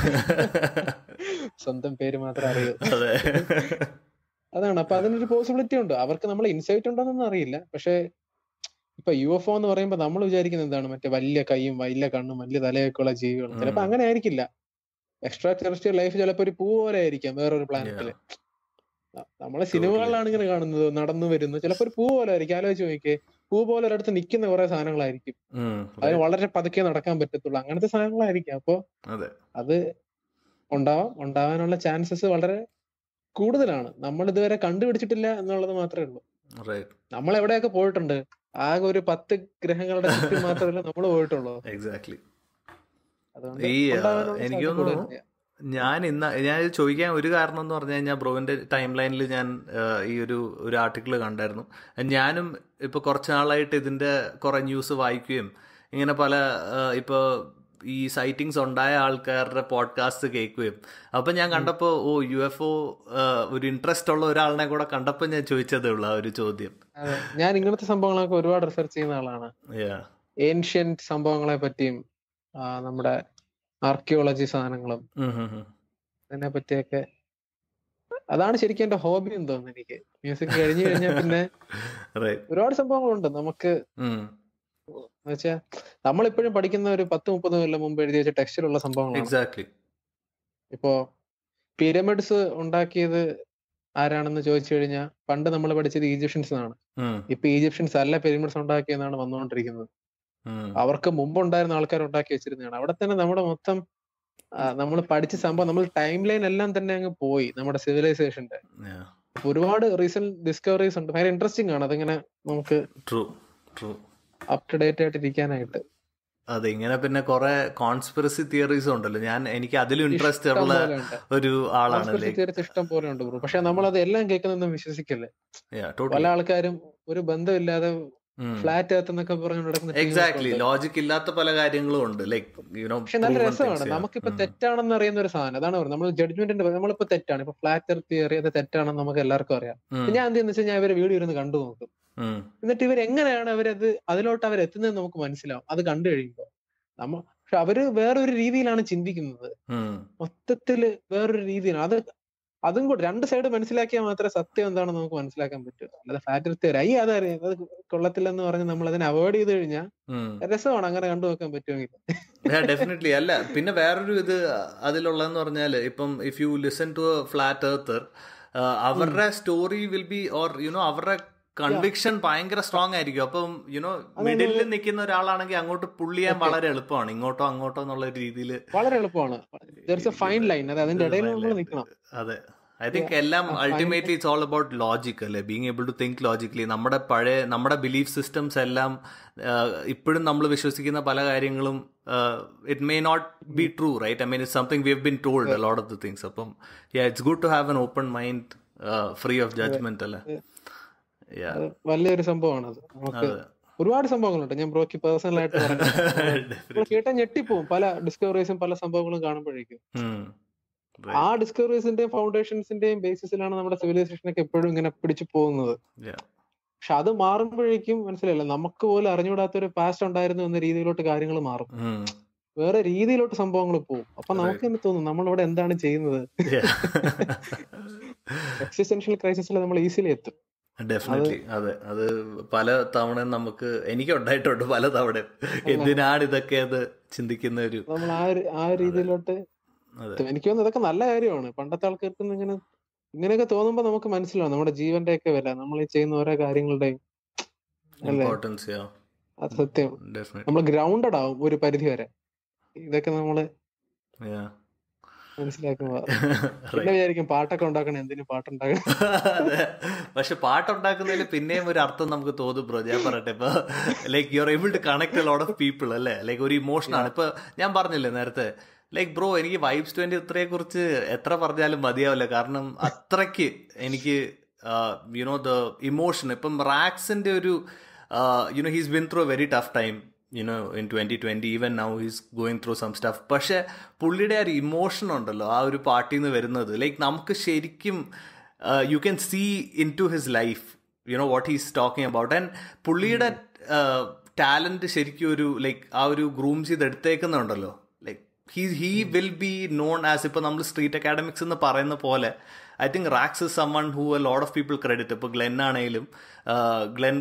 സ്വന്തം പേര് മാത്രം അറിയൂ അതെ അതാണ് അപ്പൊ അതിനൊരു പോസിബിലിറ്റി ഉണ്ട് അവർക്ക് നമ്മളെ ഇൻസൈറ്റ് ഉണ്ടോന്നൊന്നും അറിയില്ല പക്ഷെ ഇപ്പൊ യു എഫ് ഒ എന്ന് പറയുമ്പോൾ നമ്മൾ വിചാരിക്കുന്നത് എന്താണ് മറ്റേ വലിയ കൈയും വലിയ കണ്ണും വലിയ തലയൊക്കെ ഉള്ള ജീവികൾ ചിലപ്പോ ഉം. അങ്ങനെ ആയിരിക്കില്ല എക്സ്ട്രാ ടെറിസ്ട്രിയൽ ലൈഫ് ചിലപ്പോ ഒരു പൂ പോലെ ആയിരിക്കാം വേറൊരു പ്ലാനറ്റില് നമ്മളെ സിനിമകളിലാണ് ഇങ്ങനെ കാണുന്നത് നടന്നു വരുന്നു ചിലപ്പോ ഒരു പൂ പോലെ ആയിരിക്കും ആലോചിച്ച് നോക്കിയേ പൂ പോലെ ഒരിടത്ത് നിൽക്കുന്ന കുറെ സാധനങ്ങളായിരിക്കും അതിന് വളരെ പതുക്കെ നടക്കാൻ പറ്റത്തുള്ളൂ അങ്ങനത്തെ സാധനങ്ങളായിരിക്കും അപ്പൊ അതെ അത് ഉണ്ടാവാം ഉണ്ടാവാനുള്ള ചാൻസസ് വളരെ കൂടുതലാണ് നമ്മൾ ഇതുവരെ കണ്ടുപിടിച്ചിട്ടില്ല എന്നുള്ളത് മാത്രമേ ഉള്ളൂ റൈറ്റ് നമ്മൾ എവിടെയൊക്കെ പോയിട്ടുണ്ട് ആകെ ഒരു പത്ത് ഗ്രഹങ്ങളുടെ ചുറ്റും മാത്രമല്ല നമ്മൾ പോയിട്ടുള്ളൂ എക്സാക്ട്ലി അതുകൊണ്ട് ഈ, ആ, ഉണ്ടാവാനുള്ള എനിക്ക് സാധ്യത തോന്നുന്നു കൂടുതലാണ്. ഞാൻ ഇന്ന് ഞാൻ ഇത് ചോദിക്കാൻ ഒരു കാരണം എന്ന് പറഞ്ഞു കഴിഞ്ഞാൽ ബ്രോവിന്റെ ടൈം ലൈനിൽ ഞാൻ ആ, ഈ ഒരു ഒരു ആർട്ടിക്കിൾ കണ്ടായിരുന്നു ഞാനും ഇപ്പൊ കുറച്ച് നാളായിട്ട് ഇതിന്റെ കുറെ ന്യൂസ് വായിക്കുകയും ഇങ്ങനെ പല ആ, ഇപ്പൊ ഈ സൈറ്റിങ്സ് ഉണ്ടായ ആൾക്കാരുടെ പോഡ്കാസ്റ്റ് കേൾക്കുകയും അപ്പൊ ഞാൻ കണ്ടപ്പോ ഓ യു എഫ് ഒ ഒരു ഇൻട്രസ്റ്റ് ഉള്ള ഒരാളിനെ കൂടെ കണ്ടപ്പോ ഞാൻ ചോദിച്ചതേ ഉള്ളൂ ആ ഒരു ചോദ്യം അതെ. ഞാൻ ഇങ്ങനത്തെ സംഭവങ്ങളൊക്കെ ഒരുപാട് റിസർച്ച് ചെയ്യുന്ന ആളാണ് Yeah. ഏൻഷ്യന്റ് സംഭവങ്ങളെ പറ്റിയും ആ, നമ്മുടെ ആർക്കിയോളജി സാധനങ്ങളും ഉം ഉം ഉം. അതിനെ പറ്റിയൊക്കെ അതാണ് ശരിക്കും എന്റെ ഹോബി എന്ന് തോന്നുന്നു എനിക്ക് മ്യൂസിക് കഴിഞ്ഞു കഴിഞ്ഞാൽ പിന്നെ Right. ഒരുപാട് സംഭവങ്ങളുണ്ട് നമുക്ക് ഉം. എന്നുവെച്ചാൽ നമ്മളിപ്പോഴും പഠിക്കുന്ന ഒരു പത്ത് മുപ്പത് കൊല്ലം മുമ്പ് എഴുതി വെച്ച ടെക്സ്റ്റിലുള്ള സംഭവങ്ങളാണ് Exactly. ഇപ്പോ പിരമിഡ്സ് ഉണ്ടാക്കിയത് ആരാണെന്ന് ചോദിച്ചു കഴിഞ്ഞാൽ പണ്ട് നമ്മൾ പഠിച്ചത് ഈജിപ്ഷ്യൻസ് ആണ് ഉം. ഇപ്പൊ ഈജിപ്ഷ്യൻസ് അല്ല പിരമിഡ്സ് ഉണ്ടാക്കിയെന്നാണ് വന്നുകൊണ്ടിരിക്കുന്നത് ഉം. അവർക്ക് മുമ്പ് ഉണ്ടായിരുന്ന ആൾക്കാർ ഉണ്ടാക്കി വെച്ചിരുന്നതാണ് അവിടെ തന്നെ നമ്മുടെ മൊത്തം നമ്മൾ പഠിച്ച സംഭവം നമ്മൾ ടൈം ലൈൻ എല്ലാം തന്നെ അങ്ങ് പോയി നമ്മുടെ സിവിലൈസേഷന്റെ Yeah. ഒരുപാട് റീസെന്റ് ഡിസ്കവറീസ് ഉണ്ട് ഭയങ്കര ഇൻട്രസ്റ്റിംഗ് ആണ് അതിങ്ങനെ നമുക്ക് True. True. Up to date ആയിട്ട് ഇരിക്കാനായിട്ട് അതെ ഇങ്ങനെ പിന്നെ കുറെ കോൺസ്പിറസി തിയറീസ് ഉണ്ടല്ലോ ഞാൻ എനിക്ക് അതിലും ഇൻട്രസ്റ്റ് ഇഷ്ടം ഉള്ള പോലെ ഉണ്ട്. ഒരു ആളാണ് Conspiracy ലൈക്ക് theories ഇഷ്ടം പോലെ ഉണ്ട് ബ്രോ പക്ഷെ നമ്മൾ അത് എല്ലാം കേൾക്കുന്നൊന്നും വിശ്വസിക്കല്ലേ പല ടോട്ടലി ആൾക്കാരും ഒരു ബന്ധമില്ലാതെ ഫ്ലാറ്റ് എർത്ത് എന്നൊക്കെ പറഞ്ഞു നടക്കുന്ന എക്സാക്ട്ലി ലോജിക് ഇല്ലാത്ത പല കാര്യങ്ങളും ഉണ്ട് ലൈക്ക് യുനോ പക്ഷെ നല്ല രസമാണ് നമുക്കിപ്പോ തെറ്റാണെന്ന് അറിയുന്ന ഒരു സാധനം അതാണ് പറയുന്നത് നമ്മൾ ജഡ്ജ്മെന്റിന്റെ നമ്മളിപ്പോ തെറ്റാണ് ഇപ്പൊ ഫ്ലാറ്റ് എർത്ത് തിയറി അത് തെറ്റാണെന്ന് നമുക്ക് എല്ലാവർക്കും അറിയാം ഞാൻ എന്ത് വെച്ചാൽ ഞാൻ ഇവരെ വീഡിയോ ഇരുന്ന് കണ്ടു നോക്കും എന്നിട്ട് ഇവർ എങ്ങനെയാണ് അവരത് അതിലോട്ട് അവർ എത്തുന്നത് നമുക്ക് മനസ്സിലാവും അത് കണ്ടു കഴിയുമ്പോൾ നമ്മ പക്ഷെ അവര് വേറൊരു രീതിയിലാണ് ചിന്തിക്കുന്നത് മൊത്തത്തില് വേറൊരു രീതിയിലാണ് അത് അതും കൂടെ രണ്ട് സൈഡ് മനസ്സിലാക്കിയാൽ മാത്രമേ സത്യം എന്താണെന്ന് നമുക്ക് മനസ്സിലാക്കാൻ പറ്റൂ അല്ലാതെ ഫാറ്റ് തിയറി അതറിയാം അത് കൊള്ളത്തില്ലെന്ന് പറഞ്ഞ് നമ്മൾ അതിനെ അവോയ്ഡ് ചെയ്ത് കഴിഞ്ഞാൽ രസമാണ് അങ്ങനെ കണ്ടു നോക്കാൻ പറ്റുമെങ്കിൽ ഡെഫിനറ്റ്ലി അല്ല പിന്നെ വേറൊരു ഇത് അതിലുള്ളതെന്ന് പറഞ്ഞാൽ ഇപ്പം if you listen to flat earther അവരുടെ story will be or you know അവരുടെ കൺവിക്ഷൻ ഭയങ്കര സ്ട്രോങ് ആയിരിക്കും അപ്പം യുനോ മിഡിലിൽ നിൽക്കുന്ന ഒരാളാണെങ്കിൽ അങ്ങോട്ട് പുള്ള് ചെയ്യാൻ വളരെ എളുപ്പമാണ് ഇങ്ങോട്ടോ അങ്ങോട്ടോ എന്നുള്ള രീതിയിൽ വളരെ എളുപ്പമാണ് ഫൈൻ ലൈൻ അതെ അതിന്റെ ഇടയിൽ നമ്മൾ നിൽക്കണം അതെ ഐ തിങ്ക് എല്ലാം ultimately it's all about logic അല്ലേ being able to think logically നമ്മുടെ പഴയ നമ്മുടെ ബിലീഫ് സിസ്റ്റംസ് എല്ലാം ഇപ്പോഴും നമ്മൾ വിശ്വസിക്കുന്ന പല കാര്യങ്ങളും it may not be true right I mean it something we have been told lot of the things അപ്പം it's good to have an open mind free of judgment അല്ലേ വലിയൊരു സംഭവമാണ് അത് നമുക്ക് ഒരുപാട് സംഭവങ്ങളുണ്ട് ഞാൻ ബ്രോക്ക് പേഴ്സണൽ ആയിട്ട് പറഞ്ഞു കേട്ടാ ഞെട്ടിപ്പോവും പല ഡിസ്കവറീസും പല സംഭവങ്ങളും കാണുമ്പോഴേക്കും ആ ഡിസ്കവറീസിന്റെയും ഫൗണ്ടേഷൻസിന്റെയും ബേസിസിലാണ് നമ്മുടെ സിവിലൈസേഷൻ ഒക്കെ എപ്പോഴും ഇങ്ങനെ പിടിച്ചു പോകുന്നത് പക്ഷെ അത് മാറുമ്പോഴേക്കും മനസ്സിലായില്ല നമുക്ക് പോലും അറിഞ്ഞുകൂടാത്ത ഒരു പാസ്റ്റ് ഉണ്ടായിരുന്നു എന്ന രീതിയിലോട്ട് കാര്യങ്ങൾ മാറും വേറെ രീതിയിലോട്ട് സംഭവങ്ങൾ പോകും അപ്പൊ നമുക്ക് തന്നെ തോന്നും നമ്മളിവിടെ എന്താണ് ചെയ്യുന്നത് എക്സിസ്റ്റൻഷ്യൽ ക്രൈസിസിൽ നമ്മൾ ഈസിലി എത്തും ഡെഫിനറ്റ്ലി അതെ അത് പല തവണ നമുക്ക് എനിക്ക് ഉണ്ടായിട്ടുണ്ട് പല തവണ എന്തിനാണ് ഇതൊക്കെ അത് ചിന്തിക്കുന്ന ഒരു നമ്മൾ ആ ഒരു ആ രീതിയിലോട്ട് എനിക്ക് തോന്നുന്നു ഇതൊക്കെ നല്ല കാര്യമാണ് പണ്ടത്തെ ആൾക്കാർക്ക് ഇങ്ങനെ ഇങ്ങനെയൊക്കെ തോന്നുമ്പോ നമുക്ക് മനസ്സിലാവും നമ്മുടെ ജീവന്റെ ഒക്കെ വില നമ്മൾ ഈ ചെയ്യുന്ന ഓരോ കാര്യങ്ങളുടെയും അത് സത്യം നമ്മൾ ഗ്രൗണ്ടഡ് ആവും ഒരു പരിധി വരെ ഇതൊക്കെ നമ്മള് മനസ്സിലാക്കുമ്പോ പിന്നെ വിചാരിക്കും പാട്ടൊക്കെ ഉണ്ടാക്കണം എന്തിനു പാട്ടുണ്ടാക്കണം പക്ഷെ പാട്ടുണ്ടാക്കുന്നതിൽ പിന്നെയും ഒരു അർത്ഥം നമുക്ക് തോന്നും ബ്രോ ഞാൻ പറയട്ടെ ഇപ്പൊ like you are able to connect lot of people അല്ലേ ലൈക്ക് ഒരു ഇമോഷനാണ് ഇപ്പൊ ഞാൻ പറഞ്ഞില്ലേ നേരത്തെ ലൈക്ക് ബ്രോ എനിക്ക് വൈബ്സ് ട്വന്റി ഇത്രയെ കുറിച്ച് എത്ര പറഞ്ഞാലും മതിയാവില്ല കാരണം അത്രയ്ക്ക് എനിക്ക് യുനോ ദ ഇമോഷൻ ഇപ്പം റാക്സിന്റെ ഒരു you know he's been through very tough time you know in twenty twenty even now he's going through some stuff പക്ഷെ പുള്ളിയുടെ ആ ഒരു ഇമോഷൻ ഉണ്ടല്ലോ ആ ഒരു പാർട്ടിയിൽ നിന്ന് വരുന്നത് ലൈക്ക് നമുക്ക് ശരിക്കും you can see in to his life you know what he's talking about and പുള്ളിയുടെ ടാലന്റ് ശരിക്കും ഒരു ലൈക്ക് ആ ഒരു ഗ്രൂം ചെയ്ത് എടുത്തേക്കുന്നുണ്ടല്ലോ like he he will be known as ഇപ്പൊ നമ്മൾ സ്ട്രീറ്റ് അക്കാഡമിക്സ് എന്ന് പറയുന്ന പോലെ I think Rax is someone who a lot of people credit ഇപ്പോൾ ഗ്ലെൻ ആണെങ്കിലും ഗ്ലെൻ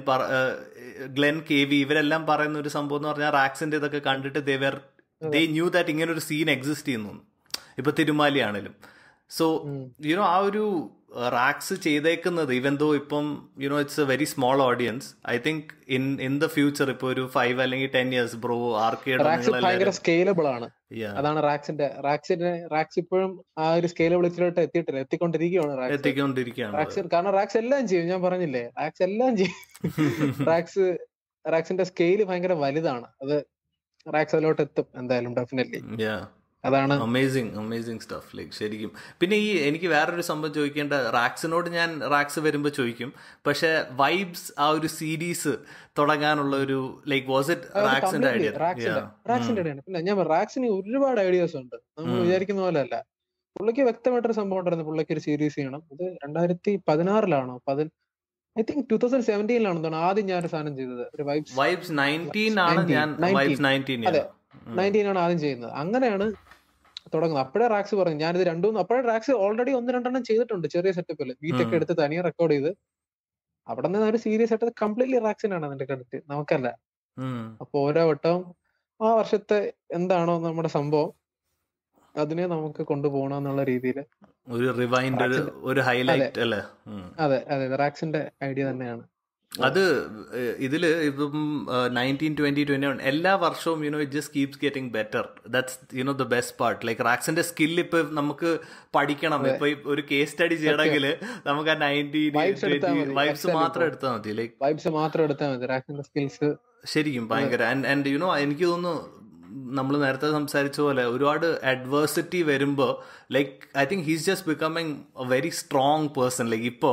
ഗ്ലെൻ കെ വി ഇവരെല്ലാം പറയുന്ന ഒരു സംഭവം എന്ന് പറഞ്ഞാൽ റാക്സിന്റെ ഇതൊക്കെ കണ്ടിട്ട് they were they knew that ഇങ്ങനെ ഒരു സീൻ എക്സിസ്റ്റ് ചെയ്യുന്നു ഇപ്പൊ തിരുമാലി ആണെങ്കിലും സോ യുനോ ആ ഒരു റാക്സ് ചെയ്തേക്കുന്നത് ഈവൻ ദോ ഇപ്പം you know it's a very small audience I think in in the future ഇപ്പൊ ഒരു ഫൈവ് അല്ലെങ്കിൽ ടെൻ ഇയേഴ്സ് ബ്രോ ഭയങ്കര സ്കെയിലബിൾ ആണ് അതാണ് റാക്സിന്റെ റാക്സിന്റെ റാക്സ് ഇപ്പോഴും ആ ഒരു സ്കെയിലബിലിറ്റിയിലോട്ട് എത്തിയിട്ടില്ല എത്തിക്കൊണ്ടിരിക്കുകയാണ് എത്തിക്കൊണ്ടിരിക്കുകയാണ് റാക്സ് കാരണം റാക്സ് എല്ലാം ചെയ്യും ഞാൻ പറഞ്ഞില്ലേ റാക്സ് എല്ലാം ചെയ്യും റാക്സ് റാക്സിന്റെ സ്കെയിൽ ഭയങ്കര വലുതാണ് അത് റാക്സ് അതിലോട്ട് എത്തും എന്തായാലും ഡെഫിനറ്റ്ലി അതാണ് അമേസിങ് അമേസിങ് സ്റ്റഫ് ലൈക്ക് ശരിക്കും പിന്നെ ഈ എനിക്ക് വേറൊരു സംഭവം ചോദിക്കേണ്ട റാക്സിനോട് ഞാൻ റാക്സ് വരുമ്പോൾ ചോദിക്കും പക്ഷെ വൈബ്സ് ആ ഒരു സീരീസ് തുടങ്ങാനുള്ള ഒരു ലൈക്ക് വാസ് ഇറ്റ് റാക്സിന്റെ ഐഡിയ റാക്സിന്റെ ഐഡിയ പിന്നെ ഞാൻ റാക്സിന് ഒരുപാട് ഐഡിയാസ് ഉണ്ട് നമ്മൾ വിചാരിക്കുന്ന പോലെ അല്ല പുള്ളിക്ക് വ്യക്തമായിട്ടൊരു സംഭവം ഉണ്ടായിരുന്നു പുള്ളിക്ക് ഒരു സീരീസ് ചെയ്യണം ഇത് രണ്ടായിരത്തി പതിനാറിലാണോ പതി ഐ തിങ്ക് ടൂ തൗസൻഡ് സെവൻറ്റീനിലാണ് തോന്നുന്നു ആദ്യം ഞാൻ ഒരു സാധനം ചെയ്തത് ഒരു വൈബ്സ് വൈബ്സ് നയൻറ്റീൻ ആണ് ഞാൻ വൈബ്സ് നയൻറ്റീൻ അതെ നയൻറ്റീൻ ആണ് ആദ്യം ചെയ്യുന്നത് അങ്ങനെയാണ് തുടങ്ങുന്നത് അപ്പോഴേ റാക്സ് പറഞ്ഞു ഞാനിത് രണ്ടും അപ്പോഴേ റാക്സ് ഓൾറെഡി ഒന്ന് രണ്ടെണ്ണം ചെയ്തിട്ടുണ്ട് ചെറിയ സെറ്റപ്പിൽ ബീറ്റൊക്കെ എടുത്ത് തനിയെ റെക്കോർഡ് ചെയ്ത് അവിടെ നിന്ന് ഒരു സീരിയസ് ആയിട്ട് കംപ്ലീറ്റ്ലി റാക്സിനാണ് അതിന്റെ ക്രെഡിറ്റ് നമുക്കല്ല അപ്പൊ ഓരോ വട്ടവും ആ വർഷത്തെ എന്താണോ നമ്മുടെ സംഭവം അതിനെ നമുക്ക് കൊണ്ടുപോകണം എന്നുള്ള രീതിയിൽ ഒരു റിവൈൻഡ് ഒരു ഹൈലൈറ്റ് അല്ലേ അതെ അതെ റാക്സിന്റെ ഐഡിയ തന്നെയാണ് അത് ഇതില് ഇപ്പം നയൻറ്റീൻ ട്വന്റി ട്വന്റി വൺ എല്ലാ വർഷവും you know it just keeps getting better that's you know the best part like റാക്സിന്റെ സ്കിൽ ഇപ്പൊ നമുക്ക് പഠിക്കണം ഇപ്പൊ ഒരു കേസ് സ്റ്റഡി ചെയ്യണമെങ്കിൽ നമുക്ക് ആ നയൻറ്റീൻ വൈബ്സ് മാത്രം എടുത്താൽ മതി ലൈക്ക് വൈബ്സ് മാത്രം എടുത്താൽ മതി റാക്സിന്റെ സ്കിൽസ് ശരിക്കും ഭയങ്കര ആൻഡ് യുനോ എനിക്ക് തോന്നുന്നു നമ്മൾ നേരത്തെ സംസാരിച്ച പോലെ ഒരുപാട് അഡ്വേഴ്സിറ്റി വരുമ്പോൾ like I think he's just becoming a very strong person like ഇപ്പോൾ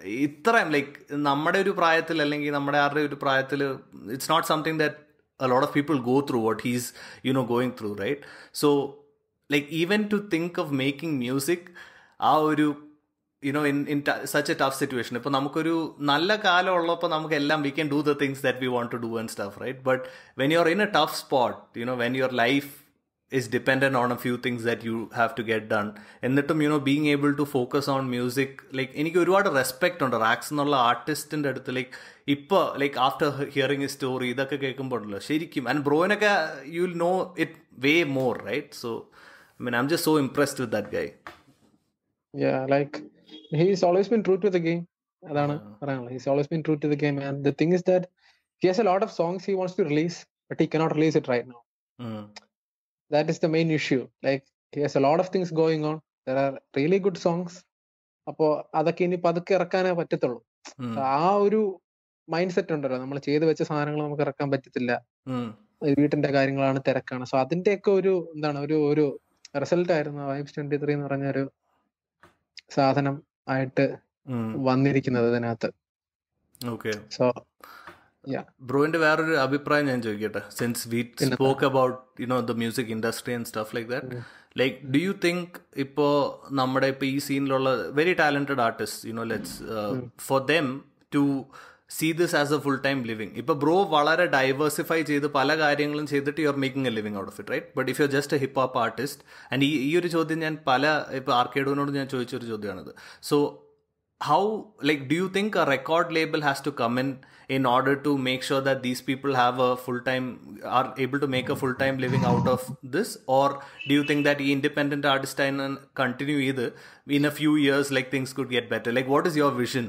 ഇത്രയും ലൈക്ക് നമ്മുടെ ഒരു പ്രായത്തിൽ അല്ലെങ്കിൽ നമ്മുടെ ആരുടെ ഒരു പ്രായത്തിൽ it's not something that a lot of people go through what he's you know going through right so like even to think of making music ആ ഒരു you know in in such a tough situation ഇപ്പോൾ നമുക്കൊരു നല്ല കാലം ഉള്ളപ്പോൾ നമുക്ക് എല്ലാം we can do the things that we want to do and stuff right but when you are in a tough spot you know when your life is dependent on a few things that you have to get done എന്നിട്ടും you know being able to focus on music like എനിക്ക് ഒരുപാട് respect ഉണ്ട് റാക്സ് എന്നുള്ള ആർട്ടിസ്റ്റിന്റെ അടുത്ത് like ഇപ്പോൾ like after hearing a story ഇതൊക്കെ കേൾക്കുമ്പോൾ ഉണ്ടല്ലോ ശരിക്കും ആൻഡ് ബ്രോയിനൊക്കെ you will know it way more right so I mean I'm just so impressed with that guy Yeah, like he's always been true to the game. അതാണ് പറയാനുള്ളത് he's always been true to the game and the thing is that he has a lot of songs he wants to release but he cannot release it right now that is the main issue like he has a lot of things going on there are really good songs അപ്പോ അതൊക്കെ ഇനി പതുക്കെ ഇറക്കാനേ പറ്റത്തുള്ളൂ ആ ഒരു mind set ഉണ്ടല്ലോ നമ്മൾ ചെയ്തു വെച്ച സാധനങ്ങൾ നമുക്ക് ഇറക്കാൻ പറ്റത്തില്ല വീട്ടിന്റെ കാര്യങ്ങളാണ് തിരക്കാണ് സോ അതിന്റെയൊക്കെ ഒരു എന്താണ് ഒരു ഒരു റിസൾട്ട് ആയിരുന്നു വൈബ്സ് ട്വന്റി ത്രീ എന്ന് പറഞ്ഞ ഒരു സാധനം ആയിട്ട് വന്നിരിക്കുന്നത് ഇതിനകത്ത് ഓക്കെ സോ ബ്രോയിന്റെ വേറൊരു അഭിപ്രായം ഞാൻ ചോദിക്കട്ടെ since we spoke about you know the music industry and stuff like that like do you think ഇപ്പോ നമ്മുടെ ഇപ്പൊ ഈ സീനിലുള്ള very talented artist you know let's for them to see this as a full time living ഇപ്പൊ bro വളരെ diversify ചെയ്ത് പല കാര്യങ്ങളും ചെയ്തിട്ട് you are making a living out of it right but if you just a hip hop artist and ഈ ഈ ഒരു ചോദ്യം ഞാൻ പല ഇപ്പൊ ആർക്കേഡോനോട് ഞാൻ ചോദിച്ചൊരു ചോദ്യമാണിത് so how like do you think a record label has to come in in order to make sure that these people have a full time are able to make a full time living out of this or do you think that the independent artist can continue either in a few years like things could get better like what is your vision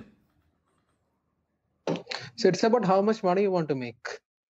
so it's about how much money you want to make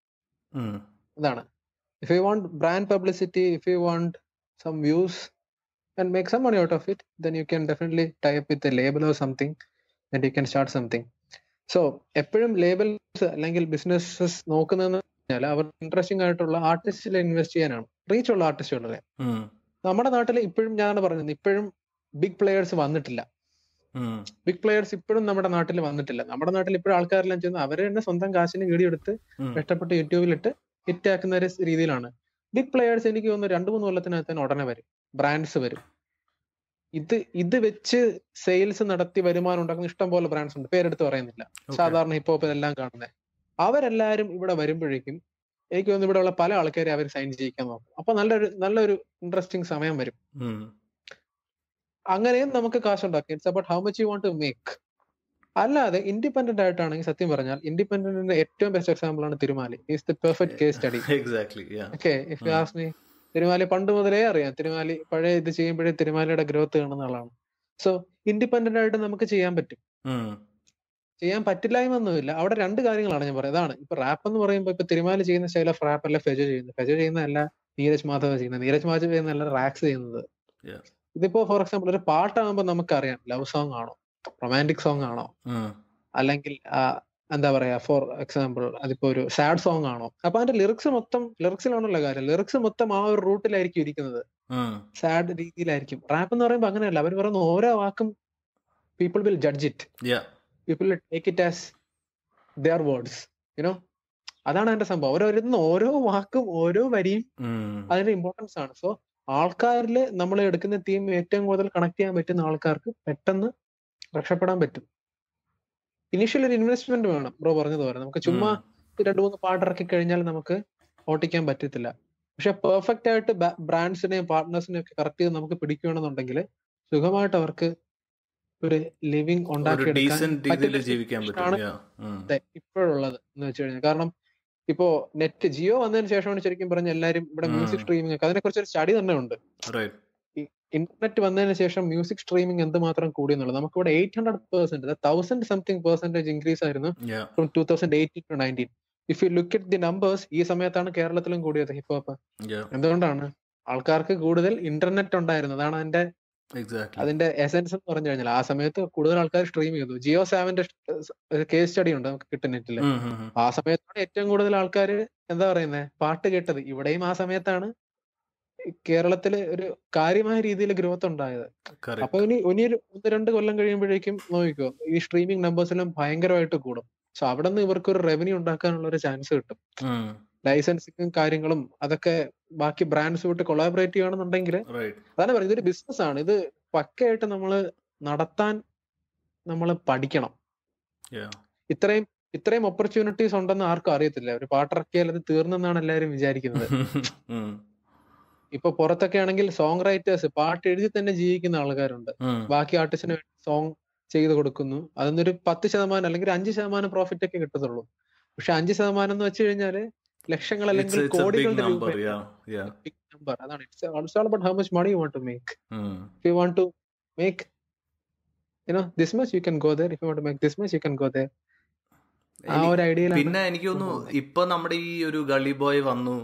അതാണ് if you want brand publicity if you want some views and make some money out of it then you can definitely tie up with a label or something and you can start something so എപ്പോഴും labels അല്ലെങ്കിൽ businesses നോക്കുന്നതെന്ന് പറഞ്ഞാൽ അവർ interesting ആയിട്ടുള്ള ആർട്ടിസ്റ്റിൽ invest ചെയ്യാനാണ് reach ഉള്ള ആർട്ടിസ്റ്റുകളെ നമ്മുടെ നാട്ടിൽ ഇപ്പോഴും ഞാൻ പറയുന്നത് ഇപ്പോഴും ബിഗ് പ്ലെയേഴ്സ് വന്നിട്ടില്ല ബിഗ് പ്ലെയേഴ്സ് ഇപ്പോഴും നമ്മുടെ നാട്ടിൽ വന്നിട്ടില്ല നമ്മുടെ നാട്ടിൽ ഇപ്പോഴും ആൾക്കാരെല്ലാം ചെയ്യുന്നത് അവർ തന്നെ സ്വന്തം കാശിന് വീടിയെടുത്ത് കഷ്ടപ്പെട്ട് യൂട്യൂബിലിട്ട് ഹിറ്റ് ആക്കുന്ന ഒരു രീതിയിലാണ് ബിഗ് പ്ലെയേഴ്സ് എനിക്ക് തോന്നുന്നു രണ്ടു മൂന്ന് കൊല്ലത്തിനകത്ത് തന്നെ ഉടനെ വരും ബ്രാൻഡ്സ് വരും ഇത് ഇത് വെച്ച് സെയിൽസ് നടത്തി വരുമാനം ഉണ്ടാക്കുന്ന ഇഷ്ടം പോലെ ബ്രാൻഡ്സ് ഉണ്ട് പേരെടുത്ത് പറയുന്നില്ല സാധാരണ ഹിപ്പ് ഹോപ്പ് എല്ലാം കാണുന്നത് അവരെല്ലാരും ഇവിടെ വരുമ്പോഴേക്കും എനിക്ക് തോന്നുന്നു ഇവിടെ ഉള്ള പല ആൾക്കാരെ അവർ സൈൻ ചെയ്യിക്കാൻ നോക്കും അപ്പൊ നല്ലൊരു നല്ലൊരു ഇൻട്രസ്റ്റിംഗ് സമയം വരും അങ്ങനെയും നമുക്ക് കാശുണ്ടാക്കാം it's about how much you want to make അല്ലാതെ ഇൻഡിപെൻഡന്റ് ആയിട്ടാണെങ്കിൽ സത്യം പറഞ്ഞാൽ ഇൻഡിപെൻഡന്റിന്റെ ഏറ്റവും ബെസ്റ്റ് എക്സാമ്പിൾ ആണ് Thirumali is the perfect case study okay if you ask me Thirumali പണ്ട് മുതലേ അറിയാം തിരുമാലി പഴയ ഇത് ചെയ്യുമ്പോഴേ തിരുമാലിയുടെ ഗ്രോത്ത് കാണുന്ന ആളാണ് സോ ഇൻഡിപെൻഡന്റ് ആയിട്ട് നമുക്ക് ചെയ്യാൻ പറ്റും ചെയ്യാൻ പറ്റില്ലായ്മൊന്നുമില്ല അവിടെ രണ്ട് കാര്യങ്ങളാണ് ഞാൻ പറയുന്നത് അതാണ് ഇപ്പൊ റാപ്പ് എന്ന് പറയുമ്പോൾ ഇപ്പൊ തിരുമാലി ചെയ്യുന്ന സ്റ്റൈൽ ഓഫ് റാപ്പ് അല്ല ഫെജോ ചെയ്യുന്നത് ഫെജോ ചെയ്യുന്നതല്ല നീരജ് മാധവ് ചെയ്യുന്നത് നീരജ് മാധവ് ചെയ്യുന്നതല്ല റാക്സ് ചെയ്യുന്നത് ഇതിപ്പോ ഫോർ എക്സാമ്പിൾ ഒരു പാട്ടാകുമ്പോൾ നമുക്കറിയാം ലവ് സോങ് ആണോ റൊമാൻറ്റിക് സോങ് ആണോ അല്ലെങ്കിൽ എന്താ പറയാ ഫോർ എക്സാമ്പിൾ അതിപ്പോ ഒരു സാഡ് സോങ് ആണോ അപ്പൊ അതിന്റെ ലിറിക്സ് മൊത്തം ലിറിക്സിലാണുള്ള കാര്യം ലിറിക്സ് മൊത്തം ആ ഒരു റൂട്ടിലായിരിക്കും ഇരിക്കുന്നത് സാഡ് രീതിയിലായിരിക്കും റാപ്പ് എന്ന് പറയുമ്പോൾ അങ്ങനെയല്ല അവർ പറയുന്ന ഓരോ വാക്കും people will judge it people take it as their words you know അതാണ് അതിന്റെ സംഭവം അവർ വരുന്ന ഓരോ വാക്കും ഓരോ വരിയും അതിന്റെ ഇമ്പോർട്ടൻസ് ആണ് സോ ആൾക്കാരിൽ നമ്മൾ എടുക്കുന്ന തീം ഏറ്റവും കൂടുതൽ കണക്ട് ചെയ്യാൻ പറ്റുന്ന ആൾക്കാർക്ക് പെട്ടെന്ന് രക്ഷപ്പെടാൻ പറ്റും ഇനീഷ്യൽ ഒരു ഇൻവെസ്റ്റ്മെന്റ് വേണം ബ്രോ പറഞ്ഞത് പോലെ നമുക്ക് ചുമ്മാ രണ്ടു മൂന്ന് പാട്ട് ഇറക്കി കഴിഞ്ഞാൽ നമുക്ക് ഓട്ടിക്കാൻ പറ്റത്തില്ല പക്ഷെ പെർഫെക്റ്റ് ആയിട്ട് ബ്രാൻഡ്സിനെയും പാർട്ട്നേഴ്സിനെയും ഒക്കെ കറക്റ്റ് ചെയ്ത് നമുക്ക് പിടിക്കുകയാണെന്നുണ്ടെങ്കിൽ സുഖമായിട്ട് അവർക്ക് ഒരു ലിവിങ് ഉണ്ടാക്കിയെടുക്കാൻ ഇപ്പോഴുള്ളത് എന്ന് വെച്ച് കഴിഞ്ഞാൽ കാരണം ഇപ്പോ നെറ്റ് ജിയോ വന്നതിന് ശേഷമാണ് ശരിക്കും പറഞ്ഞ എല്ലാരും ഇവിടെ മ്യൂസിക് സ്ട്രീമിംഗ് ഒക്കെ അതിനെക്കുറിച്ച് ഒരു സ്റ്റഡി തന്നെ ഉണ്ട് ഇന്റർനെറ്റ് വന്നതിന് ശേഷം മ്യൂസിക് സ്ട്രീമിംഗ് എന്തുമാത്രം കൂടി എന്നുള്ളത് നമുക്ക് ഇവിടെ eight hundred percent thousand something percentage increase ആയിരുന്നു from two thousand eighteen to nineteen if you look it the numbers ഈ സമയത്താണ് കേരളത്തിലും കൂടിയത് ഹിപ്പ് ഹോപ്പ് എന്തുകൊണ്ടാണ് ആൾക്കാർക്ക് കൂടുതൽ ഇന്റർനെറ്റ് ഉണ്ടായിരുന്നു അതാണ് അതിന്റെ അതിന്റെ എസെൻസ് എന്ന് പറഞ്ഞു കഴിഞ്ഞാൽ ആ സമയത്ത് കൂടുതൽ ആൾക്കാർ സ്ട്രീം ചെയ്തു ജിയോ സെവന്റെ കേസ് സ്റ്റഡി ഉണ്ട് നമുക്ക് കിട്ടും നെറ്റില് ആ സമയത്താണ് ഏറ്റവും കൂടുതൽ ആൾക്കാർ എന്താ പറയുന്നത് പാട്ട് കേട്ടത് ഇവിടെയും ആ സമയത്താണ് കേരളത്തില് ഒരു കാര്യമായ രീതിയിൽ ഗ്രോത്ത് ഉണ്ടായത് അപ്പൊ ഇനി ഇനി ഒരു ഒന്ന് രണ്ട് കൊല്ലം കഴിയുമ്പോഴേക്കും നോക്കിക്കോ ഈ സ്ട്രീമിംഗ് നമ്പേഴ്സിലും ഭയങ്കരമായിട്ട് കൂടും സോ അവിടെ നിന്ന് ഇവർക്ക് ഒരു റവന്യൂ ഉണ്ടാക്കാനുള്ള ഒരു ചാൻസ് കിട്ടും ലൈസൻസിങ്ങും കാര്യങ്ങളും അതൊക്കെ ബാക്കി ബ്രാൻഡ്സ് വിട്ട് കൊളാബറേറ്റ് ചെയ്യുകയാണെന്നുണ്ടെങ്കിൽ അതാണ് പറയുന്നത് ഇതൊരു ബിസിനസ് ആണ് ഇത് പക്കയായിട്ട് നമ്മൾ നടത്താൻ നമ്മൾ പഠിക്കണം ഇത്രയും ഇത്രയും ഓപ്പർച്യൂണിറ്റീസ് ഉണ്ടെന്ന് ആർക്കും അറിയത്തില്ല ഒരു പാട്ടിറക്കിയാൽ അത് തീർന്നെന്നാണ് എല്ലാവരും വിചാരിക്കുന്നത് ഇപ്പൊ പുറത്തൊക്കെ ആണെങ്കിൽ സോങ് റൈറ്റേഴ്സ് പാട്ട് എഴുതി തന്നെ ജീവിക്കുന്ന ആൾക്കാരുണ്ട് ബാക്കി ആർട്ടിസ്റ്റിന് വേണ്ടി സോങ് ചെയ്ത് കൊടുക്കുന്നു അതിന്നൊരു പത്ത് ശതമാനം അല്ലെങ്കിൽ അഞ്ച് ശതമാനം പ്രോഫിറ്റ് ഒക്കെ കിട്ടത്തുള്ളൂ പക്ഷെ അഞ്ച് ശതമാനം എന്ന് വെച്ച് കഴിഞ്ഞാല് ലക്ഷങ്ങൾ അല്ലെങ്കിൽ കോടികളുടെ ബിഗ് നമ്പർ അതാണ് it's also about how much money you want to make you want to make you know this much you can go there if you want to make this much you can go there ആ ഒരു idea പിന്നെ എനിക്ക് തോന്നുന്നു ഇപ്പൊ നമ്മുടെ ഈ ഒരു gully boy വന്നു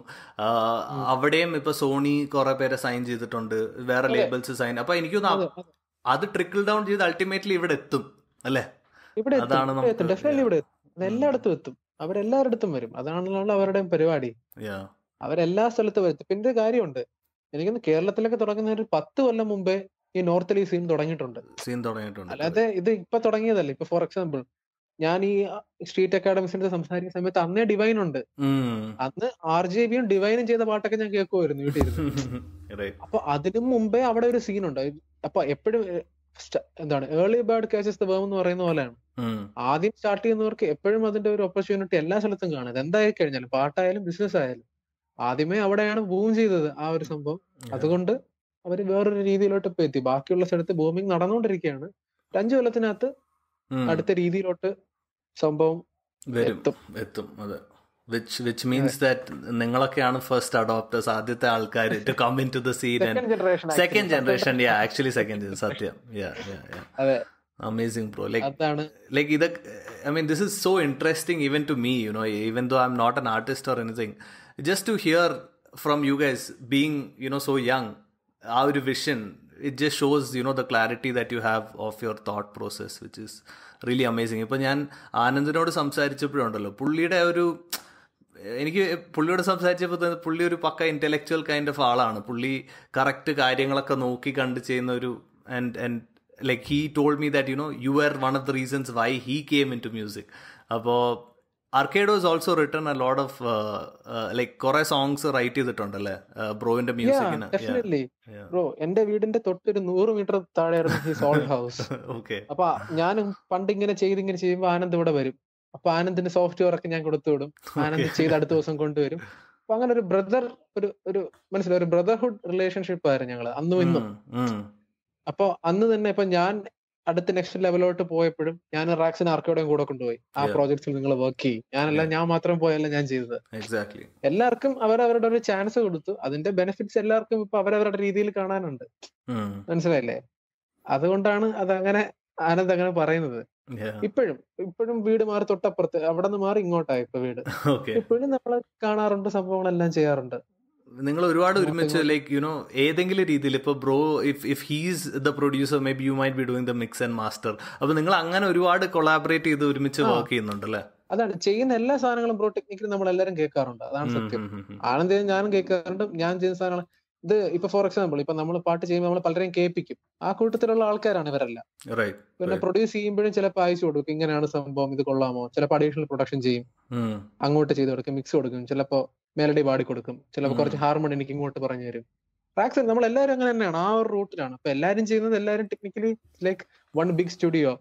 അവിടെയും ഇപ്പൊ സോണി കുറെ പേരെ സൈൻ ചെയ്തിട്ടുണ്ട് വേറെ ലേബിൾസ് സൈൻ അപ്പൊ എനിക്ക് തോന്നുന്നു അത് ട്രിക്കിൾ ഡൗൺ ചെയ്ത് അൾട്ടിമേറ്റ്ലി ഇവിടെ എത്തും അല്ലേ ഇവിടെ ഡെഫിനറ്റ്ലി ഇവിടെ എത്തും എല്ലായിടത്തും എത്തും അവരെല്ലായിടത്തും വരും അതാണല്ലോ അവരുടെ പരിപാടി അവരെല്ലാ സ്ഥലത്തും എത്തും പിന്നെ കാര്യമുണ്ട് എനിക്കൊന്ന് കേരളത്തിലൊക്കെ തുടങ്ങുന്ന ഒരു പത്ത് കൊല്ലം മുമ്പേ ഈ നോർത്തിൽ ഈ സീൻ തുടങ്ങിയിട്ടുണ്ട് സീൻ തുടങ്ങിയിട്ടുണ്ട് അല്ലാതെ ഇത് ഇപ്പൊ തുടങ്ങിയതല്ല ഇപ്പൊ ഫോർ എക്സാമ്പിൾ ഞാൻ ഈ സ്ട്രീറ്റ് അക്കാഡമിക്സിന്റെ സംസാരിക്കുന്ന സമയത്ത് അന്നേ ഡിവൈൻ ഉണ്ട് അന്ന് ആർ ജെ ബിയും ഡിവൈനും ചെയ്ത പാട്ടൊക്കെ ഞാൻ കേൾക്കുമായിരുന്നു വീട്ടിൽ അപ്പൊ അതിനു മുമ്പേ അവിടെ ഒരു സീൻ ഉണ്ട് അപ്പൊ എപ്പോഴും എന്താണ് ഏർലി ബേർഡ് കാച്ചസ് ദ വേം എന്ന് പറയുന്ന പോലെയാണ് ആദ്യം സ്റ്റാർട്ട് ചെയ്യുന്നവർക്ക് എപ്പോഴും അതിന്റെ ഒരു ഓപ്പർച്യൂണിറ്റി എല്ലാ സ്ഥലത്തും കാണുന്നത് എന്തായി കഴിഞ്ഞാലും പാട്ടായാലും ബിസിനസ് ആയാലും ആദ്യമേ അവിടെയാണ് ബൂം ചെയ്തത് ആ ഒരു സംഭവം അതുകൊണ്ട് അവര് വേറൊരു രീതിയിലോട്ട് ഇപ്പൊ എത്തി ബാക്കിയുള്ള സ്ഥലത്ത് ബൂമിങ് നടന്നുകൊണ്ടിരിക്കുകയാണ് അഞ്ചു കൊല്ലത്തിനകത്ത് അടുത്ത രീതിയിലോട്ട് സംഭവം വരും എത്തും അതെ വിച്ച് വിച്ച് മീൻസ് ദാറ്റ് നിങ്ങളൊക്കെയാണ് ഫസ്റ്റ് അഡോപ്റ്റേഴ്സ് ആദ്യത്തെ ആൾക്കാർ to come in to the scene second generation yeah actually second generation സത്യം yeah yeah amazing bro like like ഇതൊക്കെ I mean this is so interesting even to me you know even though I'm not an artist or anything just to hear from you guys being you know so young ആ ഒരു vision it just shows U know the clarity that you have of your thought process which is really amazing ഇപ്പം ഞാൻ ആനന്ദിനോട് സംസാരിച്ചപ്പോഴുണ്ടല്ലോ പുള്ളിയുടെ ഒരു എനിക്ക് പുള്ളിയോട് സംസാരിച്ചപ്പോൾ പുള്ളി ഒരു പക്ക ഇന്റലക്ച്വൽ കൈൻഡ് ഓഫ് ആളാണ് പുള്ളി കറക്റ്റ് കാര്യങ്ങളൊക്കെ നോക്കി കണ്ട് ചെയ്യുന്ന ഒരു and and like he told me that you know you are one of the reasons why he came in to music അപ്പോൾ Arcado is also written a lot of like കുറെ songs right ചെയ്തിട്ടുണ്ടല്ലേ ബ്രോയിന്റെ മ്യൂസിക്കിന് ബ്രോ എന്റെ വീടിന്റെ തൊട്ടൊരു നൂറ് metre താഴെയായിരുന്നു ഹിസ് ഓൾഡ് ഹൗസ് അപ്പൊ ഞാൻ പണ്ട് ഇങ്ങനെ ചെയ്ത് ഇങ്ങനെ ചെയ്യുമ്പോൾ ആനന്ദ് ഇവിടെ വരും അപ്പൊ ആനന്ദിന്റെ സോഫ്റ്റ്വെയർ ഒക്കെ ഞാൻ കൊടുത്തു വിടും ആനന്ദ് ചെയ്ത് അടുത്ത ദിവസം കൊണ്ടുവരും അപ്പൊ അങ്ങനെ ഒരു ബ്രദർ ഒരു ഒരു മനസ്സിലായി ഒരു ബ്രദർഹുഡ് റിലേഷൻഷിപ്പ് ആയിരുന്നു ഞങ്ങള് അന്നും ഇന്നും അപ്പൊ അന്ന് തന്നെ ഇപ്പൊ ഞാൻ അടുത്ത നെക്സ്റ്റ് ലെവലോട്ട് പോയപ്പോഴും ഞാൻ റാക്സിന് ആർക്കോടെയും കൂടെ കൊണ്ടുപോയി ആ പ്രോജക്ട്സിൽ നിങ്ങൾ വർക്ക് ചെയ്യും ഞാനല്ല ഞാൻ മാത്രം പോയല്ല ഞാൻ ചെയ്തത് എല്ലാവർക്കും അവരവരുടെ ഒരു ചാൻസ് കൊടുത്തു അതിന്റെ ബെനിഫിറ്റ്സ് എല്ലാവർക്കും ഇപ്പൊ അവരവരുടെ രീതിയിൽ കാണാനുണ്ട് മനസ്സിലായില്ലേ അതുകൊണ്ടാണ് അതങ്ങനെ ആനന്ദ് അങ്ങനെ പറയുന്നത് ഇപ്പോഴും ഇപ്പോഴും വീട് മാറി തൊട്ടപ്പുറത്ത് അവിടെ നിന്ന് മാറി ഇങ്ങോട്ടായി ഇപ്പൊ വീട് ഇപ്പോഴും നമ്മൾ കാണാറുണ്ട് സംഭവങ്ങളെല്ലാം ചെയ്യാറുണ്ട് നിങ്ങൾ ഒരുപാട് ഒരുമിച്ച് ലൈക്ക് യുനോ ഏതെങ്കിലും രീതിയിൽ ഇപ്പൊ bro if if he's the producer may be you might be doing the mix and master അപ്പൊ നിങ്ങൾ അങ്ങനെ ഒരുപാട് കൊളാബറേറ്റ് ചെയ്ത് ഒരുമിച്ച് വർക്ക് ചെയ്യുന്നുണ്ടല്ലേ അതാണ് ചെയ്യുന്ന എല്ലാ സാധനങ്ങളും ബ്രോ ടെക്നിക്കലി നമ്മൾ എല്ലാവരും കേൾക്കാറുണ്ട് അതാണ് സത്യം ആനന്ദ് ഞാനും കേൾക്കാറുണ്ട് ഞാൻ ചെയ്യുന്ന സാധനങ്ങൾ ഇത് ഇപ്പൊ ഫോർ എക്സാമ്പിൾ ഇപ്പൊ നമ്മൾ പാട്ട് ചെയ്യുമ്പോൾ നമ്മൾ പലരെയും കേൾപ്പിക്കും ആ കൂട്ടത്തിലുള്ള ആൾക്കാരാണ് ഇവരെല്ലാം പിന്നെ പ്രൊഡ്യൂസ് ചെയ്യുമ്പോഴും ചിലപ്പോൾ അയച്ചു കൊടുക്കും ഇങ്ങനെയാണ് സംഭവം ഇത് കൊള്ളാമോ ചിലപ്പോൾ അഡീഷണൽ പ്രൊഡക്ഷൻ ചെയ്യും അങ്ങോട്ട് ചെയ്ത് കൊടുക്കും മിക്സ് കൊടുക്കും ചിലപ്പോ മെലഡി പാടി കൊടുക്കും ചിലപ്പോൾ കുറച്ച് ഹാർമോണി എനിക്ക് ഇങ്ങോട്ട് പറഞ്ഞു തരും ട്രാക്സ് നമ്മൾ എല്ലാവരും അങ്ങനെ തന്നെയാണ് ആ ഒരു റൂട്ടിലാണ് അപ്പൊ എല്ലാരും ചെയ്യുന്നത് എല്ലാരും technically like one big studio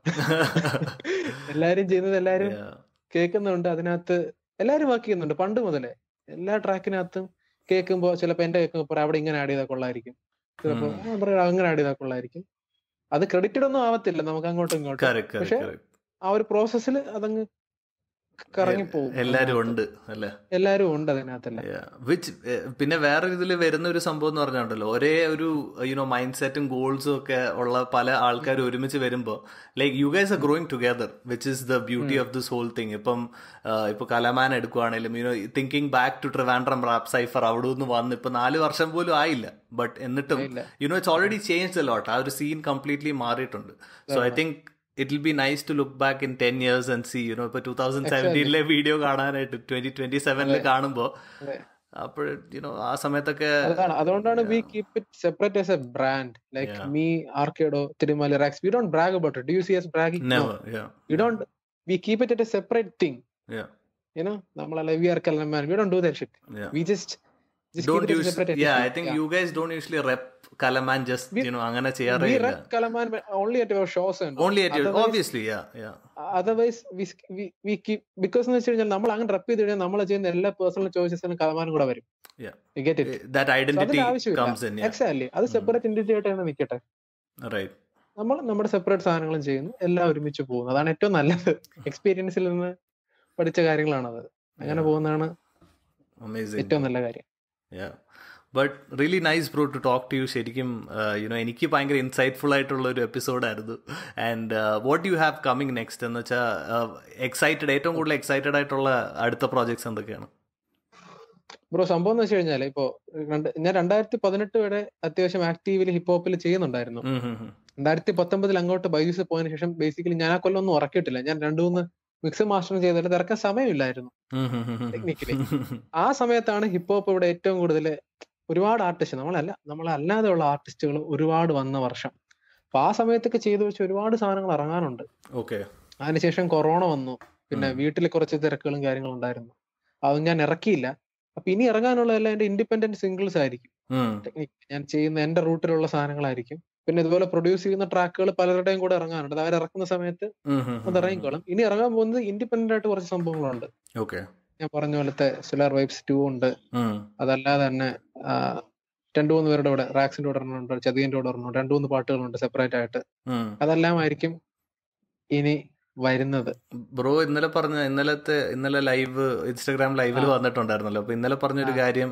എല്ലാരും ചെയ്യുന്നത് എല്ലാരും കേൾക്കുന്നുണ്ട് അതിനകത്ത് എല്ലാരും വർക്ക് ചെയ്യുന്നുണ്ട് പണ്ട് മുതലേ എല്ലാ ട്രാക്കിനകത്തും കേൾക്കുമ്പോ ചിലപ്പോ എന്റെ കേൾക്കുമ്പോ അവിടെ ഇങ്ങനെ ആഡ് ചെയ്താൽ കൊള്ളായിരിക്കും ചിലപ്പോ അങ്ങനെ ആഡ് ചെയ്താൽ കൊള്ളായിരിക്കും അത് ക്രെഡിറ്റഡ് ഒന്നും ആവത്തില്ല നമുക്ക് അങ്ങോട്ടും ഇങ്ങോട്ടും പക്ഷെ ആ ഒരു പ്രോസസ്സിൽ അതങ്ങ് കറങ്ങിപ്പോവും എല്ലാരും ഉണ്ട് അല്ലേ എല്ലാരും ഉണ്ട് അതിനകത്തല്ല വിച്ച് പിന്നെ വേറെ ഇതിൽ വരുന്ന ഒരു സംഭവം എന്ന് പറഞ്ഞുണ്ടല്ലോ ഒരേ ഒരു യുനോ മൈൻഡ് സെറ്റും ഗോൾസും ഒക്കെ ഉള്ള പല ആൾക്കാർ ഒരുമിച്ച് വരുമ്പോൾ like you guys are growing together which is the beauty of this whole thing ഇപ്പം ഇപ്പൊ കലമാൻ എടുക്കുവാണെങ്കിലും you know thinking back to Trivandrum rap cypher അവിടെ നിന്ന് വന്ന് ഇപ്പൊ നാല് വർഷം പോലും ആയില്ല ബട്ട് എന്നിട്ടും you know it's already change lot ആ ഒരു സീൻ കംപ്ലീറ്റ്ലി മാറിയിട്ടുണ്ട് so I think it will be nice to look back in ten years and see you know ഇപ്പൊ ടൂ തൗസൻഡ് സെവൻറ്റീനിലെ വീഡിയോ കാണാനായിട്ട് ട്വന്റി ട്വന്റി സെവനിൽ കാണുമ്പോൾ അപ്പോൾ യുനോ ആ സമയത്തൊക്കെ അതാണ് അതുകൊണ്ടാണ് we keep it separate as a brand like me Arcado Thirumala Rax we don't brag about it do you see us bragging we don't we keep it a separate thing you know നമ്മളല്ല we are Kalaman we don't do that shit we just don't use yeah i think yeah. you guys don't usually rep kalaman just we, you know അങ്ങനെ ചെയ്യാറില്ല we rep kalaman only at our shows and only at your obviously yeah yeah otherwise we we, we keep because എന്ന് വെച്ച് കഴിഞ്ഞാൽ നമ്മൾ അങ്ങനെ rep ചെയ്ത് കഴിഞ്ഞാൽ നമ്മൾ ചെയ്യുന്ന എല്ലാ പേഴ്സണൽ ചോയ്സസിനും കലമാനും കൂടെ വരും yeah you get it that identity so comes in yeah exactly അത് സെപ്പറേറ്റ് എന്റിറ്റി ആയിട്ട് തന്നെ നിൽക്കട്ടെ right നമ്മൾ നമ്മുടെ സെപ്പറേറ്റ് സാധനങ്ങളും ചെയ്യുന്നു എല്ലാം ഒരുമിച്ച് പോകുന്നു അതാണ് ഏറ്റവും നല്ലത് എക്സ്പീരിയൻസിൽ നിന്ന് പഠിച്ച കാര്യങ്ങളാണത് അങ്ങനെ പോകുന്നതാണ് ഏറ്റവും നല്ല കാര്യം yeah but really nice bro to talk to you ശരിക്കും യുനോ എനിക്ക് ഭയങ്കര ഇൻസൈറ്റ്ഫുൾ ആയിട്ടുള്ള ഒരു എപ്പിസോഡായിരുന്നു and what you have coming next എന്ന് വെച്ചാൽ എക്സൈറ്റഡ് ഏറ്റവും കൂടുതൽ എക്സൈറ്റഡ് ആയിട്ടുള്ള അടുത്ത പ്രോജക്ട്സ് എന്തൊക്കെയാണ് ബ്രോ സംഭവം എന്ന് വെച്ച് കഴിഞ്ഞാൽ ഇപ്പോ ഞാൻ രണ്ടായിരത്തി പതിനെട്ട് വരെ അത്യാവശ്യം ആക്റ്റീവ്ലി ഹിപ്പ് ഹോപ്പിൽ ചെയ്യുന്നുണ്ടായിരുന്നു രണ്ടായിരത്തി പത്തൊമ്പതിൽ അങ്ങോട്ട് ബൈജൂസ് പോയതിനു ശേഷം ബേസിക്കലി ഞാൻ ആ കൊല്ലം ഒന്നും ഉറക്കിയിട്ടില്ല ഞാൻ രണ്ടു മൂന്ന് മിക്സ് മാസ്റ്റർ ചെയ്തിട്ട് ഇറക്കാൻ സമയമില്ലായിരുന്നു ടെക്നിക്കലി ആ സമയത്താണ് ഹിപ്പ് ഹോപ്പ് ഇവിടെ ഏറ്റവും കൂടുതൽ ഒരുപാട് ആർട്ടിസ്റ്റ് നമ്മളല്ല നമ്മളല്ലാതെ ഉള്ള ആർട്ടിസ്റ്റുകൾ ഒരുപാട് വന്ന വർഷം അപ്പൊ ആ സമയത്തൊക്കെ ചെയ്തു വെച്ച് ഒരുപാട് സാധനങ്ങൾ ഇറങ്ങാനുണ്ട് ഓക്കെ അതിനുശേഷം കൊറോണ വന്നു പിന്നെ വീട്ടിൽ കുറച്ച് തിരക്കുകളും കാര്യങ്ങളും ഉണ്ടായിരുന്നു അത് ഞാൻ ഇറക്കിയില്ല അപ്പൊ ഇനി ഇറങ്ങാനുള്ള എല്ലാം എന്റെ ഇൻഡിപെൻഡന്റ് സിംഗിൾസ് ആയിരിക്കും ടെക്നിക് ഞാൻ ചെയ്യുന്ന എന്റെ റൂട്ടിലുള്ള സാധനങ്ങളായിരിക്കും പിന്നെ ഇതുപോലെ പ്രൊഡ്യൂസ് ചെയ്യുന്ന ട്രാക്കുകൾ പലരുടെയും കൂടെ ഇറങ്ങാനുണ്ട് അവർ ഇറക്കുന്ന സമയത്ത് അത് ഇറങ്ങിക്കോളും ഇനി ഇറങ്ങാൻ പോകുന്നത് ഇൻഡിപെൻഡന്റ് ആയിട്ട് കുറച്ച് സംഭവങ്ങളുണ്ട് ഓക്കെ ഞാൻ പറഞ്ഞ പോലത്തെ സുലാർ വൈബ്സ് ടു ഉണ്ട് അതല്ലാതെ തന്നെ രണ്ടു മൂന്ന് പേരുടെ കൂടെ റാക്സിന്റെ കൂടെ ഒരെണ്ണമുണ്ട് ചതിയന്റെ കൂടെ ഒരെണ്ണമുണ്ട് രണ്ടു മൂന്ന് പാട്ടുകളുണ്ട് സെപ്പറേറ്റ് ആയിട്ട് അതെല്ലാം ആയിരിക്കും ഇനി വരുന്നത് ബ്രോ ഇന്നലെ പറഞ്ഞ ഇന്നലത്തെ ഇന്നലെ ലൈവ് ഇൻസ്റ്റാഗ്രാം ലൈവിൽ വന്നിട്ടുണ്ടായിരുന്നല്ലോ അപ്പൊ ഇന്നലെ പറഞ്ഞൊരു കാര്യം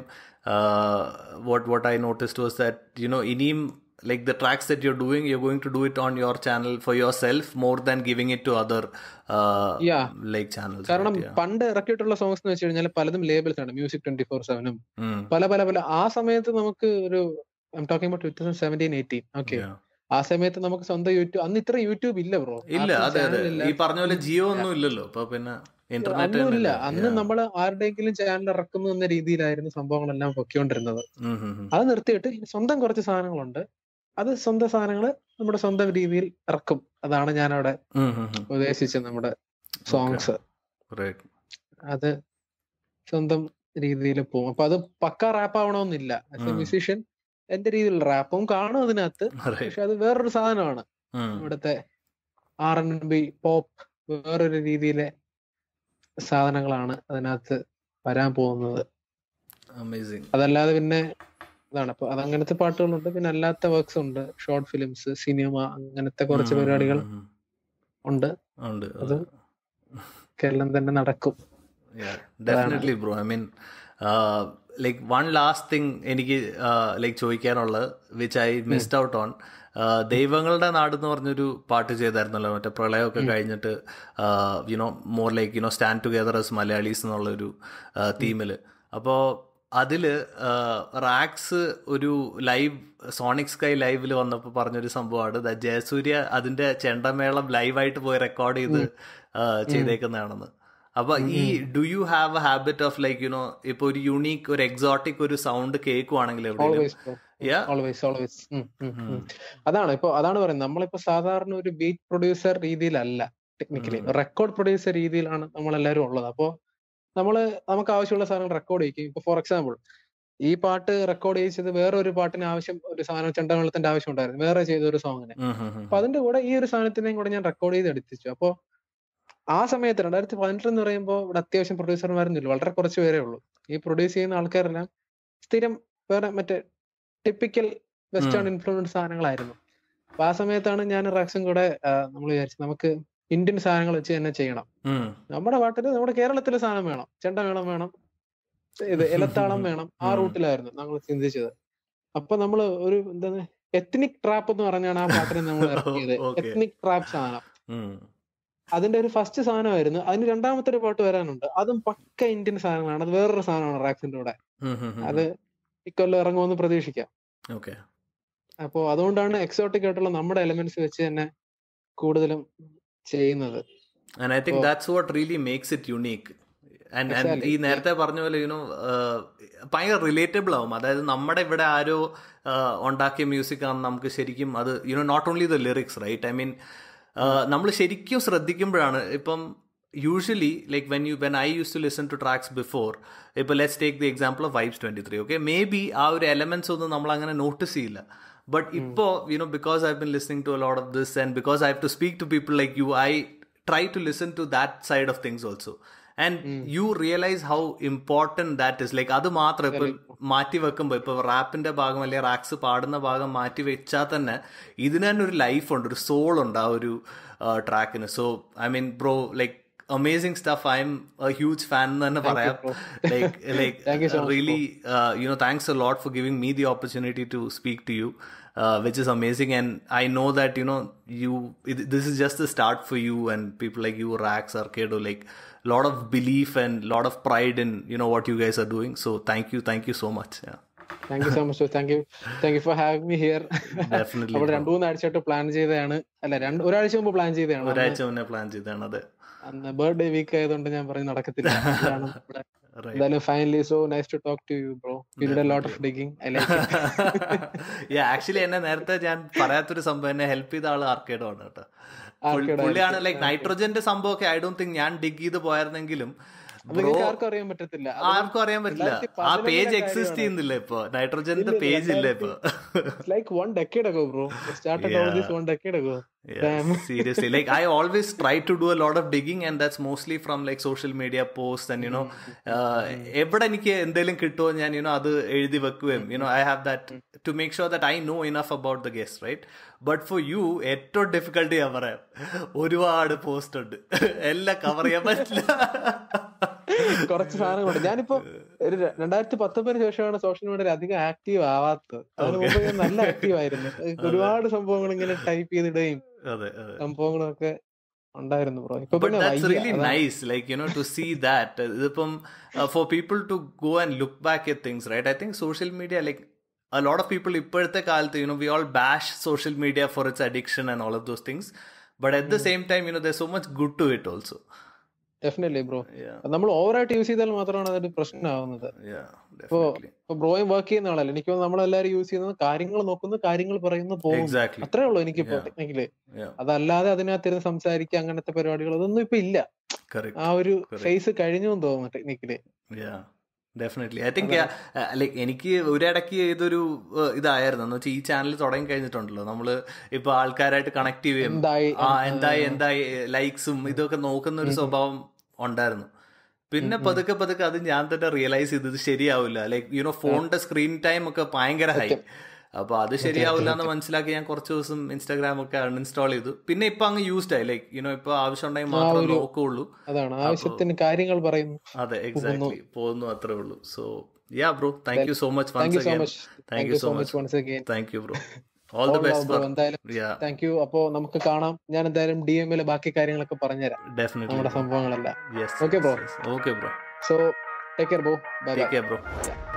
what what I noticed was that you know ഇനിയും like the tracks that you're doing you're going to do it on your channel for yourself more than giving it to other uh, yeah. like channels കാരണം പണ്ട് ഇറക്കിയിട്ടുള്ള songs എന്ന് വെച്ച് കഴിഞ്ഞാൽ പലതും labels ആണ് music twenty four സെവനും പല പല പല ആ സമയത്ത് നമുക്ക് ഒരു talking about two thousand seventeen eighteen okay ആ സമയത്ത് നമുക്ക് സ്വന്തം യൂട്യൂബ് അന്ന് ഇത്ര യൂട്യൂബ് ഇല്ല ബ്രോ ഇല്ല അതെ അതെ ഈ പറഞ്ഞ പോലെ ജിയോ ഒന്നും ഇല്ലല്ലോ അപ്പൊ പിന്നെ അന്നുമില്ല അന്ന് നമ്മൾ ആരുടെയെങ്കിലും ചാനൽ ഇറക്കുന്നു എന്ന രീതിയിലായിരുന്നു സംഭവങ്ങളെല്ലാം പൊക്കിക്കൊണ്ടിരുന്നത് അത് നിർത്തിയിട്ട് സ്വന്തം കുറച്ച് സാധനങ്ങളുണ്ട് അത് സ്വന്തം സാധനങ്ങൾ നമ്മുടെ സ്വന്തം രീതിയിൽ ഇറക്കും അതാണ് ഞാൻ അവിടെ ഉദ്ദേശിച്ചത് നമ്മുടെ സോങ്സ് അത് സ്വന്തം രീതിയിൽ പോകും അപ്പൊ അത് പക്ക റാപ്പ് ആവണമെന്നില്ല ആസ് എ മ്യൂസീഷ്യൻ എന്റെ രീതിയിലുള്ള റാപ്പും കാണും അതിനകത്ത് പക്ഷെ അത് വേറൊരു സാധനമാണ് ഇവിടുത്തെ ആർ എൻ ബി പോപ്പ് വേറൊരു രീതിയിലെ സാധനങ്ങളാണ് അതിനകത്ത് വരാൻ പോകുന്നത് അതല്ലാതെ പിന്നെ ഇതാണ് അപ്പൊ അതങ്ങനത്തെ പാട്ടുകളുണ്ട് പിന്നെ അല്ലാത്ത വർക്ക്സ് ഉണ്ട് ഷോർട്ട് ഫിലിംസ് സിനിമ അങ്ങനത്തെ കുറച്ച് പരിപാടികൾ ഉണ്ട് അത് കേരളം തന്നെ നടക്കും definitely bro I mean like one last thing എനിക്ക് ലൈക്ക് ചോദിക്കാനുള്ളത് which I missed out on ദൈവങ്ങളുടെ നാട് എന്ന് പറഞ്ഞൊരു പാട്ട് ചെയ്തായിരുന്നല്ലോ മറ്റേ പ്രളയമൊക്കെ കഴിഞ്ഞിട്ട് you know more like you know stand together as Malayalees എന്നുള്ളൊരു തീമില് അപ്പോൾ അതില് റാക്സ് ഒരു ലൈവ് സോണിക് സ്കൈ ലൈവിൽ വന്നപ്പോൾ പറഞ്ഞൊരു സംഭവമാണ് ജയസൂര്യ അതിന്റെ ചെണ്ടമേളം ലൈവായിട്ട് പോയി റെക്കോർഡ് ചെയ്ത് ചെയ്തേക്കുന്നതാണെന്ന് അപ്പൊ ഈ do you have a habit of like you know ഇപ്പൊ ഒരു യുണീക്ക് ഒരു എക്സോട്ടിക് ഒരു സൗണ്ട് കേൾക്കുവാണെങ്കിൽ അതാണ് ഇപ്പൊ അതാണ് പറയുന്നത് നമ്മളിപ്പോ സാധാരണ ഒരു ബീറ്റ് പ്രൊഡ്യൂസർ രീതിയിലല്ല ടെക്നിക്കലി റെക്കോർഡ് പ്രൊഡ്യൂസർ രീതിയിലാണ് നമ്മളെല്ലാവരും ഉള്ളത് അപ്പോ നമ്മള് നമുക്ക് ആവശ്യമുള്ള സാധനങ്ങൾ റെക്കോർഡ് ചെയ്യിക്കും ഇപ്പൊ ഫോർ എക്സാമ്പിൾ ഈ പാട്ട് റെക്കോർഡ് ചെയ്യിച്ചത് വേറെ ഒരു പാട്ടിന് ആവശ്യം ഒരു സാധനം ചെണ്ടമേളത്തിന്റെ ആവശ്യം ഉണ്ടായിരുന്നു വേറെ ചെയ്ത ഒരു സോങ്ങിന് അപ്പൊ അതിന്റെ കൂടെ ഈ ഒരു സാധനത്തിനെയും കൂടെ ഞാൻ റെക്കോർഡ് ചെയ്ത് എടുത്തിച്ചു അപ്പോ ആ സമയത്ത് രണ്ടായിരത്തി പതിനെട്ട് എന്ന് പറയുമ്പോൾ ഇവിടെ അത്യാവശ്യം പ്രൊഡ്യൂസർമാരൊന്നുമില്ല വളരെ കുറച്ച് പേരേ ഉള്ളൂ ഈ പ്രൊഡ്യൂസ് ചെയ്യുന്ന ആൾക്കാരെല്ലാം സ്ഥിരം വേറെ മറ്റേ ടിപ്പിക്കൽ വെസ്റ്റേൺ ഇൻഫ്ലുവൻസ് സാധനങ്ങളായിരുന്നു അപ്പൊ ആ സമയത്താണ് ഞാൻ റാക്സും കൂടെ നമ്മൾ വിചാരിച്ചത് നമുക്ക് ഇന്ത്യൻ സാധനങ്ങൾ വെച്ച് തന്നെ ചെയ്യണം നമ്മുടെ പാട്ടില് നമ്മുടെ കേരളത്തിലെ സാധനം വേണം ചെണ്ടമേളം വേണം ഇത് ഇലത്താളം വേണം ആ റൂട്ടിലായിരുന്നു നമ്മൾ ചിന്തിച്ചത് അപ്പൊ നമ്മൾ ഒരു എന്താണ് എത്നിക് ട്രാപ്പ് എന്ന് പറഞ്ഞാണ് ആ പാട്ടിനെ നമ്മൾ ഇറക്കിയത് എത്നിക് ട്രാപ്പ് സാധനം അതിന്റെ ഒരു ഫസ്റ്റ് സാധനമായിരുന്നു അതിന് രണ്ടാമത്തെ ഒരു പാട്ട് വരാനുണ്ട് അതും പക്ക ഇന്ത്യൻ സാധനങ്ങളാണ് അത് വേറൊരു സാധനമാണ് റാക്സിന്റെ കൂടെ അത് ഇക്കൊല്ലം ഇറങ്ങുമെന്ന് പ്രതീക്ഷിക്കാം അപ്പോ അതുകൊണ്ടാണ് എക്സോട്ടിക് ആയിട്ടുള്ള നമ്മുടെ എലമെന്റ്സ് വെച്ച് തന്നെ കൂടുതലും ചെയ്യുന്നത് and i think that's what really makes it unique and ഈ നേരത്തെ പറഞ്ഞ പോലെ യുനോ ഭയങ്കര റിലേറ്റബിൾ ആവും അതായത് നമ്മുടെ ഇവിടെ ആരോ ഉണ്ടാക്കിയ മ്യൂസിക് ആണ് നമുക്ക് ശരിക്കും അത് you know not only the lyrics right I mean നമ്മൾ ശരിക്കും ശ്രദ്ധിക്കുമ്പോഴാണ് ഇപ്പം usually like when you when I use to listen to tracks before ഇപ്പോൾ let's take the example of vibes twenty three okay may be ആ ഒരു elements ഒന്നും നമ്മൾ അങ്ങനെ നോട്ടീസ് ചെയ്യില്ല ബട്ട് ഇപ്പോൾ you know because I been listening to lot of this and because I have to speak to people like you I try to listen to that side of things also and you realise how important that is like അത് മാത്രം ഇപ്പൊ മാറ്റി വെക്കുമ്പോൾ ഇപ്പൊ റാപ്പിന്റെ ഭാഗം അല്ലെങ്കിൽ റാക്സ് പാടുന്ന ഭാഗം മാറ്റി വെച്ചാൽ തന്നെ ഇതിന് തന്നെ ഒരു ലൈഫ് ഉണ്ട് ഒരു സോൾ ഉണ്ട് ആ ഒരു ട്രാക്കിന് so I mean bro like amazing stuff I'm a huge fan എന്ന് തന്നെ പറയാം like like really you know thanks a lot for giving me the opportunity to speak to you uh, which is amazing. And I know that you know you it, this is just the start for you and people like you, Rax, Arcado, like a lot of belief and lot of pride in you know what you guys are doing. So thank you, thank you so much. Yeah. Thank you so much thank you thank you for having me here Definitely. നമ്മൾ രണ്ടു മൂന്ന് ആഴ്ചയായിട്ട് plan ചെയ്തതാണ് അല്ല രണ്ട് ഒരാഴ്ച മുമ്പ് plan ചെയ്തതാണ് ഒരാഴ്ച മുന്നേ പ്ലാൻ ചെയ്താണ് അതെ അന്ന് ബർത്ത്ഡേ വീക്ക് ആയതുകൊണ്ട് ഞാൻ പറഞ്ഞു നടക്കത്തില്ല അതാണ് ഇവിടെ. Right. എന്തായാലും finally so nice to talk to you bro you did a lot of digging I like yeah actually എന്നെ നേരത്തെ ഞാൻ പറയാത്തൊരു സംഭവം എന്നെ ഹെൽപ്പ് ചെയ്ത ആള് ആർക്കേഡോ ആണ് കേട്ടോ Arcade പുള്ളിയാണ് ലൈക്ക് നൈട്രോജന്റെ സംഭവമൊക്കെ ഐ ഡോണ്ട് തിങ്ക് ഞാൻ ഡിഗ് ചെയ്ത് പോയായിരുന്നെങ്കിലും അത് നിങ്ങൾക്ക് ആർക്കും അറിയാൻ പറ്റത്തില്ല അത് ആർക്കും അറിയാൻ പറ്റില്ല രണ്ടായിരത്തി ആ പതിനൊന്നിലെ പേജ് എക്സിസ്റ്റ് കാര്യമാണ്. ചെയ്യുന്നില്ല ഇപ്പൊ നൈട്രോജന്റെ ഇല്ല, പേജ് ഇല്ല ഇപ്പൊ It's like one decade ago, bro. It started all this one decade ago. Damn. Yeah, seriously. Like I always try to do a lot of digging, and that's mostly from like social media posts and you know, uh, എവിടെ എനിക്ക് എന്തെങ്കിലും കിട്ടുമോ ഞാൻ you know അത് എഴുതി വെക്കുകയും you know I have that to make sure that I know enough about the guest, right? But for you ഏറ്റവും difficulty ഞാൻ പറയാം ഒരുപാട് പോസ്റ്റ് ഉണ്ട് എല്ലാം കവർ ചെയ്യാൻ പറ്റില്ല കുറച്ച് സാധനങ്ങളുണ്ട് ഞാനിപ്പോ ഒരു ര- രണ്ടായിരത്തി പത്തൊമ്പതിന് ശേഷമാണ് സോഷ്യൽ മീഡിയയിൽ അധികം ആക്റ്റീവ് ആവാത്തത് അതിന് മുമ്പ് ഞാൻ നല്ല ആക്റ്റീവ് ആയിരുന്നു ഒരുപാട് സംഭവങ്ങൾ ഇങ്ങനെ ടൈപ്പ് ചെയ്തിടുകയും അതെ അതെ സംഭവങ്ങളൊക്കെ ഉണ്ടായിരുന്നു ബ്രോ ഇപ്പൊ but പിന്നെ that's വയ്യ. really അതാണ്. nice like you know to see that uh, ഇതിപ്പം uh, for people to go and look back at things right i think social media like a lot of people ഇപ്പോഴത്തെ കാലത്ത് you know we all bash social media for its addiction and all of those things but at the same time you know there's so much good to it also definitely bro yeah നമ്മൾ ഓവറായിട്ട് use ചെയ്താൽ മാത്രമാണ് അതൊരു പ്രശ്നമാവുന്നത് yeah ഇപ്പോ definitely ഇപ്പൊ ബ്രോയും work ചെയ്യുന്ന ആളല്ലേ എനിക്ക് തോന്നുന്നു നമ്മളെല്ലാരും യൂസ് ചെയ്യുന്നത് കാര്യങ്ങൾ നോക്കുന്നു കാര്യങ്ങൾ പറയുന്നു പോകുന്നു exactly അത്രേ ഉള്ളൂ എനിക്കിപ്പോ Yeah. ടെക്നിക്കലി yeah അതല്ലാതെ അതിനകത്തിരുന്ന് സംസാരിക്കുക അങ്ങനത്തെ പരിപാടികൾ അതൊന്നും ഇപ്പൊ ഇല്ല correct ആ ഒരു Correct. ഫേസ് കഴിഞ്ഞു എന്ന് തോന്നുന്നു technically yeah definitely I think like എനിക്ക് ഒരിടയ്ക്ക് ഇതൊരു uh, ഇതായിരുന്നു എന്ന് വെച്ചാൽ ഈ ചാനൽ തുടങ്ങി കഴിഞ്ഞിട്ടുണ്ടല്ലോ നമ്മള് ഇപ്പൊ ആൾക്കാരായിട്ട് കണക്ട് ചെയ്യുകയും എന്തായി ആ എന്തായി എന്തായി ലൈക്സും ഇതൊക്കെ നോക്കുന്ന ഒരു സ്വഭാവം ഉണ്ടായിരുന്നു പിന്നെ പതുക്കെ പതുക്കെ അത് ഞാൻ തന്നെ റിയലൈസ് ചെയ്ത് ഇത് ശരിയാവില്ല ലൈക്ക് യുനോ ഫോണിന്റെ സ്ക്രീൻ ടൈം ഒക്കെ ഭയങ്കര ഹൈ അപ്പൊ അത് ശരിയാവില്ല എന്ന് മനസ്സിലാക്കി ഞാൻ കുറച്ച് ദിവസം ഇൻസ്റ്റാഗ്രാം ഒക്കെ അൺഇൻസ്റ്റാൾ ചെയ്തു പിന്നെ ഇപ്പൊ അങ്ങ് യൂസ്ഡ് ആയി ലൈക്ക് യുനോ ഇപ്പൊ ആവശ്യം ഉണ്ടെങ്കിൽ മാത്രം ഒരു- നോക്കുള്ളൂ അതാണ് ആവശ്യത്തിന് കാര്യങ്ങൾ പറയുന്നു അതെ എക്സാക്ട്ലി പോകുന്നു അത്രേ ഉള്ളൂ so yeah bro thank you so much thank once you so again much thank you so much once again thank you bro all the best for എന്തായാലും യാ താങ്ക് യു അപ്പോ നമുക്ക് കാണാം ഞാൻ എന്തായാലും ഡി എമ്മിലെ ബാക്കി കാര്യങ്ങളൊക്കെ പറഞ്ഞുതരാം ഡെഫിനറ്റ്ലി നമ്മുടെ സംഭവങ്ങളെല്ലാം yes Okay, bro. Okay bro so take care bro bye bye take care bro